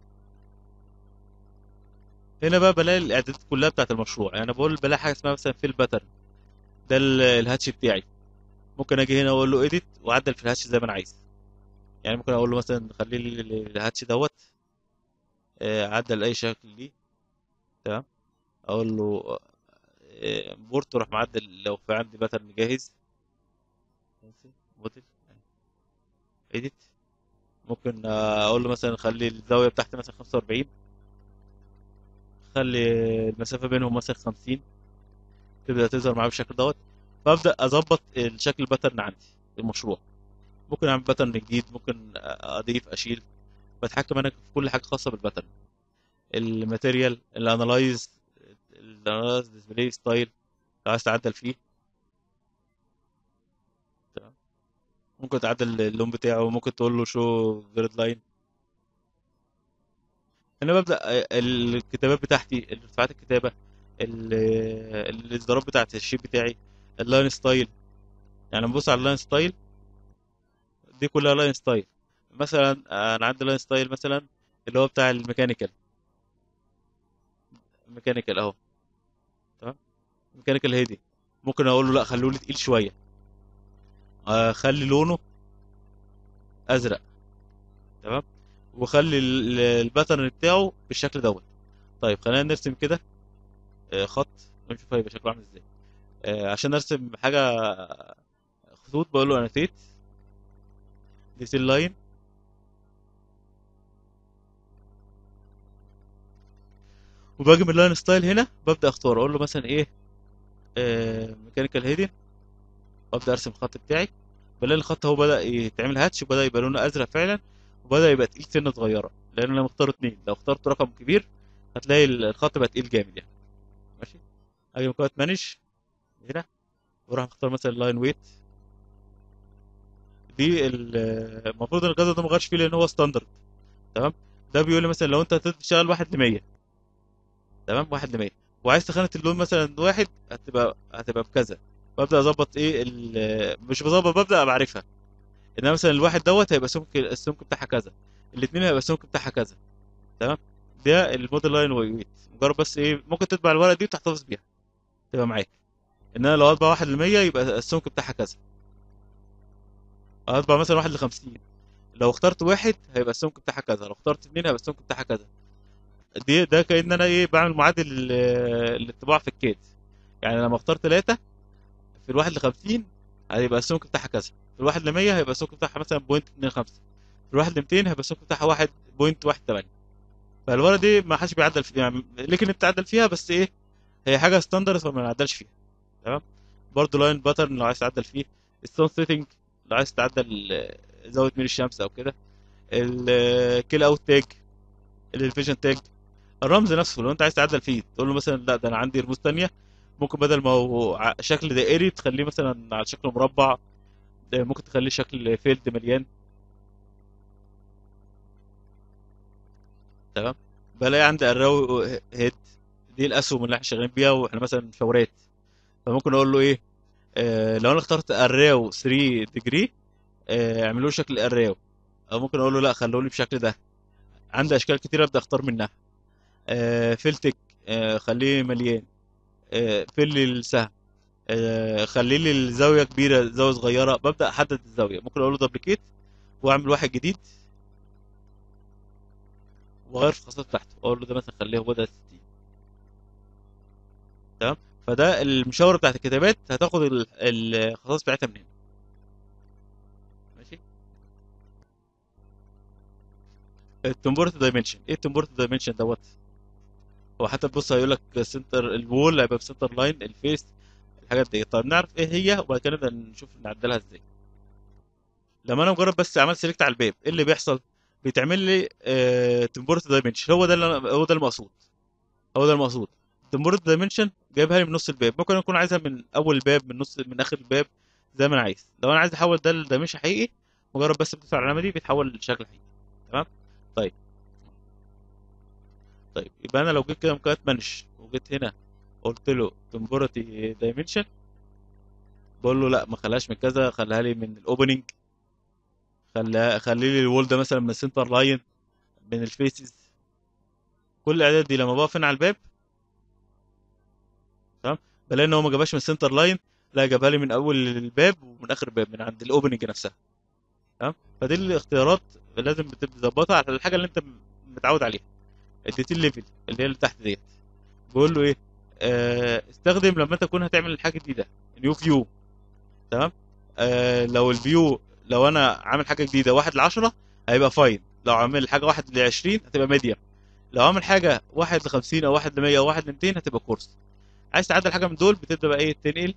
S2: هنا بقى بلاقي الاعدادات كلها بتاعت المشروع يعني انا بقول بلاقي حاجه اسمها مثلا فيل باترن ده ال- الهاتش بتاعي ممكن اجي هنا واقول له اديت واعدل في الهاتش زي ما انا عايز يعني ممكن اقول له مثلا خلي لي ال- الهاتش دوت آه، عدل اي شكل ليه تمام اقول له آه، بورت وراح معدل لو في عندي باترن جاهز موديل اديت ممكن آه، اقول له مثلا خلي الزاويه بتاعتي مثلا 45 خلي المسافه بينهم مثلا 50 تبدا تظهر معايا بالشكل دوت فابدا اظبط الشكل الباترن عندي في المشروع ممكن اعمل باترن جديد ممكن اضيف اشيل بتحكم انا في كل حاجه خاصه بالباترن الماتيريال الانالايز الانالايز ديسبلاي ستايل لو عايز تعدل فيه تمام ممكن تعدل اللون بتاعه ممكن تقول له شو جريد لاين انا ببدا الكتابات بتاعتي ارتفاعات الكتابه ال- الاصدارات بتاعت الشيب بتاعي اللاين ستايل يعني نبص على اللاين ستايل دي كلها لاين ستايل مثلا انا عندي لاين ستايل مثلا اللي هو بتاع الميكانيكال الميكانيكال اهو تمام الميكانيكال هادي ممكن اقول له لا خلوه لي تقيل شويه اخلي لونه ازرق تمام وخلي ال- الباترن بتاعه بالشكل دوت طيب خلينا نرسم كده آه، خط نشوف هيبقى شكله عامل ازاي آه، عشان ارسم حاجه خطوط بقول له انوتيت ديتيل لاين وباجي من اللاين ستايل هنا ببدا اختار اقول له مثلا ايه ميكانيكال هيدن وابدا ارسم الخط بتاعي بلاقي الخط هو بدا يتعمل هاتش وبدا يبقى لونه ازرق فعلا وبدا يبقى تقيل سنه صغيره لان انا مختار اتنين لو اخترت رقم كبير هتلاقي الخط بقى تقيل جامد يعني ماشي اجي من قائمه مانج هنا واروح اختار مثلا لاين ويت دي ال- المفروض ان الجزء ده ما غيرش فيه لان هو ستاندرد تمام ده بيقول لي مثلا لو انت هتشتغل واحد ل 100 تمام واحد ل 100 وعايز تخانة اللون مثلا واحد هتبقى هتبقى بكذا ببدا اظبط ايه ال- مش بظبط ببدا بعرفها ان مثلا الواحد دوت هيبقى سمك السمك بتاعها كذا الاثنين هيبقى السمك بتاعها كذا تمام ده الموديل لاين ويت مجرد بس ايه ممكن تطبع الورقه دي وتحتفظ بيها تبقى معاك ان انا لو اطبع واحد ل 100 يبقى السمك بتاعها كذا اطبع مثلا واحد ل 50 لو اخترت واحد هيبقى السمك بتاعها كذا لو اخترت اثنين هيبقى السمك بتاعها كذا دي ده كأن انا ايه بعمل معادل ال- الطباعه في الكيد يعني لما اختار ثلاثة في الواحد ل 50 هيبقى السمك بتاعها كذا في الواحد ل 100 هيبقى السمك بتاعها مثلا بوينت 25 في الواحد ل 200 هيبقى السمك بتاعها واحد بوينت 18 فالورقه دي ما حدش بيعدل فيها يعني لكن انت تعدل فيها بس ايه هي حاجه ستاندرد فما نعدلش فيها تمام برضه لاين باترن لو عايز تعدل فيه السون سيتنج لو عايز تعدل آه، زاويه ميل الشمس او كده الكيل اوت تاج الفيجن تاج الرمز نفسه لو انت عايز تعدل فيه تقول له مثلا لا ده انا عندي رموز تانية ممكن بدل ما هو ع- شكل دائري تخليه مثلا على شكل مربع ده ممكن تخليه شكل فيلد مليان تمام بلاقي عندي الراو هيد دي الاسهم اللي احنا شغالين بيها واحنا مثلا فورات فممكن اقول له ايه آه لو انا اخترت الراو 3 ديجري آه اعملوا لي شكل الراو او ممكن اقول له لا خلوه لي بالشكل ده عندي اشكال كتير ابدا اختار منها آه فيلتك آه خليه مليان آه فل السهم آه، خلي لي الزاويه كبيره الزاويه صغيره ببدا احدد الزاويه ممكن اقول له دبليكيت واعمل واحد جديد واغير في الخصائص بتاعته اقول له ده مثلا خليه هو ده 60 تمام فده المشاور بتاعت الكتابات هتاخد ال- الخصائص بتاعتها من هنا ماشي التمبورت دايمنشن ايه التمبورت دايمنشن دوت هو حتى تبص هيقول لك سنتر الوول هيبقى بسنتر لاين الفيس الحاجات دي طيب نعرف ايه هي وبعد كده نبدا نشوف نعدلها ازاي لما انا مجرد بس عملت سيلكت على الباب ايه اللي بيحصل بيتعمل لي آه تمبورت دايمنشن هو ده اللي أنا- هو ده المقصود هو ده المقصود تمبورت دايمنشن جايبها لي من نص الباب ممكن اكون عايزها من اول الباب من نص من اخر الباب زي ما انا عايز لو انا عايز احول ده لدايمنشن حقيقي مجرد بس بتدوس على العلامه دي بيتحول لشكل حقيقي تمام طيب طيب يبقى انا لو جيت كده مكونات مانج وجيت هنا قلت له تمبورتي دايمنشن بقول له لا ما خليهاش من كذا خليها لي من الاوبننج خليها خلي لي الوول ده مثلا من السنتر لاين من الفيسز كل الاعداد دي لما بقف هنا على الباب تمام بلاقي ان هو ما جابهاش من السنتر لاين لا جابها لي من اول الباب ومن اخر الباب من عند الاوبننج نفسها تمام فدي الاختيارات لازم بتظبطها على الحاجه اللي انت متعود عليها الديتيل ليفل اللي هي اللي تحت ديت بقول له ايه آه استخدم لما انت تكون هتعمل الحاجه جديده نيو فيو تمام آه لو الفيو لو انا عامل حاجه جديده واحد لعشرة هيبقى فاين لو عامل حاجه واحد لعشرين هتبقى ميديم لو عامل حاجه واحد لخمسين او واحد لمية او واحد لميتين هتبقى كورس عايز تعدل حاجه من دول بتبدا بقى ايه تنقل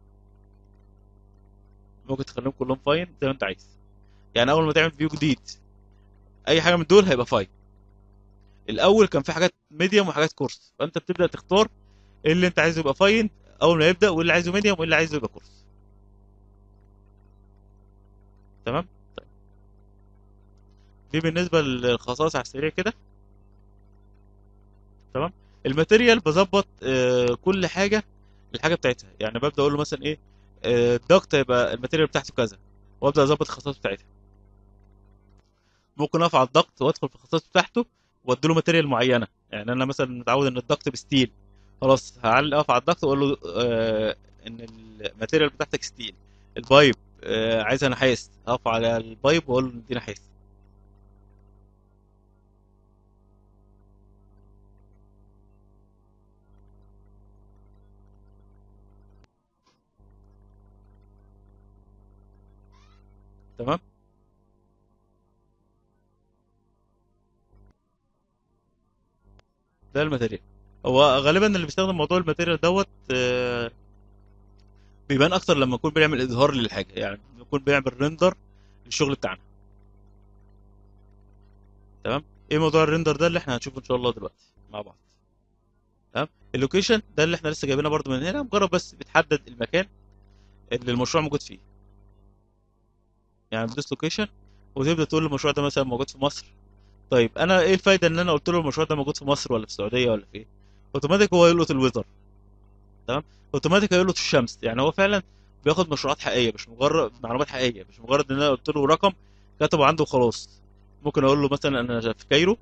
S2: ممكن تخليهم كلهم فاين زي ما انت عايز يعني اول ما تعمل فيو جديد اي حاجه من دول هيبقى فاين الاول كان في حاجات ميديوم وحاجات كورس فانت بتبدا تختار ايه اللي انت عايزه يبقى فاين اول ما يبدا وايه اللي عايزه ميديوم وايه اللي عايزه يبقى كورس تمام طيب دي بالنسبه للخصائص على السريع كده تمام الماتيريال بظبط آه كل حاجه الحاجه بتاعتها يعني ببدا اقول له مثلا ايه آه الدكت يبقى الماتيريال بتاعته كذا وابدا اظبط الخصائص بتاعتها ممكن اقف على الضغط وادخل في الخصائص بتاعته وادي له ماتيريال معينه يعني انا مثلا متعود ان الضغط بستيل خلاص هعلق اقف على الضغط واقول له آه ان الماتيريال بتاعتك ستيل البايب آه عايزها نحاس اقف على البايب واقول له دي نحاس تمام ده الماتيريال هو غالبا اللي بيستخدم موضوع الماتيريال دوت آه، بيبان اكتر لما يكون بيعمل اظهار للحاجه يعني يكون بيعمل ريندر للشغل بتاعنا تمام ايه موضوع الريندر ده اللي احنا هنشوفه ان شاء الله دلوقتي مع بعض تمام اللوكيشن ده اللي احنا لسه جايبينه برضو من هنا مجرد بس بتحدد المكان اللي المشروع موجود فيه يعني بتدوس لوكيشن وتبدا تقول له المشروع ده مثلا موجود في مصر طيب انا ايه الفايده ان انا قلت له المشروع ده موجود في مصر ولا في السعوديه ولا في ايه اوتوماتيك هو يلقط الويذر تمام اوتوماتيك هيلقط الشمس يعني هو فعلا بياخد مشروعات حقيقيه مش مجرد معلومات حقيقيه مش مجرد ان انا قلت له رقم كتبه عنده وخلاص ممكن اقول له مثلا انا في كايرو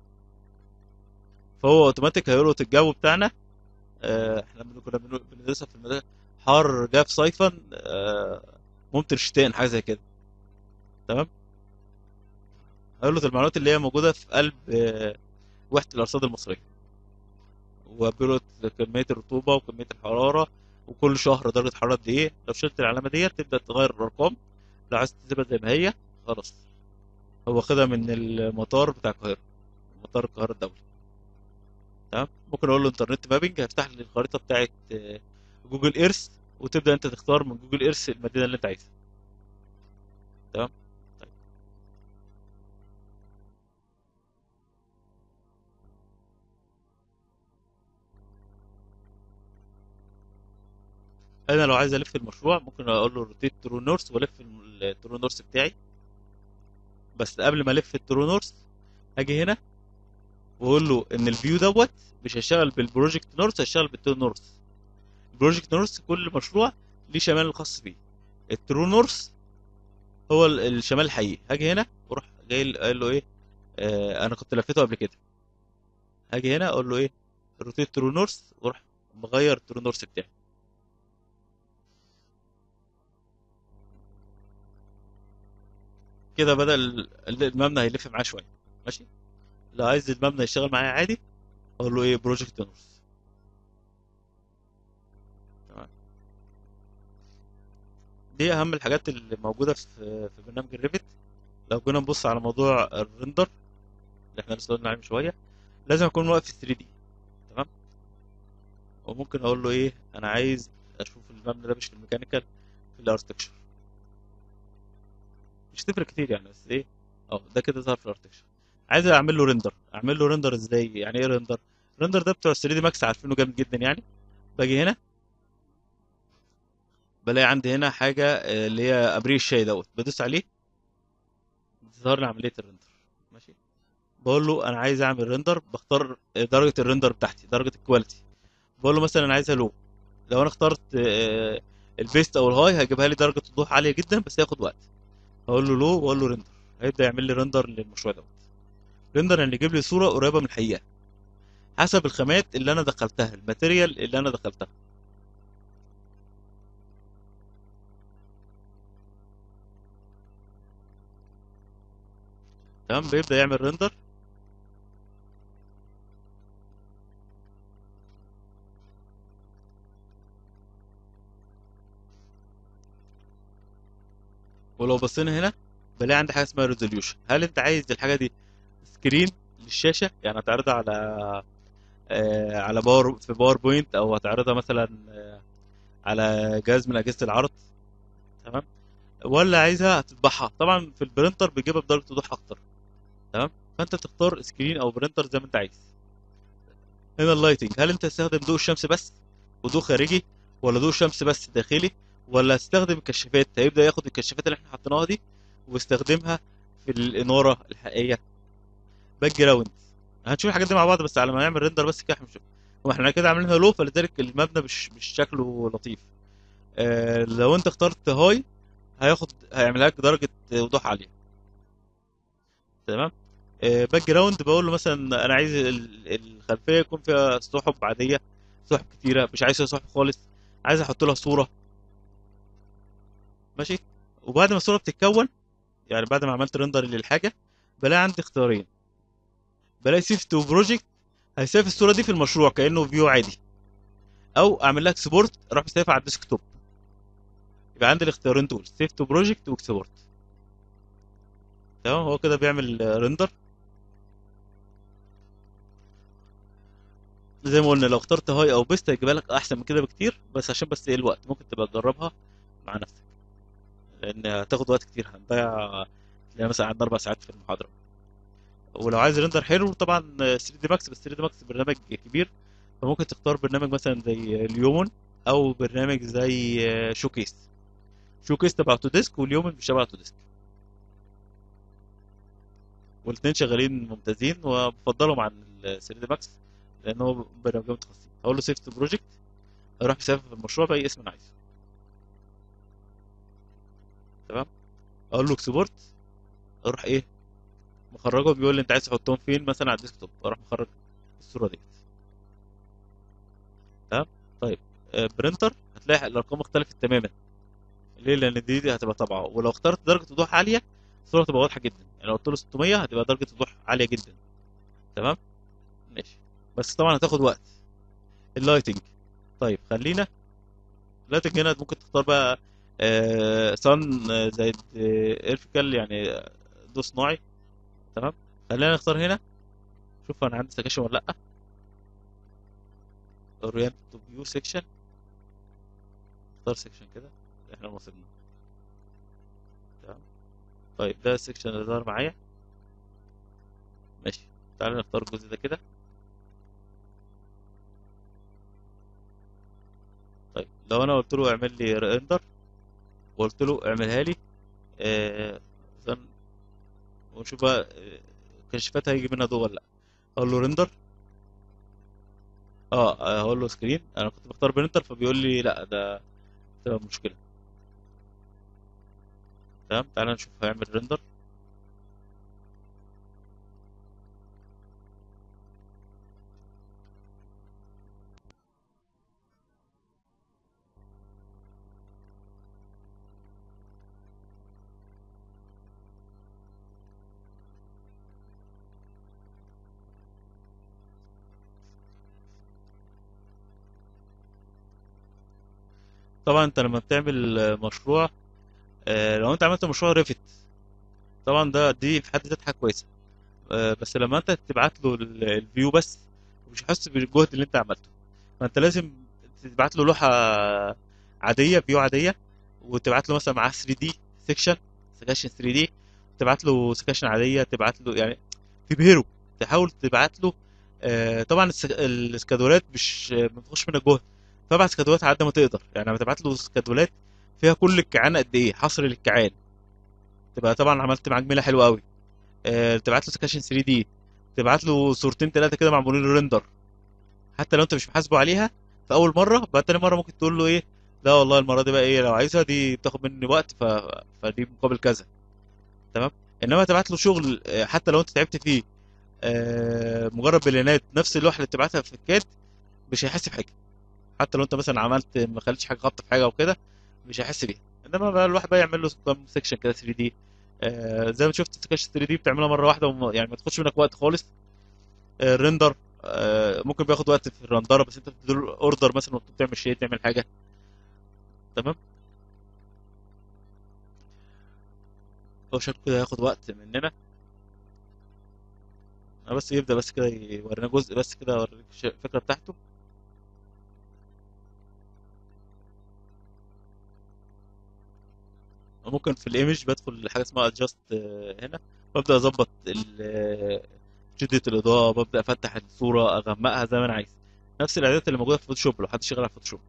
S2: فهو اوتوماتيك هيلقط الجو بتاعنا آه، احنا بن- كنا بن- بندرسها في المدرسه حار جاف صيفا آه، ممطر شتاء حاجه زي كده تمام هيلقط المعلومات اللي هي موجوده في قلب آه، وحده الارصاد المصريه وبيلقط كميه الرطوبه وكميه الحراره وكل شهر درجه حراره قد ايه لو شلت العلامه ديت تبدا تغير الارقام لو عايز تسيبها زي ما هي خلاص هو واخدها من المطار بتاع القاهره مطار القاهره الدولي تمام ممكن اقول له انترنت مابنج هيفتح لي الخريطه بتاعت آه، جوجل ايرث وتبدا انت تختار من جوجل ايرث المدينه اللي انت عايزها تمام طيب. انا لو عايز الف المشروع ممكن اقول له روتيت ترو نورث والف الترو نورث بتاعي بس قبل ما الف الترو نورث هاجي هنا واقول له ان الفيو دوت مش هيشتغل بالبروجكت نورث هيشتغل بالترو نورث البروجكت نورث كل مشروع ليه شمال الخاص بيه الترو نورث هو ال- الشمال الحقيقي هاجي هنا واروح جاي قايل له ايه آه انا كنت لفيته قبل كده هاجي هنا اقول له ايه روتيت ترو نورث واروح مغير الترو نورث بتاعي كده بدأ ال- ال- المبنى هيلف معاه شويه ماشي لو عايز المبنى يشتغل معايا عادي اقول له ايه بروجكت نورث تمام دي اهم الحاجات اللي موجوده في في برنامج الريفت لو جينا نبص على موضوع الريندر اللي احنا لسه قلنا عليه من شويه لازم اكون واقف في 3 دي تمام وممكن اقول له ايه انا عايز اشوف المبنى ده مش في الميكانيكال في الاركتكشر مش تفرق كتير يعني بس ايه اه ده كده ظهر في الاركتكشر عايز اعمل له ريندر اعمل له ريندر ازاي يعني ايه ريندر ريندر ده بتوع 3 دي ماكس عارفينه جامد جدا يعني باجي هنا بلاقي عندي هنا حاجه آه، اللي هي ابريق الشاي دوت بدوس عليه بتظهر لي عمليه الريندر ماشي بقول له انا عايز اعمل ريندر بختار آه، درجه الريندر بتاعتي درجه الكواليتي بقول له مثلا انا عايزها لو لو انا اخترت آه، البيست او الهاي هيجيبها لي درجه وضوح عاليه جدا بس هياخد وقت اقول له لو واقول له ريندر هيبدا يعمل لي ريندر للمشروع دوت ريندر يعني يجيب لي صوره قريبه من الحقيقه حسب الخامات اللي انا دخلتها الماتيريال اللي انا دخلتها تمام بيبدا يعمل ريندر ولو بصينا هنا بلاقي عندي حاجه اسمها ريزوليوشن هل انت عايز الحاجه دي سكرين للشاشه يعني هتعرضها على آه على باور في باوربوينت او هتعرضها مثلا آه على جهاز من اجهزه العرض تمام ولا عايزها هتطبعها طبعا في البرينتر بيجيبها بدرجه وضوح اكتر تمام فانت بتختار سكرين او برينتر زي ما انت عايز هنا اللايتنج هل انت تستخدم ضوء الشمس بس وضوء خارجي ولا ضوء الشمس بس داخلي ولا هتستخدم الكشافات هيبدا ياخد الكشافات اللي احنا حطيناها دي ويستخدمها في الاناره الحقيقيه باك جراوند هنشوف الحاجات دي مع بعض بس على ما نعمل ريندر بس كده احنا مش واحنا كده عاملينها لو فلذلك المبنى مش مش شكله لطيف آه لو انت اخترت هاي هياخد هيعمل لك درجه وضوح عاليه تمام آه باك جراوند بقول له مثلا انا عايز ال- الخلفيه يكون فيها سحب عاديه سحب كتيره مش عايز فيها سحب خالص عايز احط لها صوره ماشي وبعد ما الصوره بتتكون يعني بعد ما عملت ريندر للحاجه بلاقي عندي اختيارين بلاقي سيف تو بروجكت هيسيف الصوره دي في المشروع كانه فيو عادي او اعمل لها اكسبورت اروح مسيفها على الديسكتوب يبقى عندي الاختيارين دول سيف تو بروجكت واكسبورت تمام هو كده بيعمل ريندر زي ما قلنا لو اخترت هاي او بيست هيجيبها لك احسن من كده بكتير بس عشان بس ايه الوقت ممكن تبقى تجربها مع نفسك لان هتاخد وقت كتير هنضيع تلاقي مثلا قعدنا اربع ساعات في المحاضره ولو عايز ريندر حلو طبعا 3 دي ماكس بس 3 دي ماكس برنامج كبير فممكن تختار برنامج مثلا زي اليومون او برنامج زي شوكيس شوكيس تبع اوتوديسك واليومون مش تبع اوتوديسك والاثنين شغالين ممتازين وبفضلهم عن ال 3 دي ماكس لان هو برنامج متخصصين اقول له سيف تو بروجكت اروح مسافر في المشروع باي اسم انا عايزه تمام اقول له اكسبورت اروح ايه مخرجه بيقول لي انت عايز تحطهم فين مثلا على الديسكتوب اروح مخرج الصوره دي تمام طيب آه، برينتر هتلاقي الارقام اختلفت تماما ليه لان دي, دي هتبقى طبعه ولو اخترت درجه وضوح عاليه الصوره هتبقى واضحه جدا يعني لو قلت له 600 هتبقى درجه وضوح عاليه جدا تمام ماشي بس طبعا هتاخد وقت اللايتنج طيب خلينا اللايتنج هنا ممكن تختار بقى آه سن زائد ايرفيكال يعني آه، ضوء صناعي تمام خلينا نختار هنا شوف انا عندي سكاشن ولا لا اورينت تو فيو سيكشن اختار سيكشن كده احنا وصلنا تمام طيب ده السيكشن اللي ظهر معايا ماشي تعالى نختار الجزء ده كده طيب لو انا قلت له اعمل لي ريندر وقلت له اعملها لي آه مثلا ونشوف بقى آه، كشفات هيجي منها ضوء ولا لا اقول له ريندر اه آه، هقول له سكرين انا كنت بختار برينتر فبيقول لي لا ده ده مشكله تمام تعالى نشوف هيعمل ريندر طبعا انت لما بتعمل آه، مشروع آه، لو انت عملت مشروع ريفت طبعا ده دي في حد ذاتها حاجه كويسه آه، بس لما انت تبعت له ال- الفيو بس مش هيحس بالجهد اللي انت عملته فانت لازم تبعت له لوحه عاديه فيو عاديه وتبعت له مثلا معاه 3 دي سيكشن سكاشن 3 دي تبعت له سكاشن عاديه تبعت له يعني تبهره تحاول تبعت له آه، طبعا الس- السكادولات مش ما بتخش منها جهد فابعت سكادولات على قد ما تقدر يعني لما تبعت له سكادولات فيها كل الكيعان قد ايه حصر للكيعان تبقى طبعا عملت معاه جميله حلوه قوي آه، تبعت له سكاشن 3 دي تبعت له صورتين ثلاثه كده معمولين ريندر حتى لو انت مش محاسبه عليها في اول مره بعد تاني مره ممكن تقول له ايه لا والله المره دي بقى ايه لو عايزها دي بتاخد مني وقت ف... فدي مقابل كذا تمام انما تبعت له شغل آه، حتى لو انت تعبت فيه آه، مجرد بليانات نفس اللوحه اللي بتبعتها في الكاد مش هيحس بحاجه حتى لو انت مثلا عملت ما خليتش حاجه غلطه في حاجه او كده مش هيحس بيها انما بقى الواحد بقى يعمل له كام سيكشن كده 3 دي آه زي ما شفت سكاشن 3 دي بتعملها مره واحده وما يعني ما تاخدش منك وقت خالص آه الريندر آه ممكن بياخد وقت في الرندره بس انت بتديله اوردر مثلا وانت بتعمل شيء تعمل حاجه تمام هو شكله كده هياخد وقت مننا انا بس يبدا بس كده يورينا جزء بس كده اوريك الش- الفكره بتاعته ممكن في الايمج بدخل حاجه اسمها ادجاست هنا ببدا اظبط ال- آه، شده الاضاءه ببدا افتح الصوره اغمقها زي ما انا عايز نفس الاعدادات اللي موجوده في فوتوشوب لو حد شغال على فوتوشوب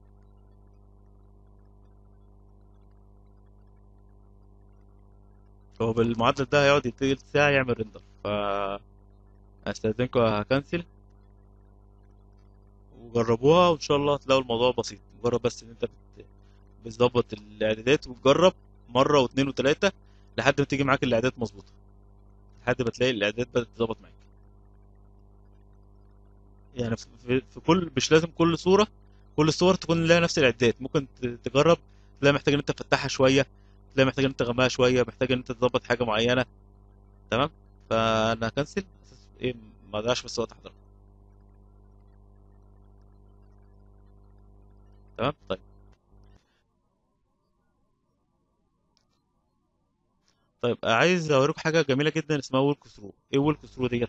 S2: هو بالمعدل ده هيقعد تلت ساعه يعمل ريندر ف استاذنكم هكنسل وجربوها وان شاء الله هتلاقوا الموضوع بسيط مجرد بس ان انت بت- بتظبط الاعدادات وتجرب مره واثنين وثلاثه لحد ما تيجي معاك الاعدادات مظبوطه لحد ما تلاقي الاعدادات بدات تظبط معاك يعني في, في في كل مش لازم كل صوره كل الصور تكون لها نفس الاعدادات ممكن ت- تجرب تلاقي محتاج ان انت تفتحها شويه تلاقي محتاج ان انت تغمقها شويه محتاج ان انت تظبط حاجه معينه تمام فانا هكنسل اساس ايه ما اضيعش بس وقت حضرتك تمام طيب طيب عايز اوريكم حاجه جميله جدا اسمها وولك ثرو ايه وولك ثرو ديت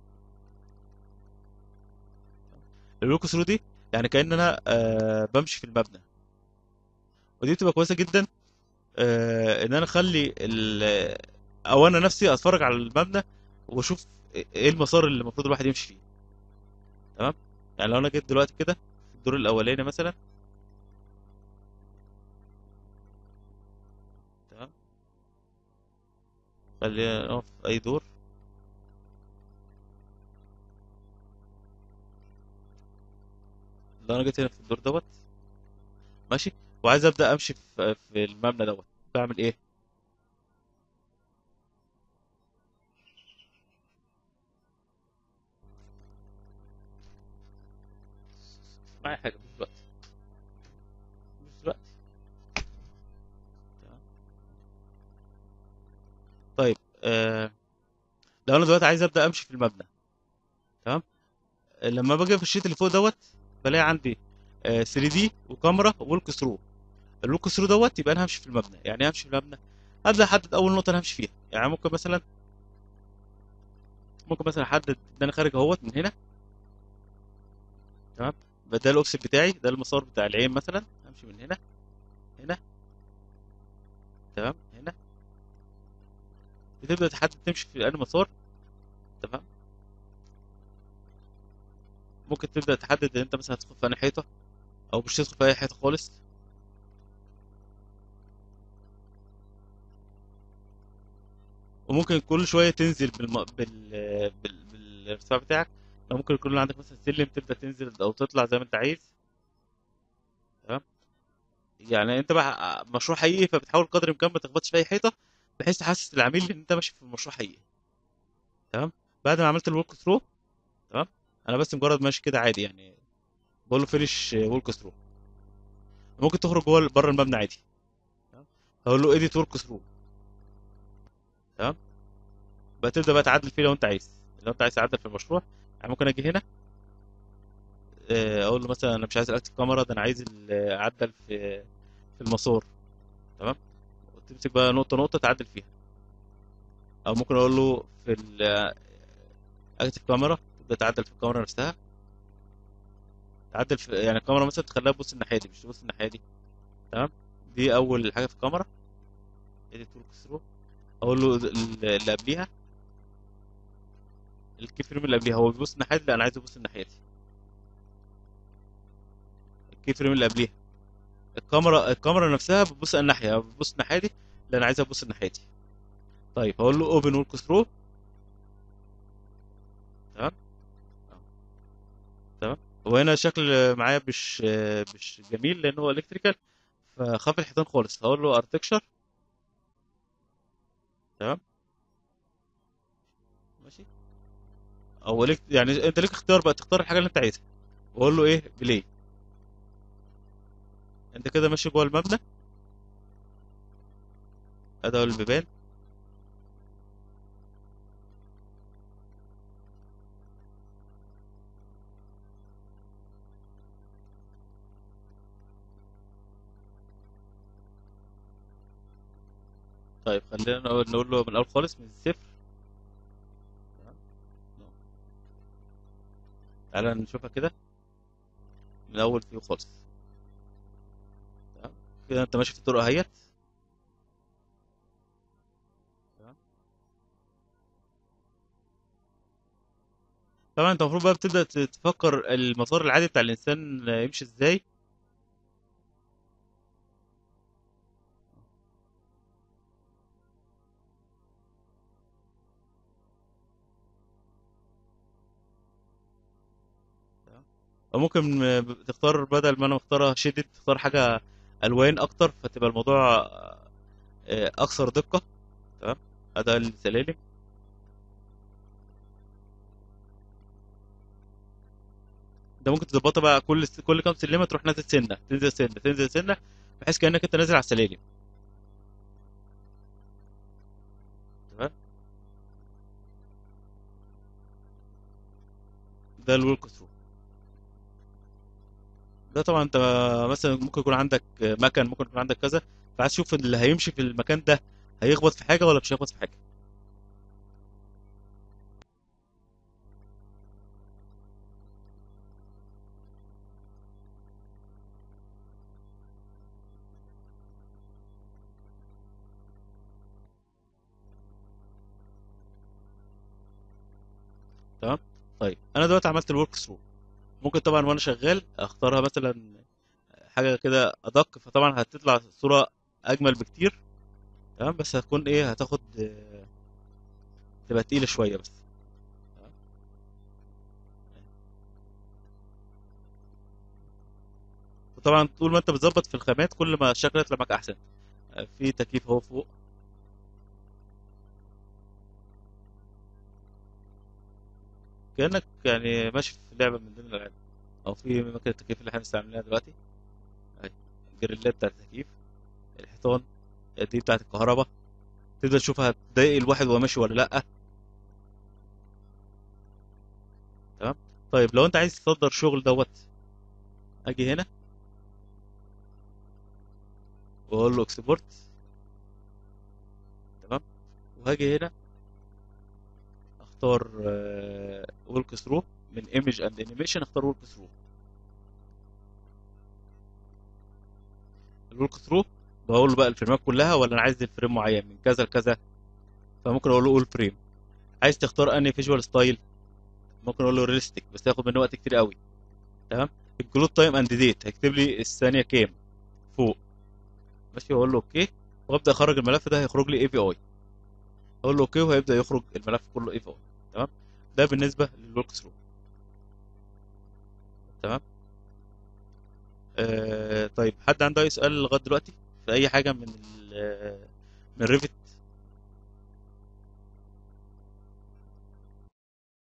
S2: الوولك ثرو دي يعني كأن انا آه بمشي في المبنى ودي بتبقى كويسه جدا آه ان انا اخلي ال- او انا نفسي اتفرج على المبنى واشوف ايه المسار اللي المفروض الواحد يمشي فيه تمام يعني لو انا جيت دلوقتي كده في الدور الاولاني مثلا تمام خلينا نقف في اي دور لو انا جيت هنا في الدور دوت ماشي وعايز ابدا امشي في في المبنى دوت بعمل ايه معايا حاجه مش دلوقتي مش دلوقتي تمام طيب آه لو انا دلوقتي عايز ابدا امشي في المبنى تمام لما باجي في الشيت اللي فوق دوت بلاقي عندي آه 3 دي وكاميرا وولك ثرو الولك ثرو دوت يبقى انا همشي في المبنى يعني إيه همشي في المبنى ابدا احدد اول نقطه انا همشي فيها يعني ممكن مثلا ممكن مثلا احدد ان انا خارج اهوت من هنا تمام يبقى ده الاوفست بتاعي ده المسار بتاع العين مثلا همشي من هنا هنا تمام هنا بتبدا تحدد تمشي في انهي مسار تمام ممكن تبدا تحدد ان انت مثلا هتدخل في انهي حيطه او مش تدخل في اي حيطه خالص وممكن كل شويه تنزل بالم... بال... بال... بالارتفاع بتاعك لو ممكن يكون عندك مثلا سلم تبدا تنزل او تطلع زي ما انت عايز تمام يعني انت بقى مشروع حقيقي فبتحاول قدر الامكان ما تخبطش في اي حيطه بحيث تحسس العميل ان انت ماشي في مشروع حقيقي تمام بعد ما عملت الورك ثرو تمام انا بس مجرد ماشي كده عادي يعني بقول له فينيش ورك ثرو ممكن تخرج جوه بره المبنى عادي تمام هقول له اديت ورك ثرو تمام بقى تبدا بقى تعدل فيه لو انت عايز لو انت عايز تعدل في المشروع يعني ممكن اجي هنا آه، اقول له مثلا انا مش عايز الاكتف كاميرا ده انا عايز ال- اعدل في في المسار تمام وتمسك بقى نقطه نقطه تعدل فيها او ممكن اقول له في الاكتف كاميرا تبدا تعدل في الكاميرا نفسها تعدل في يعني الكاميرا مثلا تخليها تبص الناحيه دي مش تبص الناحيه دي تمام دي اول حاجه في الكاميرا ادي تورك ثرو اقول له ال- اللي قبليها الكي فريم اللي قبليها هو بيبص الناحيه دي لا انا عايزه يبص الناحيه دي الكي فريم اللي قبليها الكاميرا الكاميرا نفسها بتبص الناحيه بتبص الناحيه دي لا انا عايزها تبص الناحيه دي طيب هقول له اوبن ورك ثرو تمام أهو. تمام هو هنا الشكل معايا مش مش جميل لان هو الكتريكال فخاف الحيطان خالص هقول له ارتكشر تمام ماشي او ليك يعني انت ليك اختيار بقى تختار الحاجه اللي انت عايزها واقول له ايه بلاي انت كده ماشي جوه المبنى ادي اهو البيبان طيب خلينا نقول نقول له من الاول خالص من الصفر تمام تعالى نشوفها كده من الاول فيه خالص تمام كده انت ماشي في الطرق اهيت تمام طبعا انت المفروض بقى بتبدا ت- تفكر المسار العادي بتاع الانسان يمشي ازاي تمام او ممكن آه، تختار بدل ما انا مختارها شدد تختار حاجه الوان اكتر فتبقى الموضوع آه، اكثر دقه تمام ادي السلالم ده ممكن تظبطها بقى كل كل كام سلمه تروح نازل سنه تنزل سنه تنزل سنه بحيث كانك انت نازل على السلالم تمام ده الورك ثرو ده طبعا انت مثلا ممكن يكون عندك مكن ممكن يكون عندك كذا فعايز تشوف اللي هيمشي في المكان ده هيخبط في حاجه ولا مش هيخبط في حاجه تمام طيب انا دلوقتي عملت الورك ثرو ممكن طبعا وانا شغال اختارها مثلا حاجه كده ادق فطبعا هتطلع الصوره اجمل بكتير تمام بس هتكون ايه هتاخد آه، تبقى تقيله شويه بس تمام؟ وطبعا طول ما انت بتظبط في الخامات كل ما الشكل يطلع معاك احسن آه، في تكييف اهو فوق كانك يعني ماشي في لعبه من ضمن الالعاب او في مكنه التكييف اللي احنا بنستعملها دلوقتي اهي الجريلات بتاعت التكييف الحيطان دي بتاعت الكهرباء تقدر تشوفها هتضايق الواحد وهو ماشي ولا لا تمام طيب لو انت عايز تصدر شغل دوت اجي هنا واقول له اكسبورت تمام وهاجي هنا اختار ورك ثرو من ايمج اند انيميشن اختار ورك ثرو الورك ثرو بقول له بقى الفريمات كلها ولا انا عايز الفريم معين من كذا لكذا فممكن اقول له اول فريم عايز تختار انهي فيجوال ستايل ممكن اقول له ريلستيك بس هياخد منه وقت كتير قوي تمام الجلود تايم اند ديت هيكتب لي الثانيه كام فوق ماشي واقول له اوكي وابدا اخرج الملف ده هيخرج لي اي بي اي اقول له اوكي وهيبدا يخرج الملف كله اي بي اي تمام ده بالنسبه للورك ثرو تمام آه طيب حد عنده اي سؤال لغايه دلوقتي في اي حاجه من ال من ريفت